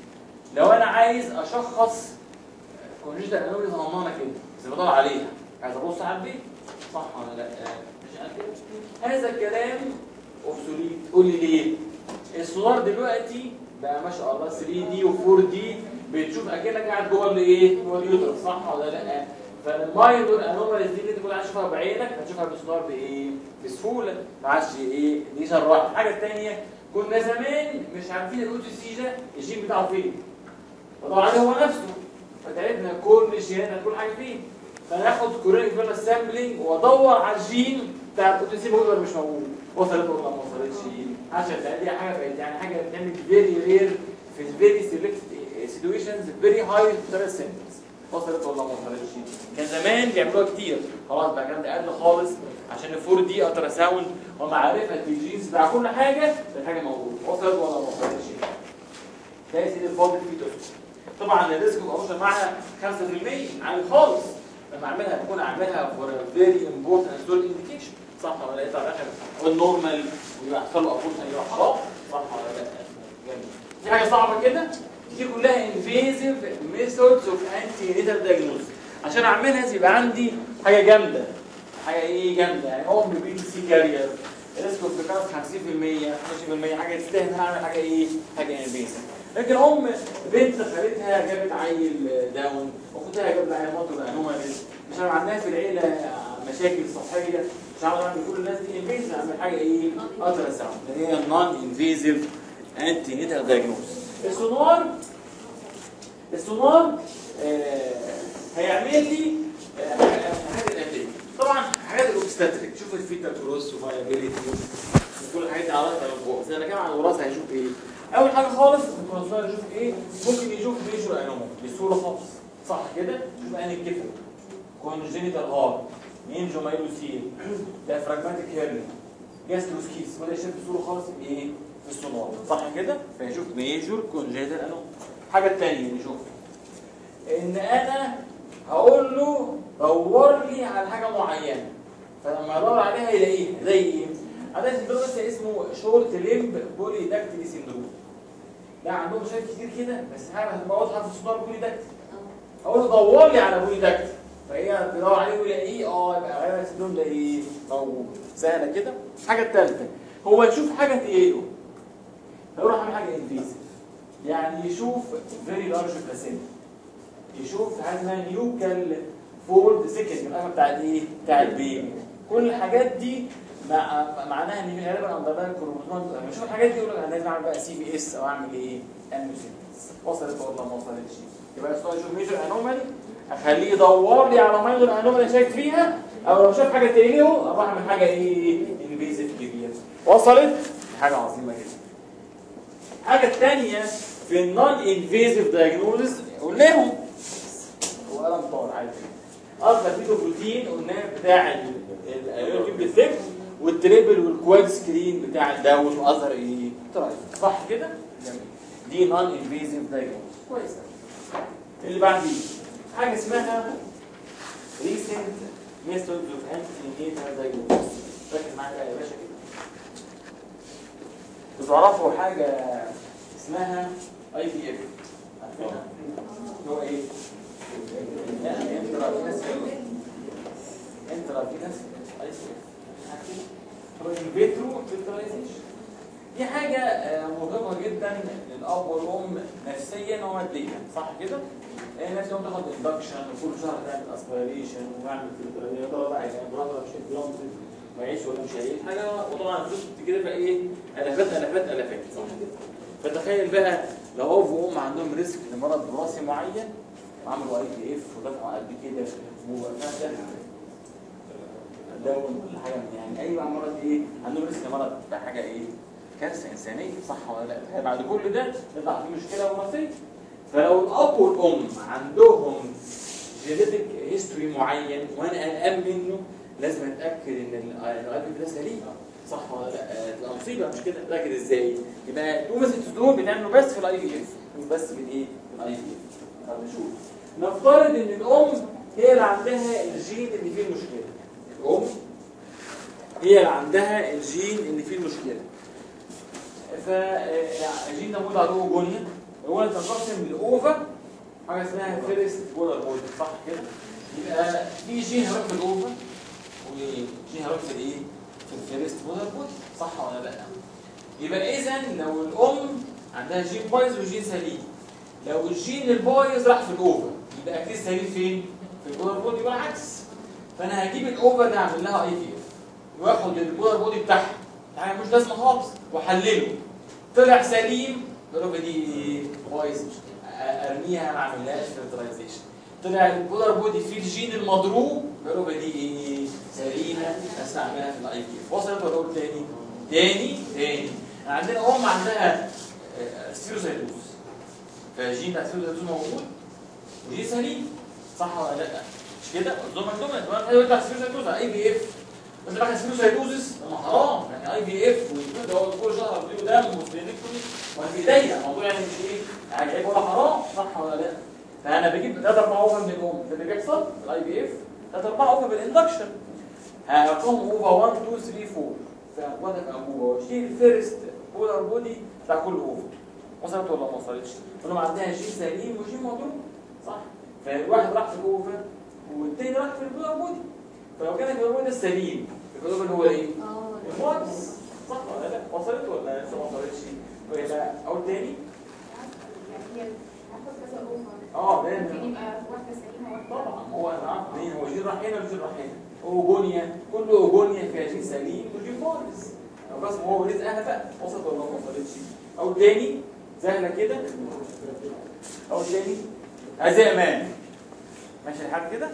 لو انا عايز اشخص كونجيتال انوريز ضمانه كده بس بدور عليها عايز ابص على البيت صح ولا لا؟ مش عارف كده. هذا الكلام اوبسوليت قول لي ليه؟ السولار دلوقتي بقى ما شاء الله 3 دي و4 دي بتشوف اكنك قاعد جوه الايه؟ جوه اليوترس صح ولا لا؟ فالمايلور انوماليز دي اللي انت كنت عايز تشوفها بعينك هتشوفها بالسولار بايه؟ بسهوله ما عادش ايه؟ دي شر واحد الحاجه الثانيه كنا زمان مي عارفين الاو تي سي ده الجين بتاعه فين؟ بدور عليه هو نفسه فتعرفنا كل جينات كل حاجه فين فناخد كوريك فيلا سامبلينج وادور على الجين بتاع الاو تي سي موجود ولا مش موجود وصلت ولا ما وصلتش عشان دي حاجه بقت يعني حاجه بتعمل فيري رير في فيري سيلكت سيتويشنز فيري هاي ثلاث سنتنس وصلت ولا ما وصلتش كان زمان بيعملوها كتير خلاص بقى كان اقل خالص عشان الفور دي الترا ساوند ومعرفه الجينز بتاع كل حاجه الحاجه موجوده وصلت ولا ما وصلتش ده يا سيدي الفاضل فيه تسكت طبعا الريسك اوبشن معاها 5% عالي خالص لما اعملها تكون اعملها فور فيري امبورتنت سول انديكيشن صح ولا لا يطلع الاخر والنورمال ويحصل له ابورشن يبقى حرام صح ولا لا جميل دي حاجه صعبه كده دي كلها انفيزيف ميثودز اوف انتي نيتال دايجنوز عشان اعملها لازم يبقى عندي حاجه جامده حاجه ايه جامده يعني ام بي سي كارير ريسك اوف ريكارس 50% 15% حاجه تستاهل ان انا اعمل حاجه ايه حاجه انفيزيف لكن ام بنت خالتها جابت عيل داون اختها جابت عيل مطر انوماليز مش عارف عندها في العيله مشاكل صحيه مش عارف اعمل كل الناس دي انفيزيف اعمل حاجه ايه الترا ساوند اللي هي نون انفيزيف انتي نيتال دايجنوز السونار السونار آه هيعمل لي آه، حاجات الاتيه طبعا حاجات الاوبستاتريك شوف الفيتا كروس وفايابيليتي كل الحاجات دي على من فوق بس انا كمان على الوراثه هيشوف ايه اول حاجه خالص الكروسفاير يشوف ايه ممكن يشوف ميجور انومال بصوره خالص صح كده شوف انهي الكفل كونجينيتال هارت مينجو مايلوسيل ديافراجماتيك هيرني جاستروسكيس ولا يشوف بصوره خالص ايه في السونار صح كده فيشوف ميجور كونجينيتال انومال الحاجه الثانيه يشوف ان انا هقول له دور لي على حاجه معينه فلما ادور عليها يلاقيها زي ايه؟ عندنا سندروم بس اسمه شورت ليمب بولي داكتيلي سندروم ده عندهم مشاكل كتير كده بس حاجه هتبقى واضحه في الصدار بولي داكتيلي اقول له دور لي على بولي داكتيلي فهي تدور عليه ويلاقيه اه يبقى غالبا السندروم ده ايه؟ موجود سهله كده الحاجه الثالثه هو يشوف حاجه تقيله هيروح يعمل حاجه انفيزيف يعني يشوف فيري لارج بلاسينتا يشوف حاجه اسمها نيوكال فولد سكن القفه بتاعت ايه؟ بتاع البيبي كل الحاجات دي مع معناها ان غالبا اندرلاين كروموسوم لما اشوف الحاجات دي اقول لك انا لازم اعمل بقى سي بي اس او اعمل ايه؟ انوسينتس وصلت ولا ما وصلتش؟ يبقى السؤال يشوف ميجر انومالي اخليه يدور لي على مايلر انومالي شاك فيها او لو شاف حاجه تقليه اروح اعمل حاجه ايه؟ انفيزيف كبير وصلت؟ حاجه عظيمه جدا الحاجه الثانيه في النون انفيزيف دايجنوزس قلناهم هو قلم طار عادي اصلا فيتو بروتين قلناه بتاع اليوتيوب ديفكت والتريبل والكواد سكرين بتاع الداون واظهر ايه ترايف صح كده جميل دي نون انفيزيف دايجنوز كويس اللي بعديه حاجه اسمها ريسنت ميثود اوف انتي دايجنوز ركز معايا بقى يا باشا كده بتعرفوا حاجه اسمها اي بي اف عارفينها هو ايه انترافينس انترافينس اي سي اف هو انفيترو فيرتلايزيشن دي حاجة آه، مرهقة جدا للأب والأم نفسيا وماديا صح كده؟ لأن الناس يوم تاخد اندكشن وكل شهر تعمل اسبيريشن وتعمل فلترالية طبعا بقى يعني برافو مش بلانت ويعيش ولا مش هيعيش حاجه وطبعا الفلوس كده بقى ايه الافات الافات الافات صح كده فتخيل بقى لو اب وام عندهم ريسك لمرض وراثي معين وعملوا اي تي اف ودفعوا قد كده وفاهم داون ولا حاجه من يعني اي بقى مرض ايه عندهم ريسك مرض ده حاجه ايه كارثه انسانيه صح ولا لا تخيل بعد كل ده يطلع في مشكله وراثيه فلو الاب والام عندهم جينيتك هيستوري معين وانا قلقان منه لازم اتاكد ان القلب ده سليم صح ولا لا تبقى مصيبه مش كده اتاكد ازاي يبقى تو ميثودز دول بنعمله بس في الاي في اف مش بس بالايه بالاي في اف طب نشوف نفترض ان الام هي اللي عندها الجين اللي فيه المشكله الام هي اللي عندها الجين اللي فيه المشكله فالجين ده موجود عليه جونيا هو اللي تنقسم الاوفا حاجه اسمها فيرست بولر بوينت صح كده يبقى في جين هيروح في الاوفا وجين هيروح في الايه في الفيرست بولر بوينت صح ولا لا يبقى اذا لو الام عندها جين بايظ وجين سليم لو الجين البايظ راح في الاوفا يبقى اكيد سليم فين في البولر بوينت يبقى العكس فانا هجيب الاوفا ده اعمل لها اي في اف واخد البولر بودي بتاعها حاجه مش لازمه خالص واحلله طلع سليم الربع دي بايظ ارميها ما اعملهاش فيرتلايزيشن طلع البولر بودي فيه الجين المضروب الربع دي ايه سليمه استعملها في الاي كيف وصلت ولا اقول تاني تاني تاني عندنا ام عندها ستيروسايتوز فالجين بتاع الستيروسايتوز موجود وجين سليم صح ولا لا مش كده قدام عندهم انت بتاع الستيروسايتوز اي بي اف انت بقى ستيروسايتوزس ما حرام يعني اي بي اف وده هو كل شهر بيجيبوا دم وسبلينكتومي وانا في ايديا الموضوع يعني مش ايه يعني عيب ولا حرام صح ولا لا فانا بجيب ثلاث اربع اوفر من الام ده اللي بيحصل في الاي بي اف ثلاث اربع اوفر بالاندكشن هارقام اوفر 1 2 3 4 فاخدها في انبوبه واشيل الفيرست بولر بودي بتاع كل اوفر وصلت ولا ما وصلتش؟ فلما عندها جين سليم وجين مضروب صح فواحد راح في الاوفر والتاني راح في البولر بودي فلو كان البولر بودي السليم البولر اللي هو ايه؟ اه الماكس صح ولا لا؟ وصلت ولا لسه ما وصلتش؟ ولا اقول تاني؟ يعني هي هاخد كذا اوفر اه ده ممكن يبقى واحده سليمه واحده طبعا هو انا عارف مين هو جين راح هنا وجين راح هنا اوجونيا كل اوجونيا فيها جين سليم وجين بايظ لو بس هو رزقها بقى وصلت ولا ما وصلتش او تاني سهله كده او تاني هذه امان ماشي الحال كده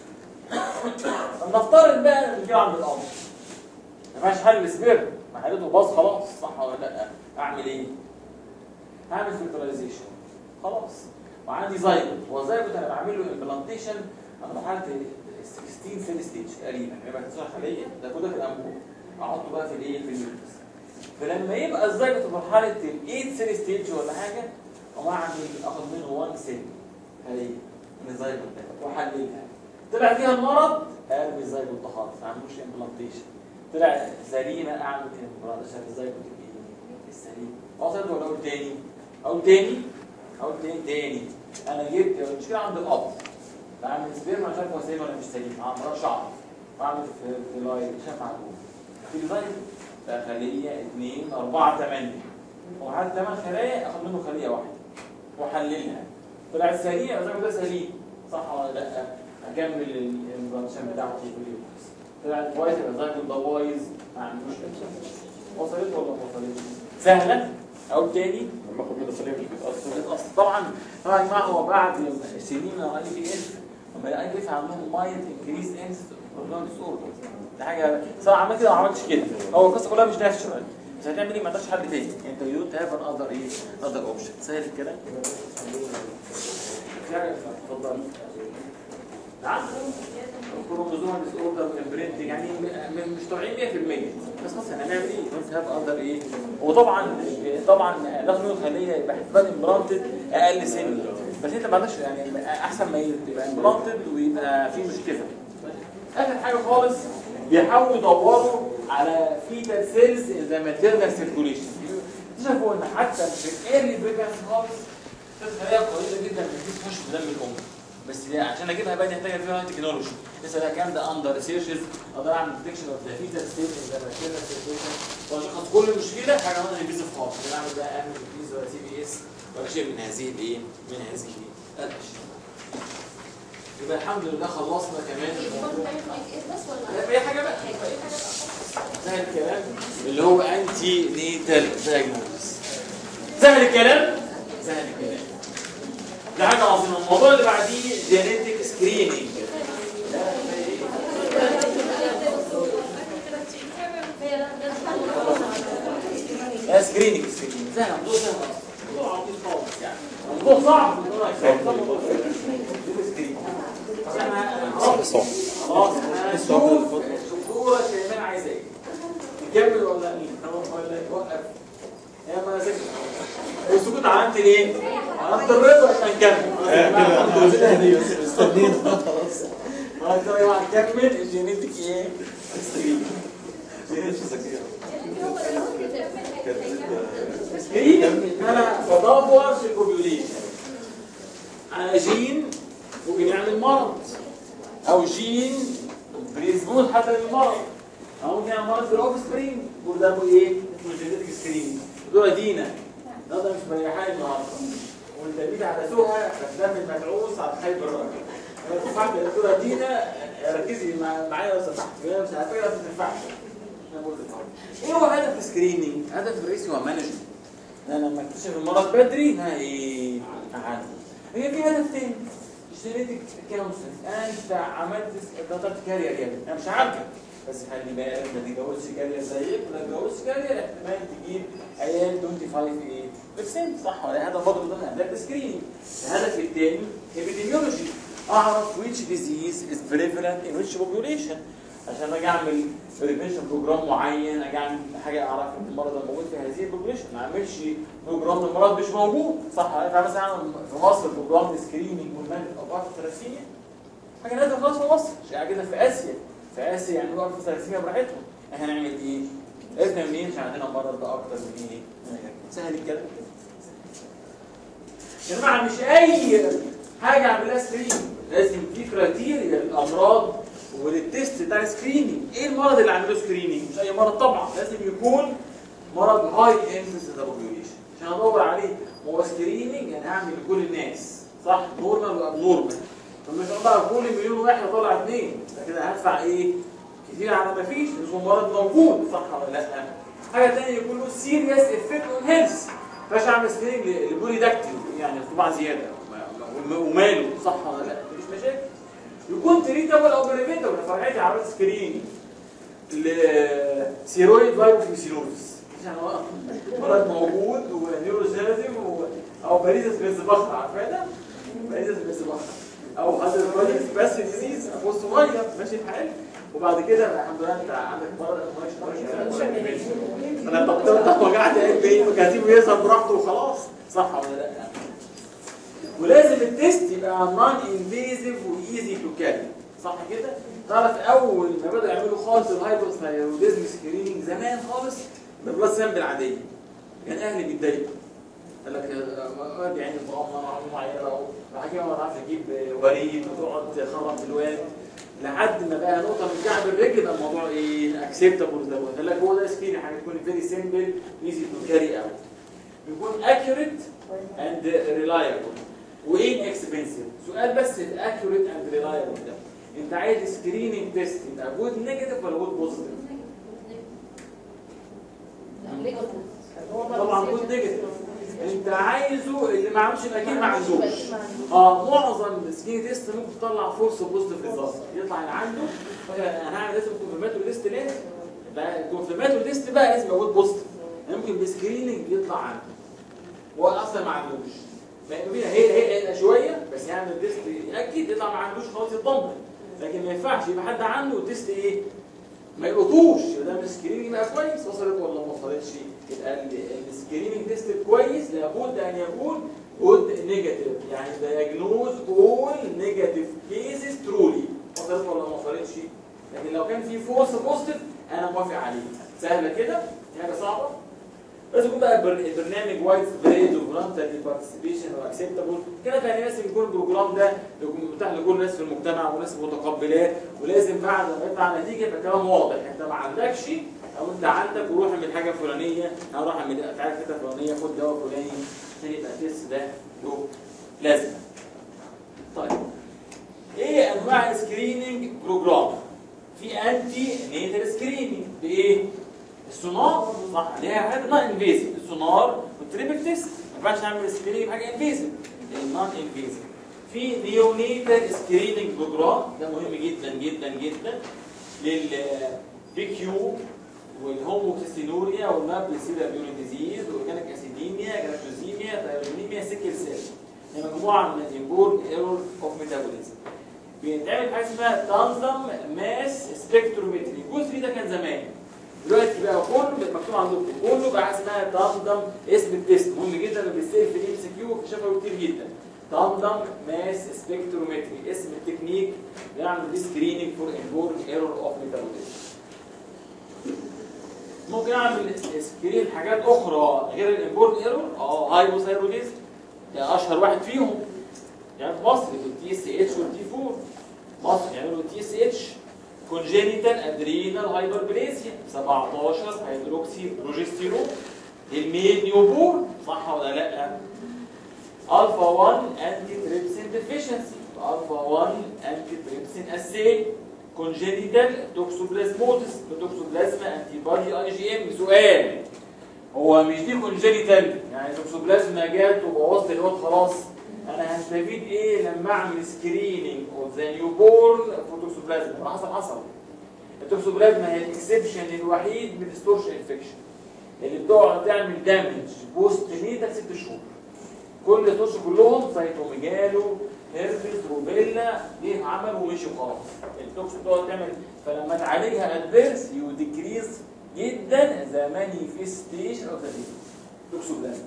طب نفترض بقى ان جه عند الامر ما فيهاش حل سبير ما حلته باظ خلاص صح ولا لا اعمل ايه هعمل فلترايزيشن خلاص وعندي زايجوت هو الزايجوت انا بعمل له امبلانتيشن على مرحله ال 16 سيل ستيج تقريبا يبقى تسع خليه ده كله في الانبوب احطه بقى في الايه في اليوتس فلما يبقى الزايجوت في مرحله ال 8 سيل ستيج ولا حاجه اقوم اعمل اخد منه 1 سيل خليه من الزايجوت ده واحللها طلع فيها المرض ارمي الزايجوت ده خالص ما اعملوش امبلانتيشن طلع سليمه اعمل امبلانتيشن الزايجوت السليم وصلت ولا اقول تاني اقول تاني اقول تاني تاني انا جبت المشكله عند الاب بعمل سبيرم مش عارف هو سليم ولا مش سليم ما اعرفش اعرف بعمل في في لاين شاف معلوم في لاين ده خليه اثنين اربعه ثمانيه وحد ثمان خلايا اخد منه خليه واحده واحللها طلعت سليمه زي ما ده سليم صح ولا لا اكمل البرانشن بتاعتي في اليوم طلعت كويس يبقى زي ده بايظ ما عندوش وصلت ولا ما وصلتش سهله اقول تاني لما اخد منه سليم مش بيتاثر اصل طبعا طبعا يا جماعه هو بعد سنين من الاي بي اف لما الاي بي اف عندهم مايند انكريز انس اورجان ديس اوردر ده حاجه صراحه عملت كده ما عملتش كده هو القصه كلها مش ناتشرال بس هتعمل ايه ما عندكش حل تاني انت يو دونت هاف ان اذر ايه اذر اوبشن سهل الكلام في حاجه اتفضل نعم الكروموزوم ديس اوردر والبرنت يعني م- م- مش طالعين 100% بس خلاص هنعمل ايه؟ دونت هاف اذر ايه؟ وطبعا طبعا لازم يكون خليه يبقى احتمال امبلانتد اقل سن بس انت ما عندكش يعني احسن ما يبقى امبلانتد ويبقى في مشكله اخر حاجه خالص بيحاولوا يدوروا على فيتال سيلز ان ذا ماتيرنال سيركوليشن اكتشفوا ان حتى في الايرلي بريجنسي خالص خليه قليله جدا ما تخش في دم الام بس لا عشان اجيبها بقى محتاجه فيها تكنولوجي لسه ده الكلام ده اندر ريسيرشز اقدر اعمل ديتكشن اوف ذا فيتال ستيت ان ذا ماتيرنال سيركوليشن واشخص كل مشكله حاجه نقدر نبيز خالص انا اعمل بقى اعمل بيز ولا سي بي اس ولا شيء من هذه الايه من هذه الاشياء يبقى الحمد لله خلصنا كمان دي برضه بتعمل في الاي بي اس بس ولا لا، في اي حاجه بقى في اي حاجه بقى سهل الكلام اللي هو انتي نيتال دايجنوستس سهل الكلام سهل الكلام ده حاجه عظيمه الموضوع اللي بعديه جينيتك سكريننج لا سكريننج سكريننج سهل موضوع سهل موضوع عظيم خالص يعني موضوع صعب موضوع صعب سكريننج خلاص خلاص احنا هنشوف الدكتوره شيماء عايزه ايه نكمل ولا ولا نوقف يا ما سكت والسكوت علامة الايه؟ علامة الرضا احنا نكمل مستنيين خلاص خلاص يا جماعه نكمل الجينيتك ايه؟ سكرين ان انا بدور في الاوبيوليشن على جين ممكن يعمل مرض او جين بريزبون حتى للمرض او ممكن يعمل مرض في الاوف سبرينج وده اسمه ايه؟ اسمه جينيتك سكرين دول دينا ده مش مريحاني النهارده وانت جيت على سوقها فدام المدعوس على خيب الراجل انا دفعت الدكتوره دينا ركزي مع- معايا لو سمحت هي مش على فكره ما تنفعش أنا بقول لك أهو. ايه هو هدف السكريننج؟ هدف الرئيسي هو مانجمنت انا لما اكتشف المرض بدري ها ايه؟ اعالجه هي في هدف تاني جينيتك كونسل انت عملت داتا كارير يا ابني انا مش عارفك بس خلي بالك ما تتجوزش كارير زيك ولا تتجوزش كارير احتمال تجيب عيال 25 ايه برسنت صح ولا هذا برضه ضمن اهداف السكريننج الهدف الثاني epidemiology اعرف which disease is prevalent in which population عشان اجي اعمل بريفنشن بروجرام معين اجي اعمل حاجه اعرف ان المرض ده موجود في هذه البوبوليشن ما اعملش بروجرام المرض مش موجود صح انا مثلا اعمل في مصر بروجرام سكريننج والمانج اوقات الثلاثيه حاجه نازله خلاص في مصر مش قاعد كده في اسيا في اسيا يعني وقف الثلاثيه براحتهم احنا هنعمل ايه؟ لازم منين عشان عندنا المرض ده اكتر من ايه؟ من غيره. سهل الكلام يا جماعه مش اي حاجه اعملها سكريننج لازم في كرايتيريا للامراض وللتيست بتاع السكريننج ايه المرض اللي عامله سكريننج مش اي مرض طبعا لازم يكون مرض هاي انفلس بوبيوليشن عشان ادور عليه هو سكريننج انا هعمل لكل الناس صح نورمال واب نورمال فمش هطلع كل مليون واحد اطلع اثنين ده كده هدفع ايه كتير على ما فيش اسمه مرض موجود صح ولا لا حاجه ثانيه يكون له سيريس افكت اون هيلث فاش اعمل سكريننج لبولي داكتيل يعني طبعا زياده وماله صح ولا لا مفيش مشاكل يكون تريتابل او بريفنتابل فرعتي عملت سكرين لسيرويد فايروفيسيلوز يعني هو مرض موجود ونيوروجينيتيف و... او باريزس بيزبخر عارفاه ده؟ باريزس بيزبخر او هذا الباريزس بس ديزيز ابو صغير ماشي الحال وبعد كده الحمد لله انت عندك مرض انا طب وجعت قلبي وكاتبه يظهر براحته وخلاص صح ولا لا؟ ولازم التيست يبقى نون انفيزيف وايزي تو كاري صح كده؟ تعرف اول ما بدأوا يعملوا خالص الهايبوثايروديزم سكريننج زمان خالص بالبلاد سامبل عاديه كان اهلي بيتضايقوا قال لك واد يعني مغمى معينه وحكيمه ما تعرفش تجيب وريد وتقعد تخرب في الواد لحد ما بقى نقطه من كعب الرجل بقى الموضوع ايه اكسبتابل ده قال لك هو ده سكرين حاجه تكون فيري سيمبل ايزي تو كاري اوت يكون accurate and reliable وان اكسبنسيف سؤال بس الاكيوريت اند ريلايبل ده انت عايز سكريننج تيست يبقى جود نيجاتيف ولا جود بوزيتيف طبعا جود نيجاتيف انت عايزه اللي ما عملش اكيد ما عندوش اه معظم السكرين تيست ممكن تطلع فورس بوزيتيف ريزلت يطلع اللي عنده مثلا انا هعمل لازم كونفيرماتوري تيست لازم بقى الكونفيرماتوري تيست بقى لازم يبقى جود بوزيتيف ممكن بسكريننج يطلع عنده هو اصلا ما عندوش هي هي هي شويه بس يعمل تيست ياكد يطلع ما عندوش خلاص يطمن لكن ما ينفعش يبقى حد عنده تيست ايه ما يلقطوش ده السكريننج يبقى كويس وصلت ولا ما وصلتش يبقى السكريننج تيست كويس لابد ان يكون جود نيجاتيف يعني دايجنوز اول نيجاتيف كيسز ترولي وصلت ولا ما وصلتش لكن لو كان في فورس بوزيتيف انا موافق عليه سهله كده دي حاجه صعبه بس يكون بقى البر- البرنامج وايد سبريد وفولنتري بارتيسيبيشن واكسبتابل كده كان لازم يكون البروجرام ده يكون متاح لكل الناس في المجتمع وناس متقبلاه ولازم بعد ما يطلع نتيجه يبقى كلام واضح انت ما عندكش او انت عندك وروح اعمل حاجه فلانيه او روح اعمل تعالى حته فلانيه خد دواء فلاني عشان يبقى التست ده له لازمه. طيب ايه انواع السكريننج بروجرام؟ في انتي نيتال سكريننج بايه؟ السونار صح ليها حاجه نون انفيزيف السونار والتريبل تيست ما ينفعش نعمل سكريننج بحاجه انفيزيف النون انفيزيف في نيونيتال سكريننج بروجرام ده مهم جدا جدا جدا للبي كيو والهوموكسينوريا والمابلسيلا بيورين ديزيز واورجانيك اسيديميا جلاكتوزيميا تايروزيميا سيكل سيل هي مجموعه من الانبورن ايرور اوف ميتابوليزم بيتعمل حاجه اسمها تانزم ماس سبكترومتري الجزء 3 ده كان زمان دلوقتي بقى كله مكتوب عندكم كله بقى حاجه اسمها تاندم اسم التيست مهم جدا اللي بيستلف في الام سي كيو اكتشفه كتير جدا تاندم ماس سبكترومتري اسم التكنيك بيعمل بيه سكريننج فور انبورن ايرور اوف ميتابوليزم ممكن اعمل سكرين حاجات اخرى غير الانبورن ايرور اه هايبوثايروديزم ده اشهر واحد فيهم يعني في مصر بالتي اس اتش والتي 4 مصر يعملوا تي اس اتش كونجينيتال ادرينال هايبربليزيا 17 هيدروكسي بروجستيرون الميل نيوبورن صح ولا لا؟ الفا 1 انتي تريبسين ديفيشنسي الفا 1 انتي تريبسين اسي كونجينيتال توكسوبلازموتس توكسوبلازما انتي بادي اي جي ام سؤال هو مش دي كونجينيتال يعني توكسوبلازما جات وبوظت الواد خلاص انا هستفيد ايه لما اعمل سكريننج اوف ذا نيو بورن فور توكسوبلازما اللي حصل حصل التوكسوبلازما هي الاكسبشن الوحيد من ستورش انفكشن اللي بتقعد تعمل دامج بوست نيتال ست شهور كل التوش كلهم سايتوميجالو هيربس روبيلا ليه عمل ومشي وخلاص التوكس بتقعد تعمل فلما تعالجها ادفيرس يو ديكريز جدا ذا مانيفستيشن اوف ذا توكسوبلازما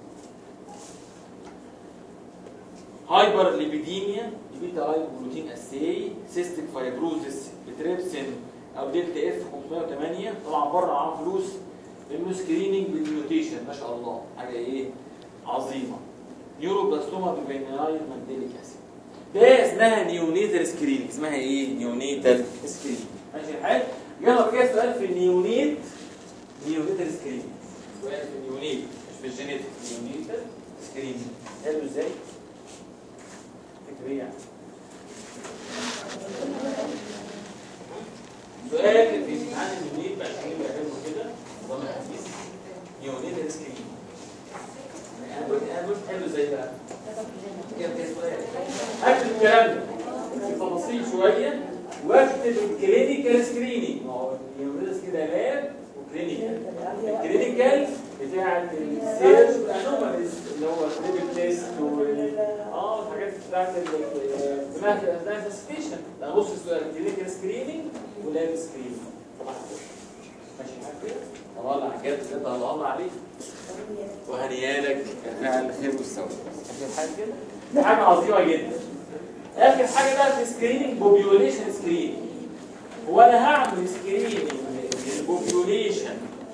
هايبر ليبيديميا بيتا هايبوبروتين اساي سيستيك فايبروزس بتريبسين او دلتا اف 508 طبعا بره معاهم فلوس بيعملوا سكريننج بالميوتيشن ما شاء الله حاجه ايه عظيمه نيوروبلاستوما بفينايل مانديليك اسيد ده اسمها نيونيتال سكريننج اسمها ايه نيونيتال سكريننج ماشي الحال يلا بقى سؤال في النيونيت نيونيتال سكريننج سؤال في النيونيت مش في الجينيتك نيونيتال سكريننج حلو ازاي فكرة يعني سؤال في امتحان النيونيت بقى عشان بيعملوا كده نظام الحديث نيونيتال سكريننج انا قلت انا قلت حلو ازاي بقى كده كده سؤال اكتب الكلام ده في تفاصيل شويه واكتب الكلينيكال سكريننج ما هو النيونيتال كده لاب وكلينيكال الكلينيكال بتاعت السيرش والانوماليز اللي هو التريبل تيست وال اه الحاجات بتاعت ال- اسمها اسمها ستيشن ده نص السؤال كلينيكال سكريننج ولاب سكريننج طبعا ماشي معاك كده طلع حاجات بجد الله عليك وهنيالك فعل الخير والسواد ماشي الحال كده دي حاجه عظيمه جدا اخر حاجه بقى في سكريننج بوبيوليشن سكريننج هو انا هعمل سكريننج للبوبيوليشن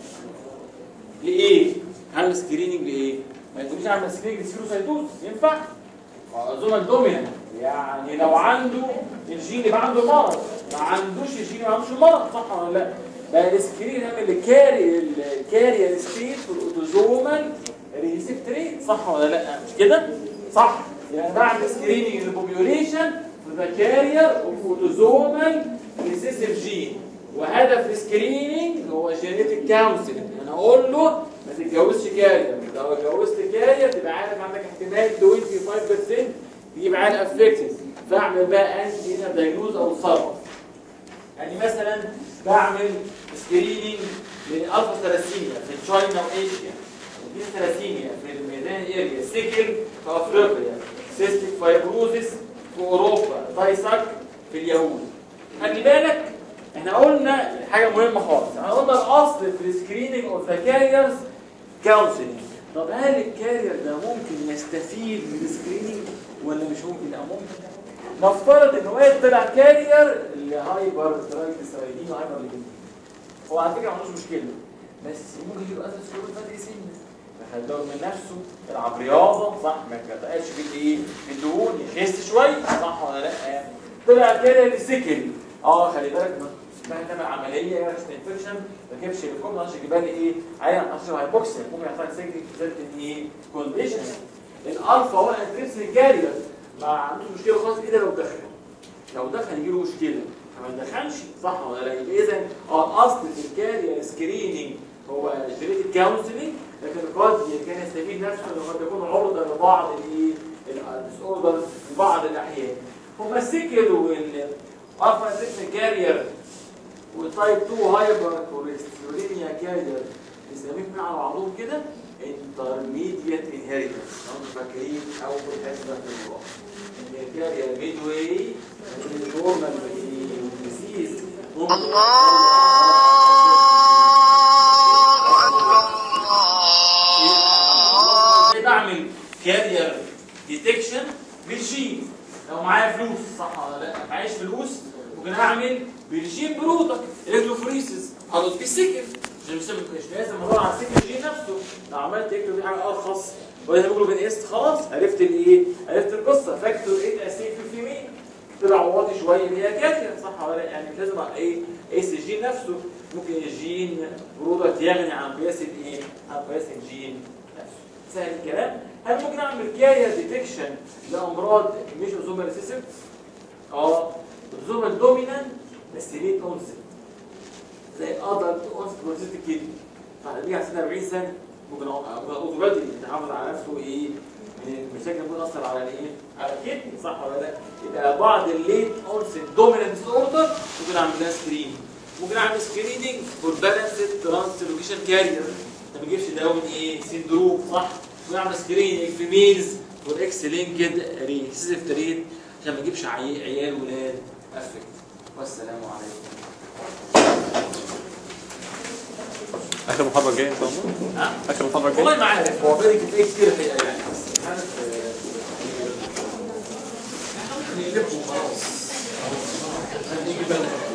لايه؟ هعمل سكريننج لايه؟ ما تقوليش اعمل سكريننج للسيروسايتوز ينفع؟ عزومة دومينانت يعني لو عنده الجين يبقى عنده مرض ما عندوش الجين ما عندوش المرض صح ولا لا؟ بقى السكرين يعمل الكاري الكارير ستيت والاوتوزومال ريسيف تريت صح ولا لا؟ مش كده؟ صح يعني بعمل سكريننج للبوبيوليشن في ذا كارير اوف اوتوزومال ريسيسيف جين وهدف السكريننج هو جينيتك كونسلنج انا اقول له ما تتجوزش كارير لو اتجوزت كارير تبقى عارف عندك احتمال 25% تجيب عيال افكتد فاعمل بقى انتي دايجنوز او اتصرف يعني مثلا بعمل سكريننج للالفا ثلاسيميا في تشاينا وايشيا ودي ثلاسيميا في الميدان اريا سيكل في افريقيا سيستيك فايبروزيس في اوروبا تايساك في اليهود خلي بالك احنا قلنا حاجه مهمه خالص احنا قلنا الاصل في السكريننج اوف ذا كاريرز كونسلنج طب هل الكارير ده ممكن يستفيد من السكريننج ولا مش ممكن لا ممكن نفترض ان واحد طلع كارير لهايبر ترايتسايدين وهايبر ليبيدين هو على فكره ما عندوش مشكله بس ممكن يجيله اساس كله بدري سن يخلي باله من نفسه يلعب رياضه صح ما يتقاش في الايه في الدهون يخس شويه صح ولا لا طلع كارير سكل اه خلي بالك ما ما تعمل عمليه يا انفكشن ما تجيبش الكوم عشان يجيب لي ايه عيان عشان هايبوكسيا ممكن يحصل سجن زي ايه كونديشن الالفا هو الانتريس الجاريه ما عندوش مشكله خالص ايه ده لو دخل لو دخل يجي له مشكله ما ندخلش صح ولا لا يبقى اذا اه الاصل في الكارير سكريننج هو جينيتك كونسلنج لكن قد كان يستفيد نفسه انه قد يكون عرضه لبعض الايه الديس اوردرز في بعض الاحيان هما السيكل وال افا كارير وتايب 2 هايبر كوليسترولينيا كارير بنسميهم على بعضهم كده انترميديت انهيرتنس لو فاكرين اول حصه في الموضوع ان الكارير ميد واي النورمال ديزيز ازاي بعمل كارير ديتكشن بالجين لو معايا فلوس صح ولا لا معيش فلوس ممكن اعمل بالجين برودكت الكتروفوريسيس احط فيه سكر عشان مش مش لازم ادور على السكر الجين نفسه لو عملت اكتب دي حاجه ارخص ولا هيموجلوبين اس خلاص عرفت الايه عرفت القصه فاكتور 8 اسيد في الفيميل طلع واطي شويه اللي هي كاتيا صح ولا لا؟ يعني مش لازم ايه اس الجين نفسه ممكن الجين برودكت يغني عن قياس الايه عن قياس الجين نفسه سهل الكلام هل ممكن اعمل كارير ديتكشن لامراض مش اوزوما ريسيسيف اه اوزوما دومينانت بس ليه اونست زي ادلت اونست بروسيستيك كيدني فاحنا بنيجي على سن 40 سنه ممكن اقوم بدري يتحافظ على نفسه ايه من المشاكل اللي ممكن تاثر على الايه؟ على الكدني صح ولا لا؟ يبقى بعض الليت اونست دومينانت اوردر ممكن اعمل لها سكرين ممكن اعمل سكريننج فور بالانسد ترانسلوكيشن كارير ما بيجيبش داون ايه سندروم صح ونعمل سكريننج في ميلز والاكس لينكد ريسيسيف تريد عشان ما يجيبش عي- عيال ولاد افكت والسلام عليكم اخر محاضره الجايه ان شاء الله ها؟ اخر محاضره الجايه والله ما عارف هو بالك تلاقي كتير الحقيقه يعني بس مش عارف آه، نقلبهم خلاص عشان يجي بالك